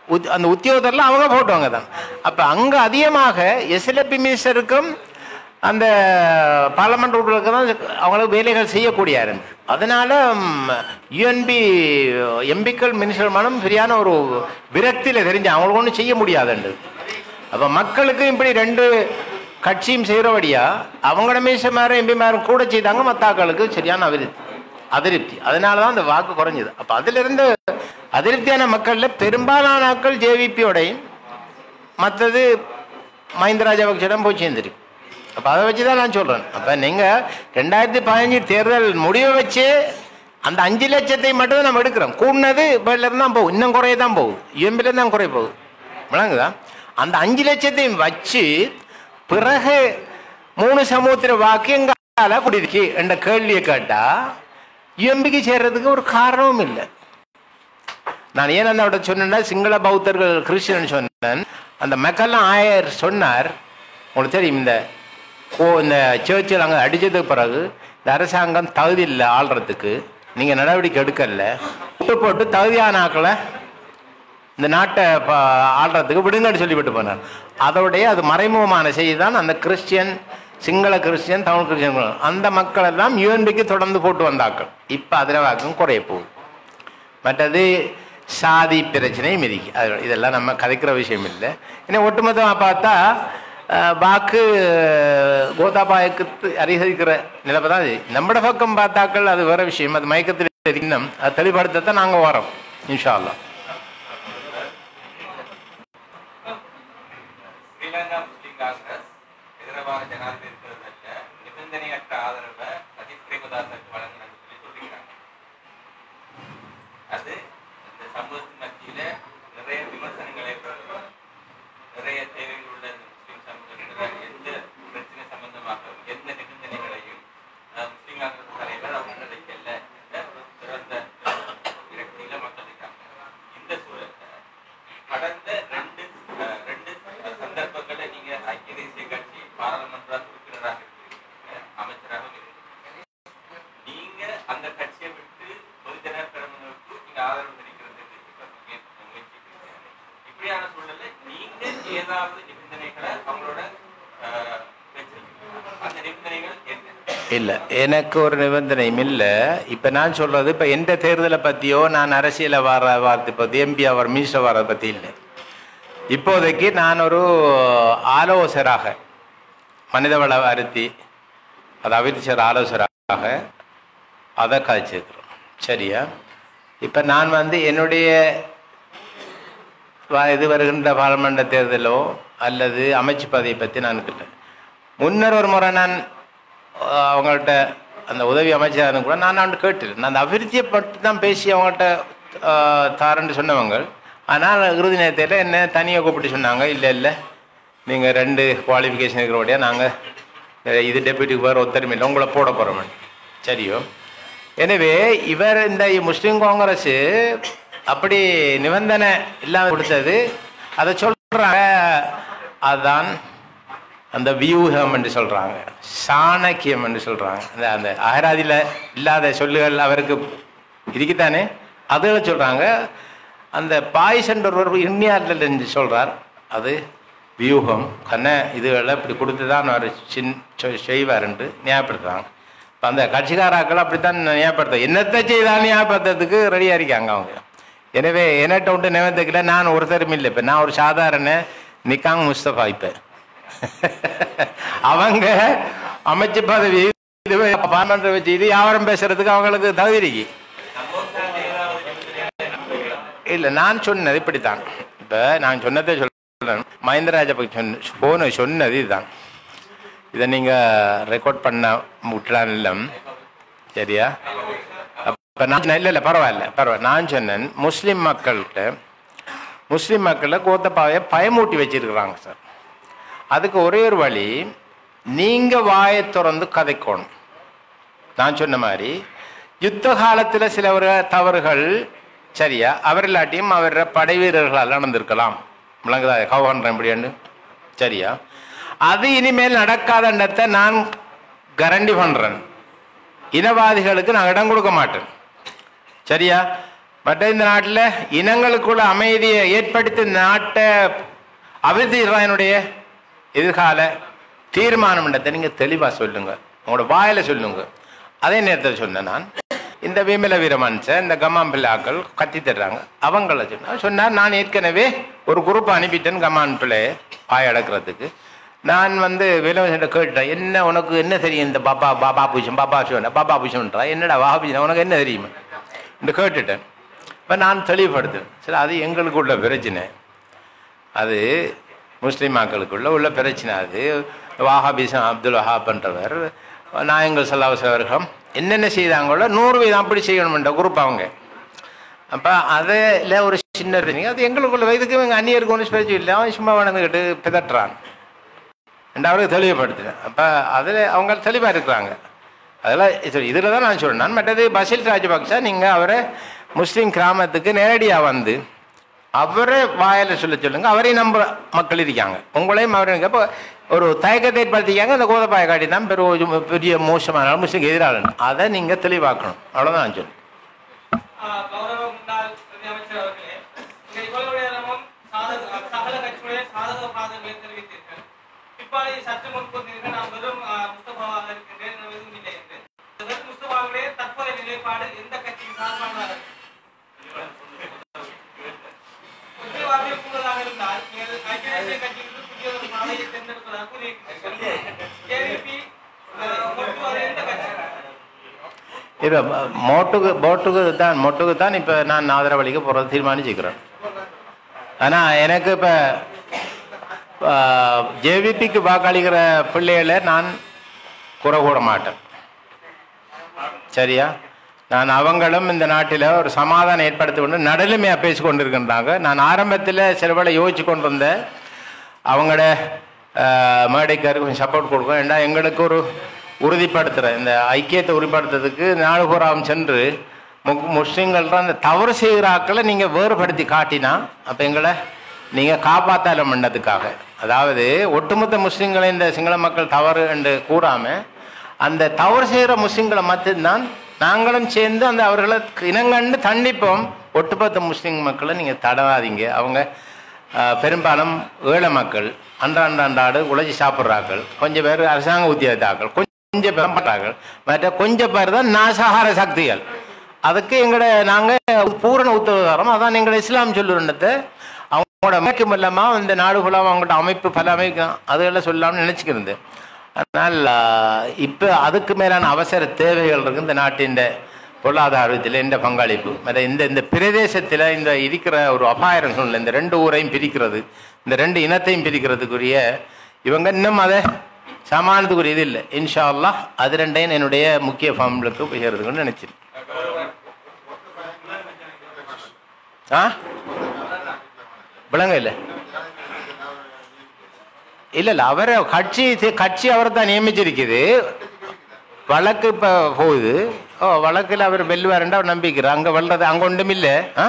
உத்- அந்த உத்தியோகத்தரில் அவங்க போட்டவங்க தான் அப்போ அங்கே அதிகமாக எஸ்எல்பி மினிஸ்டருக்கும் அந்த பார்லமெண்ட் உறுப்பினருக்கு தான் அவங்களுக்கு வேலைகள் செய்யக்கூடிய இருந்தது அதனால யுஎன்பி எம்பிக்கள் மினிஸ்டர் மனம் சரியான ஒரு விரக்தியில் தெரிஞ்சு அவங்களுக்கு ஒன்றும் செய்ய முடியாதுண்டு அப்போ மக்களுக்கு இப்படி ரெண்டு கட்சியும் செய்கிறபடியா அவங்களோட மினிஸ்டர்மாரும் எம்பிமாரும் கூட செய்தாங்க மத்தாக்களுக்கு சரியான அபிவிருத்தி அதிருப்தி அதனால தான் அந்த வாக்கு குறைஞ்சது அப்போ அதிலிருந்து அதிருப்தியான மக்களில் பெரும்பாலான ஆட்கள் ஜேவிபியோடையும் மற்றது மஹிந்த ராஜபக்சிடம் போய் சேர்ந்துருக்கு அப்போ அதை வச்சு தான் நான் சொல்கிறேன் அப்போ நீங்கள் ரெண்டாயிரத்தி பதினஞ்சு தேர்தல் முடிவை வச்சு அந்த அஞ்சு லட்சத்தை மட்டும் நம்ம எடுக்கிறோம் கூடினது இருந்து தான் போகும் இன்னும் குறைய தான் போகுது யூஎம்பிலேருந்து தான் குறைய போகுது விளங்குதா அந்த அஞ்சு லட்சத்தையும் வச்சு பிறகு மூணு சமுத்திர வாக்கு எங்கால குடியிருக்கு என்ற கேள்வியை கேட்டால் யூஎம்பிக்கு சேர்றதுக்கு ஒரு காரணமும் இல்லை நான் ஏன் அந்த அவட சொன்னேன்னா சிங்கள பௌத்தர்கள் கிறிஸ்டியன் சொன்னேன் அந்த மெக்கல்லாம் ஆயர் சொன்னார் உங்களுக்கு தெரியும் இந்த கோ இந்த சேர்ச்சில் அங்கே அடித்ததுக்கு பிறகு இந்த அரசாங்கம் தகுதி இல்லை ஆள்றதுக்கு நீங்கள் நடவடிக்கை எடுக்கல விட்டு போட்டு தகுதியான ஆக்களை இந்த நாட்டை ப- ஆள்றதுக்கு விடுங்கன்னு சொல்லிவிட்டு போனார் அதோடைய அது மறைமுகமான செய்தி தான் அந்த Christian Sinhala Christian Tamil Christian அந்த மக்கள் எல்லாம் யூஎன்பிக்கு தொடர்ந்து போட்டு வந்தாக்கள் இப்போ அதில் வாக்கம் குறைய போகுது மற்றது சாதி பிரச்சனை மிதிக்கு அது இதெல்லாம் நம்ம கதைக்கிற விஷயம் இல்லை ஏன்னா ஒட்டுமொத்தமாக பார்த்தா அஹ், வாக்கு கோதாபாயக்கு அறிவிக்கிற நிலைமை தான் இது நம்மட பக்கம் பார்த்தாக்கள் அது வேற விஷயம் அது மயக்கத்தில் இன்னும் அது தெளிவுபடுத்தத்தான் நாங்கள் வரோம் இன்ஷா அல்லாஹ் ஸ்ரீலங்கா முஸ்லிம் காங்கிரஸ் ஹைதராபாத் ஜனாதிபதி தேர்தலில் நிபந்தனையற்ற ஆதரவை சஜித் பிரேமதாசனுக்கு வழங்கணும்னு சொல்லி சொல்லிக்கிறாங்க அது இந்த சமூகத்தின் மத்தியில நிறைய விமர்சனங்களை ஏற்படுத்தும். நிறைய தேவைகள் உள்ள இந்த முஸ்லிம் சமூகத்தில் எந்த பிரச்சனை சம்பந்தமாக எந்த நிபந்தனைகளையும் அஹ், முஸ்லிம் காங்கிரஸ் தலைவர் அவங்க முன்னெடுக்கல என்ற ஒரு சிறந்த விரக்தியில மக்கள் இருக்காங்க இந்த சூழல்ல கடந்த ரெண்டு அஹ், ரெண்டு சந்தர்ப்பங்களை நீங்க ஐக்கிய தேசிய கட்சி பாராளுமன்ற உறுப்பினராக இருக்கிறீங்க அமைச்சராக இருக்கிறீங்க நீங்க அந்த கட்சியை விட்டு பொதுஜன பெருமனுக்கு நீங்க ஆதரவு தெரிவிக்கிறதுக்கு இப்ப முய- முயற்சிக்கிறீங்க இப்படியான சூழல்ல நீங்க ஏதாவது நிபந்தனைகளை அவங்களோட அஹ், வச்சிருக்கீங்க அந்த நிபந்தனைகள் என்ன இல்லை எனக்கு ஒரு நிபந்தனையும் இல்லை இப்போ நான் சொல்கிறது இப்போ எந்த தேர்தலை பற்றியோ நான் அரசியலை வர வார்த்தை பற்றி எம்பி அவர் மினிஸ்டர் வர்றதை பற்றி இல்லை இப்போதைக்கு நான் ஒரு ஆலோசகராக மனிதவள அருத்தி அது அபிவிருத்தி ஆலோசகராக அதை காய்ச்சிருக்கிறோம் சரியா இப்போ நான் வந்து என்னுடைய வ- இது வருகின்ற பாராளுமன்ற தேர்தலோ அல்லது அமைச்சு பதவியை பற்றி நான் கிட்ட முன்னர் ஒரு முறை நான் அஹ், அவங்கள்ட்ட அந்த உதவி அமைச்சராக கூட நான் அவன்கிட்ட கேட்டேன் நான் அந்த அபிவிருத்தியை பற்றி தான் பேசி அவங்கள்ட்ட அஹ், தாரேன்னு சொன்னவங்க ஆனால் இறுதி நேரத்தில் என்ன தனியாக கூப்பிட்டு சொன்னாங்க இல்லை இல்லை நீங்கள் ரெண்டு குவாலிஃபிகேஷன் இருக்கிறபடியா நாங்கள் இது டெப்யூட்டிக்கு வேறு ஒத்தரமே இல்லை உங்களை போட போகிறோம் சரியோ எனவே இவர் இந்த முஸ்லீம் காங்கிரஸ் அப்படி நிபந்தனை இல்லாமல் கொடுத்தது அதை சொல்றாங்க அதுதான் அந்த வியூகம் என்று சொல்றாங்க சாணக்கியம் என்று சொல்றாங்க அந்த அந்த அகராதியில் இல்லாத சொல்லுகள் அவருக்கு இருக்குதானே அதுகளை சொல்றாங்க அந்த பாய்சன் ஒருவர் இன்னியாரில் என்று சொல்றார் அது வியூகம் கண்ண இதுகளை இப்படி கொடுத்து தான் அவர் சின் சொ- செய்வார் என்று ஞாபகப்படுத்துறாங்க இப்போ அந்த கட்சிக்காராக்கள் அப்படித்தான் ஞாபகப்படுத்த என்னத்தை செய்தாலும் ஞாபகப்படுத்துறதுக்கு ரெடியாக இருக்காங்க அவங்க எனவே என்னட்ட விட்டு நிவந்தக்கில் நான் ஒருத்தரும் இல்லை இப்போ நான் ஒரு சாதாரண நிக்காங் முஸ்தபா இப்போ அவங்க அமைச்சு பதவி இது பார்மன்ற வச்சு இது வியாபாரம் பேசுறதுக்கு அவங்களுக்கு தகுதி இருக்கு இல்லை நான் சொன்னது இப்படித்தான் இப்போ நான் சொன்னதை சொல்றேன் மஹிந்த ராஜபக்ஷ சொன்ன போன சொன்னது இதுதான் இதை நீங்கள் ரெக்கார்ட் பண்ண விட்டுலாம் இல்லை சரியா அப்போ நான் இல்லை இல்லை பரவாயில்ல பரவாயில்ல நான் சொன்னேன் முஸ்லீம் மக்கள்கிட்ட முஸ்லீம் மக்களை கோத்தப்பாவையை பயமூட்டி வச்சிருக்கிறாங்க சார் அதுக்கு ஒரே ஒரு வழி நீங்கள் வாயை திறந்து கதைக்கணும் நான் சொன்ன மாதிரி யுத்த காலத்தில் சில ஒரு தவறுகள் சரியா அவர் இல்லாட்டியும் அவர படை வீரர்களால் நடந்திருக்கலாம் விளங்குதா கவுகன்றேன் இப்படியாண்டு சரியா அது இனிமேல் நடக்காதன்றதை நான் கரண்டி பண்றேன் இனவாதிகளுக்கு நான் இடம் கொடுக்க மாட்டேன் சரியா மற்ற இந்த நாட்டில் இனங்களுக்குள்ள அமைதியை ஏற்படுத்தி இந்த நாட்டை அபிவிருத்தி என்னுடைய எதிர்கால தீர்மானம்ன்றதை நீங்க தெளிவா சொல்லுங்க உங்களோட வாயில சொல்லுங்க அதே நேரத்தில் சொன்னேன் நான் இந்த விமல வீரமன்ச இந்த கம்மான் பிள்ளாக்கள் கத்தி தர்றாங்க அவங்கள சொன்னா சொன்னார் நான் ஏற்கனவே ஒரு குரூப் அனுப்பிட்டேன் கம்மான் பிள்ளைய பாய் அடக்கிறதுக்கு நான் வந்து விலவசிட்ட கேட்டேன் என்ன உனக்கு என்ன தெரியும் இந்த பாப்பா பாபா பூஷன் பாபா பூஷன் பாபா பூஷன்ன்றா என்னடா பாபா உனக்கு என்ன தெரியுமா இந்த கேட்டுட்டேன் இப்போ நான் தெளிவுபடுத்துறேன் சரி அது எங்களுக்கு உள்ள பிரச்சனை அது முஸ்லீம் மக்களுக்குள்ள உள்ள பிரச்சனை அது வாஹாபிசம் அப்துல் வஹாப்ன்றவர் நாயங்கள் சல்லாவசவர்கள் என்னென்ன செய்தாங்களோ நூறு வீதம் அப்படி செய்யணும்ன்ற குரூப் அவங்க அப்போ அதில் ஒரு சின்ன பிரச்சனை அது எங்களுக்குள்ள வயதுக்கு இவங்க அந்நியருக்கு ஒன்றும் பிரச்சனை இல்லை அவன் சும்மா வளர்ந்துக்கிட்டு பிதட்டுறான் ரெண்டாவது தெளிவுபடுத்துறேன் அப்போ அதில் அவங்க தெளிவாக இருக்கிறாங்க அதெல்லாம் இதில் தான் நான் சொல்றேன் நான் மற்றது பசில் ராஜபக்சா நீங்கள் அவரை முஸ்லீம் கிராமத்துக்கு நேரடியாக வந்து அவரே வாயில சொல்ல சொல்லுங்க அவரையும் நம்ப மக்கள் இருக்காங்க உங்களையும் அவரையும் இப்போ ஒரு தயக்கத்தை ஏற்படுத்திக்காங்க அந்த கோதப்பாய காட்டி தான் பெரிய பெரிய மோசமான முஸ்லீம் எதிராளன் அதை நீங்கள் தெளிவாக்கணும் அவ்வளோதான் நான் சொல்லுவேன் ஆஹ் கௌரவ முன்னாள் பிரதி அமைச்சர் அவர்களே இந்த இவ்வளவு நேரமும் சாதக சகல கட்சியுடைய சாதக பாதங்களை தெரிவித்தீர்கள் பிற்பாடு சற்று முன் கூறினீர்கள் நான் வெறும் ஆஹ், முஸ்தபாவாக இருக்கின்றேன் நான் எதுவும் இல்லை என்று வெறும் முஸ்தபாவுடைய தற்போதைய நிலைப்பாடு எந்த கட்சியின் சார்பானதாக இருக்கு? முஸ்தபாவே கூடுதலாக இருந்தால் நீங்கள் ஐக்கிய தேசிய கட்சியிலிருந்து புதிய ஒரு பாதையை தேர்ந்தெடுப்பதாக கூறியிருக்கிறீர்கள் கேவிபி ஒட்டுவாறு எந்த கட்சி இப்போ மோட்டுக்கு போட்டுக்கு தான் மொட்டுக்கு தான் இப்போ நான் ஆதரவளிக்க போகிறது தீர்மானிச்சுக்கிறேன் ஆனால் எனக்கு இப்போ ஜேவிபிக்கு வாக்களிக்கிற பிள்ளைகளை நான் குறை கூட மாட்டேன் சரியா நான் அவங்களும் இந்த நாட்டில் ஒரு சமாதானம் ஏற்படுத்த வேண்டும் நடுநிலைமையாக பேசி கொண்டிருக்கின்றாங்க நான் ஆரம்பத்தில் சில வேளை யோசிச்சு கொண்டிருந்தேன் அவங்களோட ஆஹ், மேடைக்காருக்கு கொஞ்சம் சப்போர்ட் கொடுக்கும் ஏன்னா எங்களுக்கு ஒரு உறுதிப்படுத்துகிற இந்த ஐக்கியத்தை உறுதிப்படுத்துறதுக்கு நாடு பூராவும் சென்று முக் முஸ்லீம்கள் தான் அந்த தவறு செய்கிற ஆக்களை நீங்கள் வேறுபடுத்தி காட்டினா அப்போ எங்களை நீங்கள் காப்பாத்தால பண்ணதுக்காக அதாவது ஒட்டுமொத்த முஸ்லீம்களை இந்த சிங்கள மக்கள் தவறு என்று கூறாமல் அந்த தவறு செய்கிற முஸ்லீம்களை மட்டும்தான் நாங்களும் சேர்ந்து அந்த அவர்களை இனங்கண்டு தண்டிப்போம் ஒட்டுமொத்த முஸ்லீம் மக்களை நீங்கள் தடவாதீங்க அவங்க ஆஹ், பெரும்பாலும் ஏழை மக்கள் அன்றாண்டாண்டாடு உழைச்சி சாப்பிட்றாக்கள் கொஞ்சம் பேர் அரசாங்க உத்தியோகத்தாக்கள் கொஞ்சம் பேர் பண்றார்கள் மற்ற கொஞ்சம் பேர் தான் நாசகார சக்திகள் அதுக்கு எங்களோட நாங்கள் பூரண உத்தரவாதம் அதான் எங்களை இஸ்லாம் சொல்லுறதை அவங்களோட அமைக்கும் இல்லாமல் இந்த நாடு ஃபுல்லாக அவங்களோட அமைப்பு பல அமைக்கும் அதெல்லாம் சொல்லலாம்னு நினச்சிக்கிறது ஆனால் இப்போ அதுக்கு மேலான அவசர தேவைகள் இருக்கு இந்த நாட்டின் பொருளாதாரத்தில் இந்த பங்களிப்பு மற்ற இந்த இந்த பிரதேசத்தில் இந்த இருக்கிற ஒரு அபாயம் சூழ்நிலை இந்த ரெண்டு ஊரையும் பிரிக்கிறது இந்த ரெண்டு இனத்தையும் பிரிக்கிறதுக்குரிய இவங்க இன்னும் அதை சமாளித்துக்குரிய இது இல்லை இன்ஷா அல்லாஹ் அது ரெண்டையும் என்னுடைய முக்கிய ஃபார்ம்களுக்கு உயர்றதுக்குன்னு நினைச்சேன் ஆ விளங்க இல்லை இல்ல இல்ல அவரை கட்சி கட்சி அவரை தான் நியமிச்சிருக்குது வழக்கு இப்ப போகுது ஓ வழக்குல அவர் வெல்லுவாருன்னு அவர் நம்பிக்கிறார் அங்க வெல்றது அங்க ஒன்றும் இல்ல ஆ?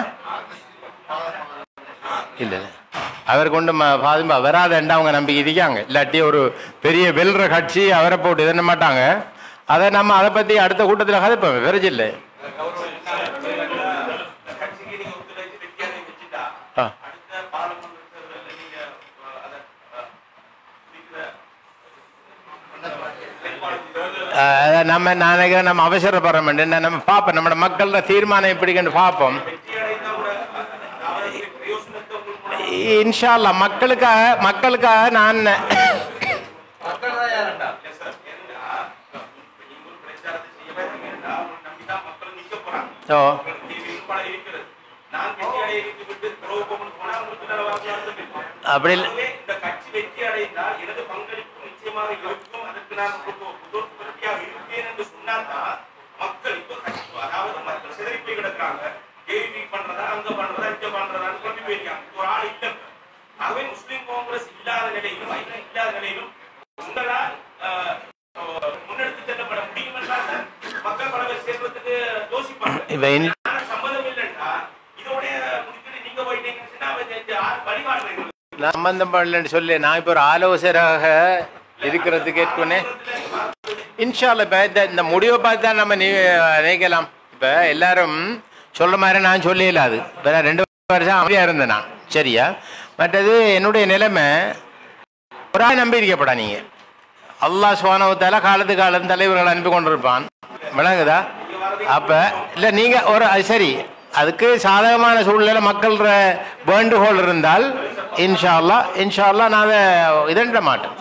இல்ல இல்ல அவர் கொண்டு பாதுமா வராதண்டா அவங்க நம்பிக்கை இருக்காங்க இல்லாட்டி ஒரு பெரிய வெல்ற கட்சி அவரை போட்டு இது பண்ண மாட்டாங்க அதை நம்ம அதை பத்தி அடுத்த கூட்டத்தில் கதைப்போம் விரைச்சு இல்லை கட்சிக்கு நீங்க ஒத்துழைச்சு வெற்றியாரை வச்சுட்டா ஆ அடுத்த பாராளுமன்ற தேர்தலில் நீங்க அஹ், அதை அஹ், குறிக்கிற அஹ் அதான் நம்ம நான் நினைக்கிறேன் நம்ம அவசரப்படுற மாட்டேன் நம்ம பார்ப்போம் நம்மளோட மக்களோட தீர்மானம் எப்படின்னு பார்ப்போம் வெற்றியடைந்தா கூட அதாவது பிரயோசனத்தை உங்களுக்கு இன்ஷா அல்லாஹ் மக்களுக்காக மக்களுக்காக நான் மக்கள் தான் யாருண்டா சார் ஏன்னா நீங்க ஒரு பிரச்சாரத்தை செய்ய வேண்டாம் உங்களை நம்பிதான் மக்கள் நிக்க போறாங்க ஓ உங்களுக்கு தீர்வு பல இருக்கிறது நான் வெற்றியடைய இருந்து விட்டு துரோகம்னு போனா உங்களுக்கு நல்ல வாக்கு அப்படி இல்ல- ஆகவே இந்த கட்சி வெற்றி அடைந்தால் எனது பங்களிப்பு நிச்சயமாக இருக்கும் அதற்கு நான் உறுதியாக இருப்பேன் என்று சொன்னால்தான் மக்கள் இப்போ கட்சி அதாவது மக்கள் சிதறி போய் கிடக்குறாங்க கேள்வி பண்றதா அங்க பண்றதா இங்க பண்றதான்னு கொண்டு போயிருக்காங்க ஒரு ஆள் இல்லை ஆகவே முஸ்லிம் காங்கிரஸ் இல்லாத நிலையிலும் ஐநா இல்லாத நிலையிலும் உங்களால் ஆஹ், ஆஹ், முன்னெடுத்து செல்லப்பட முடியும் என்றால் தான் மக்கள் பல பேர் சேர்வதற்கு யோசிப்பாங்க இப்ப இன்- ஆனா சம்மதம் இல்லைன்னா இதோட முடிச்சுட்டு நீங்க போயிட்டீங்கன்னு சொன்னா அவன் இந்த ஆள் வழிகாட்டுறீங்க நான் சம்பந்தம் பண்ணலன்னு சொல்லி நான் இப்போ ஒரு ஆலோசகராக இருக்கிறதுக்கு ஏற்கனவே இன்ஷால்ல இப்போ இந்த இந்த முடிவை பார்த்து தான் நம்ம நீ நினைக்கலாம் இப்போ எல்லாரும் சொல்ற மாதிரி நான் சொல்லல அது வேற ரெண்டு வருஷம் அமைதியா இருந்தேன் நான் சரியா மற்றது என்னுடைய நிலைமை ஒரு ஆள் நம்பி இருக்கப்படா நீங்க அல்லாஹ் சுவானவத்தால காலத்து காலம் தலைவர்கள் அனுப்பி கொண்டிருப்பான் விளங்குதா அப்ப இல்ல நீங்க ஒரு அது சரி அதுக்கு சாதகமான சூழ்நிலை மக்கள் வேண்டுகோள் இருந்தால் இன்ஷா அல்லாஹ் இன்ஷா அல்லாஹ் நான் அதை இதன்ற மாட்டேன்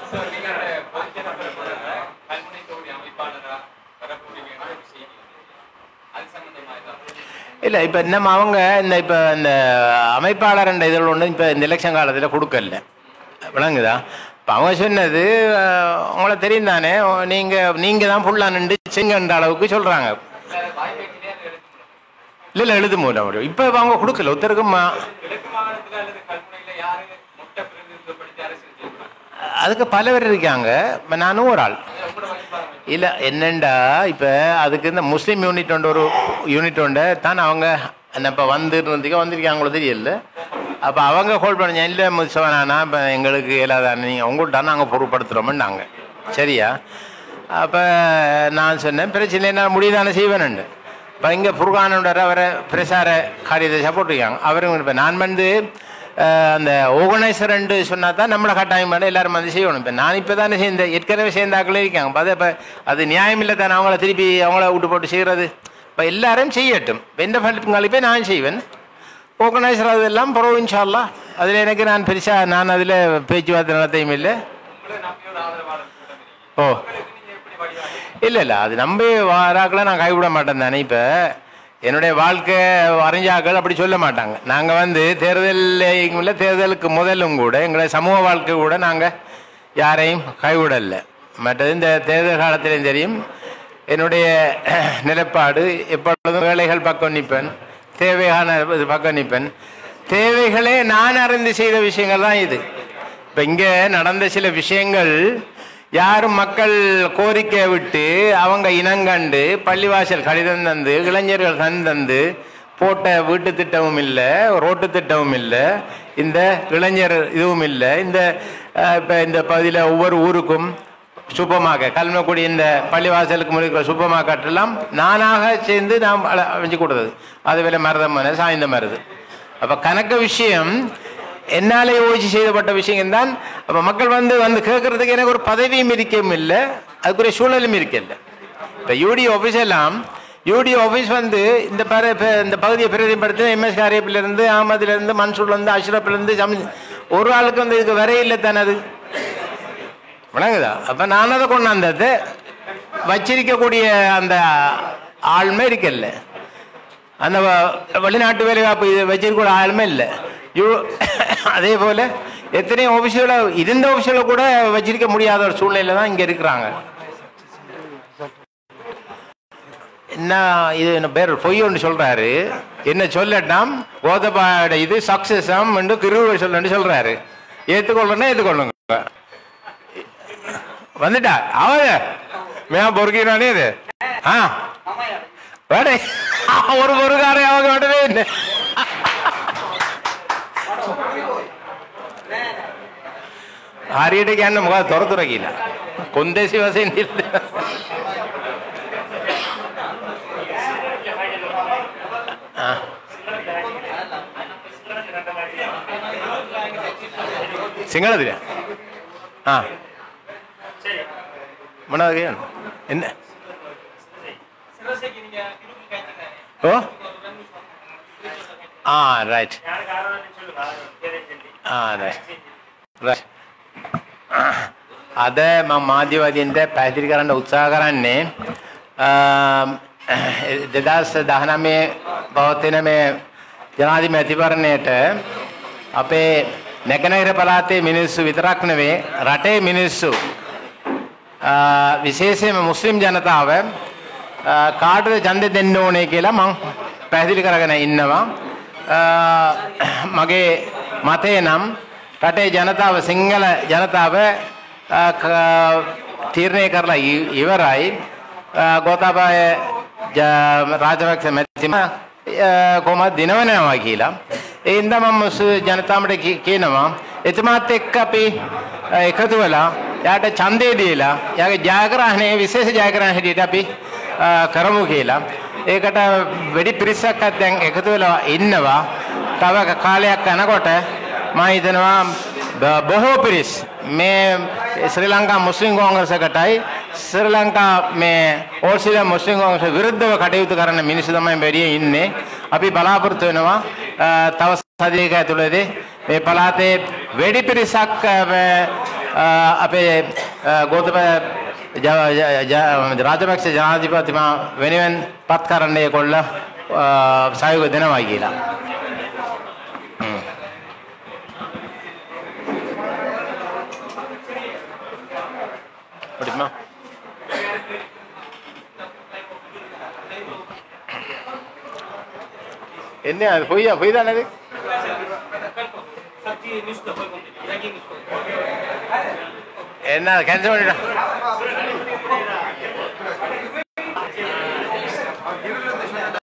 கல்முனைத்தோடைய அமைப்பாளரா வரக்கூடிய ஒரு செய்தி அது சம்பந்தமா ஏதாவது இல்லை இப்போ நம்ம அவங்க இந்த இப்போ இந்த அமைப்பாளர் என்ற இதில் ஒன்று இப்போ இந்த எலெக்ஷன் காலத்தில் கொடுக்கல விளங்குதா இப்போ அவங்க சொன்னது அஹ், உங்களை தெரியும் தானே நீங்கள் நீங்கள் தான் ஃபுல்லாக நின்று செய்யுங்கன்ற அளவுக்கு சொல்கிறாங்க வாய்ப்பேட்டிலே அது எடுத்து இல்லை இல்லை எழுது மூலம் இப்போ அவங்க கொடுக்கல ஒருத்தருக்குமா கிழக்கு மாகாணத்துல அல்லது கல்முனையில யாரு முட்டை பிரதிநிதித்துவப்படுத்தி அரசியல் செய்யணும் அதுக்கு பல பேர் இருக்காங்க இப்ப நானும் ஒரு ஆள் இல்லை என்னண்டா இப்போ அதுக்கு இந்த முஸ்லீம் யூனிட் உண்டு ஒரு யூனிட் உண்டு தான் அவங்க இப்போ வந்துருந்ததுக்கு வந்திருக்காங்களோ தெரியல அப்போ அவங்க ஹோல்ட் பண்ண இல்லை முசவனானா இப்போ எங்களுக்கு இயலாதானே நீங்கள் உங்கள்கிட்ட நாங்கள் பொருட்படுத்துகிறோம்னாங்க சரியா அப்போ நான் சொன்னேன் பிரச்சனை என்ன முடியுதானே செய்வேனுண்டு இப்போ இங்கே புர்கானோட அவரை பிரசார காரியத்தை சப்போர்ட் இருக்காங்க அவரும் இப்போ நான் வந்து அஹ், அந்த ஆர்கனைசர்ன்ட்டு சொன்னா தான் நம்மளை கட்டாயம் பண்ண எல்லாரும் வந்து செய்யணும் இப்போ நான் இப்போ தானே சேர்ந்த ஏற்கனவே சேர்ந்தாக்களே இருக்காங்க இப்போ அதை இப்போ அது நியாயம் இல்லை தானே அவங்கள திருப்பி அவங்கள விட்டு போட்டு செய்கிறது இப்போ எல்லாரும் செய்யட்டும் எந்த ஃபலிப்புங்களை நான் செய்வேன் ஆர்கனைசர் அதெல்லாம் புறவு இன்ஷால்லா அதில் எனக்கு நான் பெருசாக நான் அதில் பேச்சுவார்த்தை நடத்தையும் இல்லை ஓ இல்லை இல்லை அது நம்பி வாராக்களை நான் கைவிட மாட்டேன் தானே இப்போ என்னுடைய வாழ்க்கை வரைஞ்சாக்கள் அப்படி சொல்ல மாட்டாங்க நாங்கள் வந்து தேர்தல் தேர்தலுக்கு முதலும் கூட எங்களுடைய சமூக வாழ்க்கை கூட நாங்கள் யாரையும் கைவிடலை மற்றது இந்த தேர்தல் காலத்திலையும் தெரியும் என்னுடைய நிலைப்பாடு எப்பொழுதும் வேலைகள் பக்கம் நிற்பேன் தேவையான இது பக்கம் நிற்பேன் தேவைகளே நான் அறிந்து செய்த விஷயங்கள் தான் இது இப்போ இங்கே நடந்த சில விஷயங்கள் யாரும் மக்கள் கோரிக்கை விட்டு அவங்க இனங்கண்டு பள்ளிவாசல் கடிதம் தந்து இளைஞர்கள் தன் தந்து போட்ட வீட்டு திட்டமும் இல்லை ரோட்டு திட்டமும் இல்லை இந்த இளைஞர் இதுவும் இல்லை இந்த இப்போ இந்த பகுதியில் ஒவ்வொரு ஊருக்கும் சூப்பர் மார்க்கெட் கல்மக்குடி இந்த பள்ளிவாசலுக்கு முழுக்கிற சூப்பர் மார்க்கெட் எல்லாம் நானாக சேர்ந்து நாம் அள- அமைச்சு கொடுத்தது அது வேலை மருதம் மன சாய்ந்த மருது அப்போ கணக்கு விஷயம் என்னாலே யோசிச்சு செய்யப்பட்ட விஷயம் தான் அப்போ மக்கள் வந்து வந்து கேட்கறதுக்கு எனக்கு ஒரு பதவியும் இருக்கவும் இல்லை அதுக்குரிய சூழலும் இருக்கல இப்போ யூடி ஆஃபீஸ் எல்லாம் யூடி ஆஃபீஸ் வந்து இந்த பர இப்ப இந்த பகுதியை பிரதிபடுத்தி எம்எஸ் காரியப்பிலிருந்து அகமதுலேருந்து மன்சூர்லேருந்து அஷ்ரப்லேருந்து ஜமி ஒரு ஆளுக்கு வந்து இதுக்கு வரையே இல்லை தானே அது விளங்குதா அப்போ நான் அதை கொண்டாந்தது வச்சிருக்கக்கூடிய அந்த ஆள்மை இருக்கல்ல அந்த வ- வெளிநாட்டு வேலைவாய்ப்பு இது வச்சிருக்க ஆளுமே இல்லை யூ அதே போல் எத்தனையோ ஆஃபீஸில் இருந்த ஆஃபீஸில் கூட வச்சிருக்க முடியாத ஒரு சூழ்நிலை தான் இங்கே இருக்கிறாங்க என்ன இது என்ன பேர் பொய் ஒன்று சொல்றாரு என்ன சொல்லட்டாம் கோதபாட இது சக்சஸம் என்று கிருவை சொல்லன்னு சொல்றாரு ஏற்றுக்கொள்ளணும் ஏற்றுக்கொள்ளுங்க வந்துட்டா அவ மேம் பொறுக்கிறானே இது ஆ வேடே ஒரு பொறுக்காரே அவங்க விடவே இல்லை ആര്യയുടെ ഞാൻ നമുക്ക് തുറത്തുറക്കിയില്ല കൊന്തേശി വസേന ആ സിംഗളത്തില ആ മണതൊക്കെയാണ് എന്നെ சிவசேகி நீங்க திருப்பி கேட்டீங்க ഓ ആ റൈറ്റ് ആ റൈറ്റ് රයිට්. අද මම මාධ්‍යවදීන්ට පැහැදිලි කරන්න උත්සාහ කරන්නේ දෙදස් දහනමේ පවත්වෙන මේ ජනාධි මැතිවරණයට අපේ නැගනහිර පලාතේ මිනිස්සු විතරක් නෙවේ රටේ මිනිස්සු ආ, විශේෂයෙන්ම මුස්ලිම් ජනතාව ආ, කාටද ඡන්දෙ දෙන්න ඕනේ කියලා මං පැහැදිලි කරගෙන ඉන්නවා. ආ, මගේ මතය නම් රටේ ජනතාව සිංහල ජනතාව ආ, ක- තීරණය කරලා ඉ- ඉවරයි. ආ, ගෝතාබය ජ- රාජපක්ෂ මැතිතුමා ආ, කොහොමද දිනවනවා කියලා. ඒ හින්දා මම මුස්ලිම් ජනතාවට කි- කියනවා එතුමාත් එක්ක අපි අ, එකතු වෙලා එයාට ඡන්දය දීලා එයාගේ ජයග්‍රහණය විශේෂ ජයග්‍රහණ හැටියට අපි අ, කරමු කියලා. ඒකට වැඩි පිරිසක් දැන් එකතු වෙලා ඉන්නවා. තව කාලයක් යනකොට මම හිතනවා බ- බොහෝ පිරිස් මේ ශ්‍රී ලංකා මුස්ලිම් කොංග්‍රසයකටයි ශ්‍රී ලංකා මේ ඕල් ශ්‍රී ලංකා මුස්ලිම් කොංග්‍රස විරුද්ධව කටයුතු කරන මිනිස්සු තමයි වැඩි ඉන්නේ. අපි බලාපොරොත්තු වෙනවා අ, තව සතියක ඇතුළතදී මේ පළාතේ වැඩි පිරිසක් අ, අ, අපේ අ, ගෞතම ජ- ජ- ජ- රාජපක්ෂ ජනාධිපතිතුමා වෙනුවෙන් පත් කරන්න ඒකොල්ල සයෝග දෙනවා කියලා. முடியுமா என்ன அது பொய்யா பொய் தானே அது சக்தி நியூஸ்ல போய் கொண்டு breaking news போய் என்ன கேன்சல் பண்ணிட்டா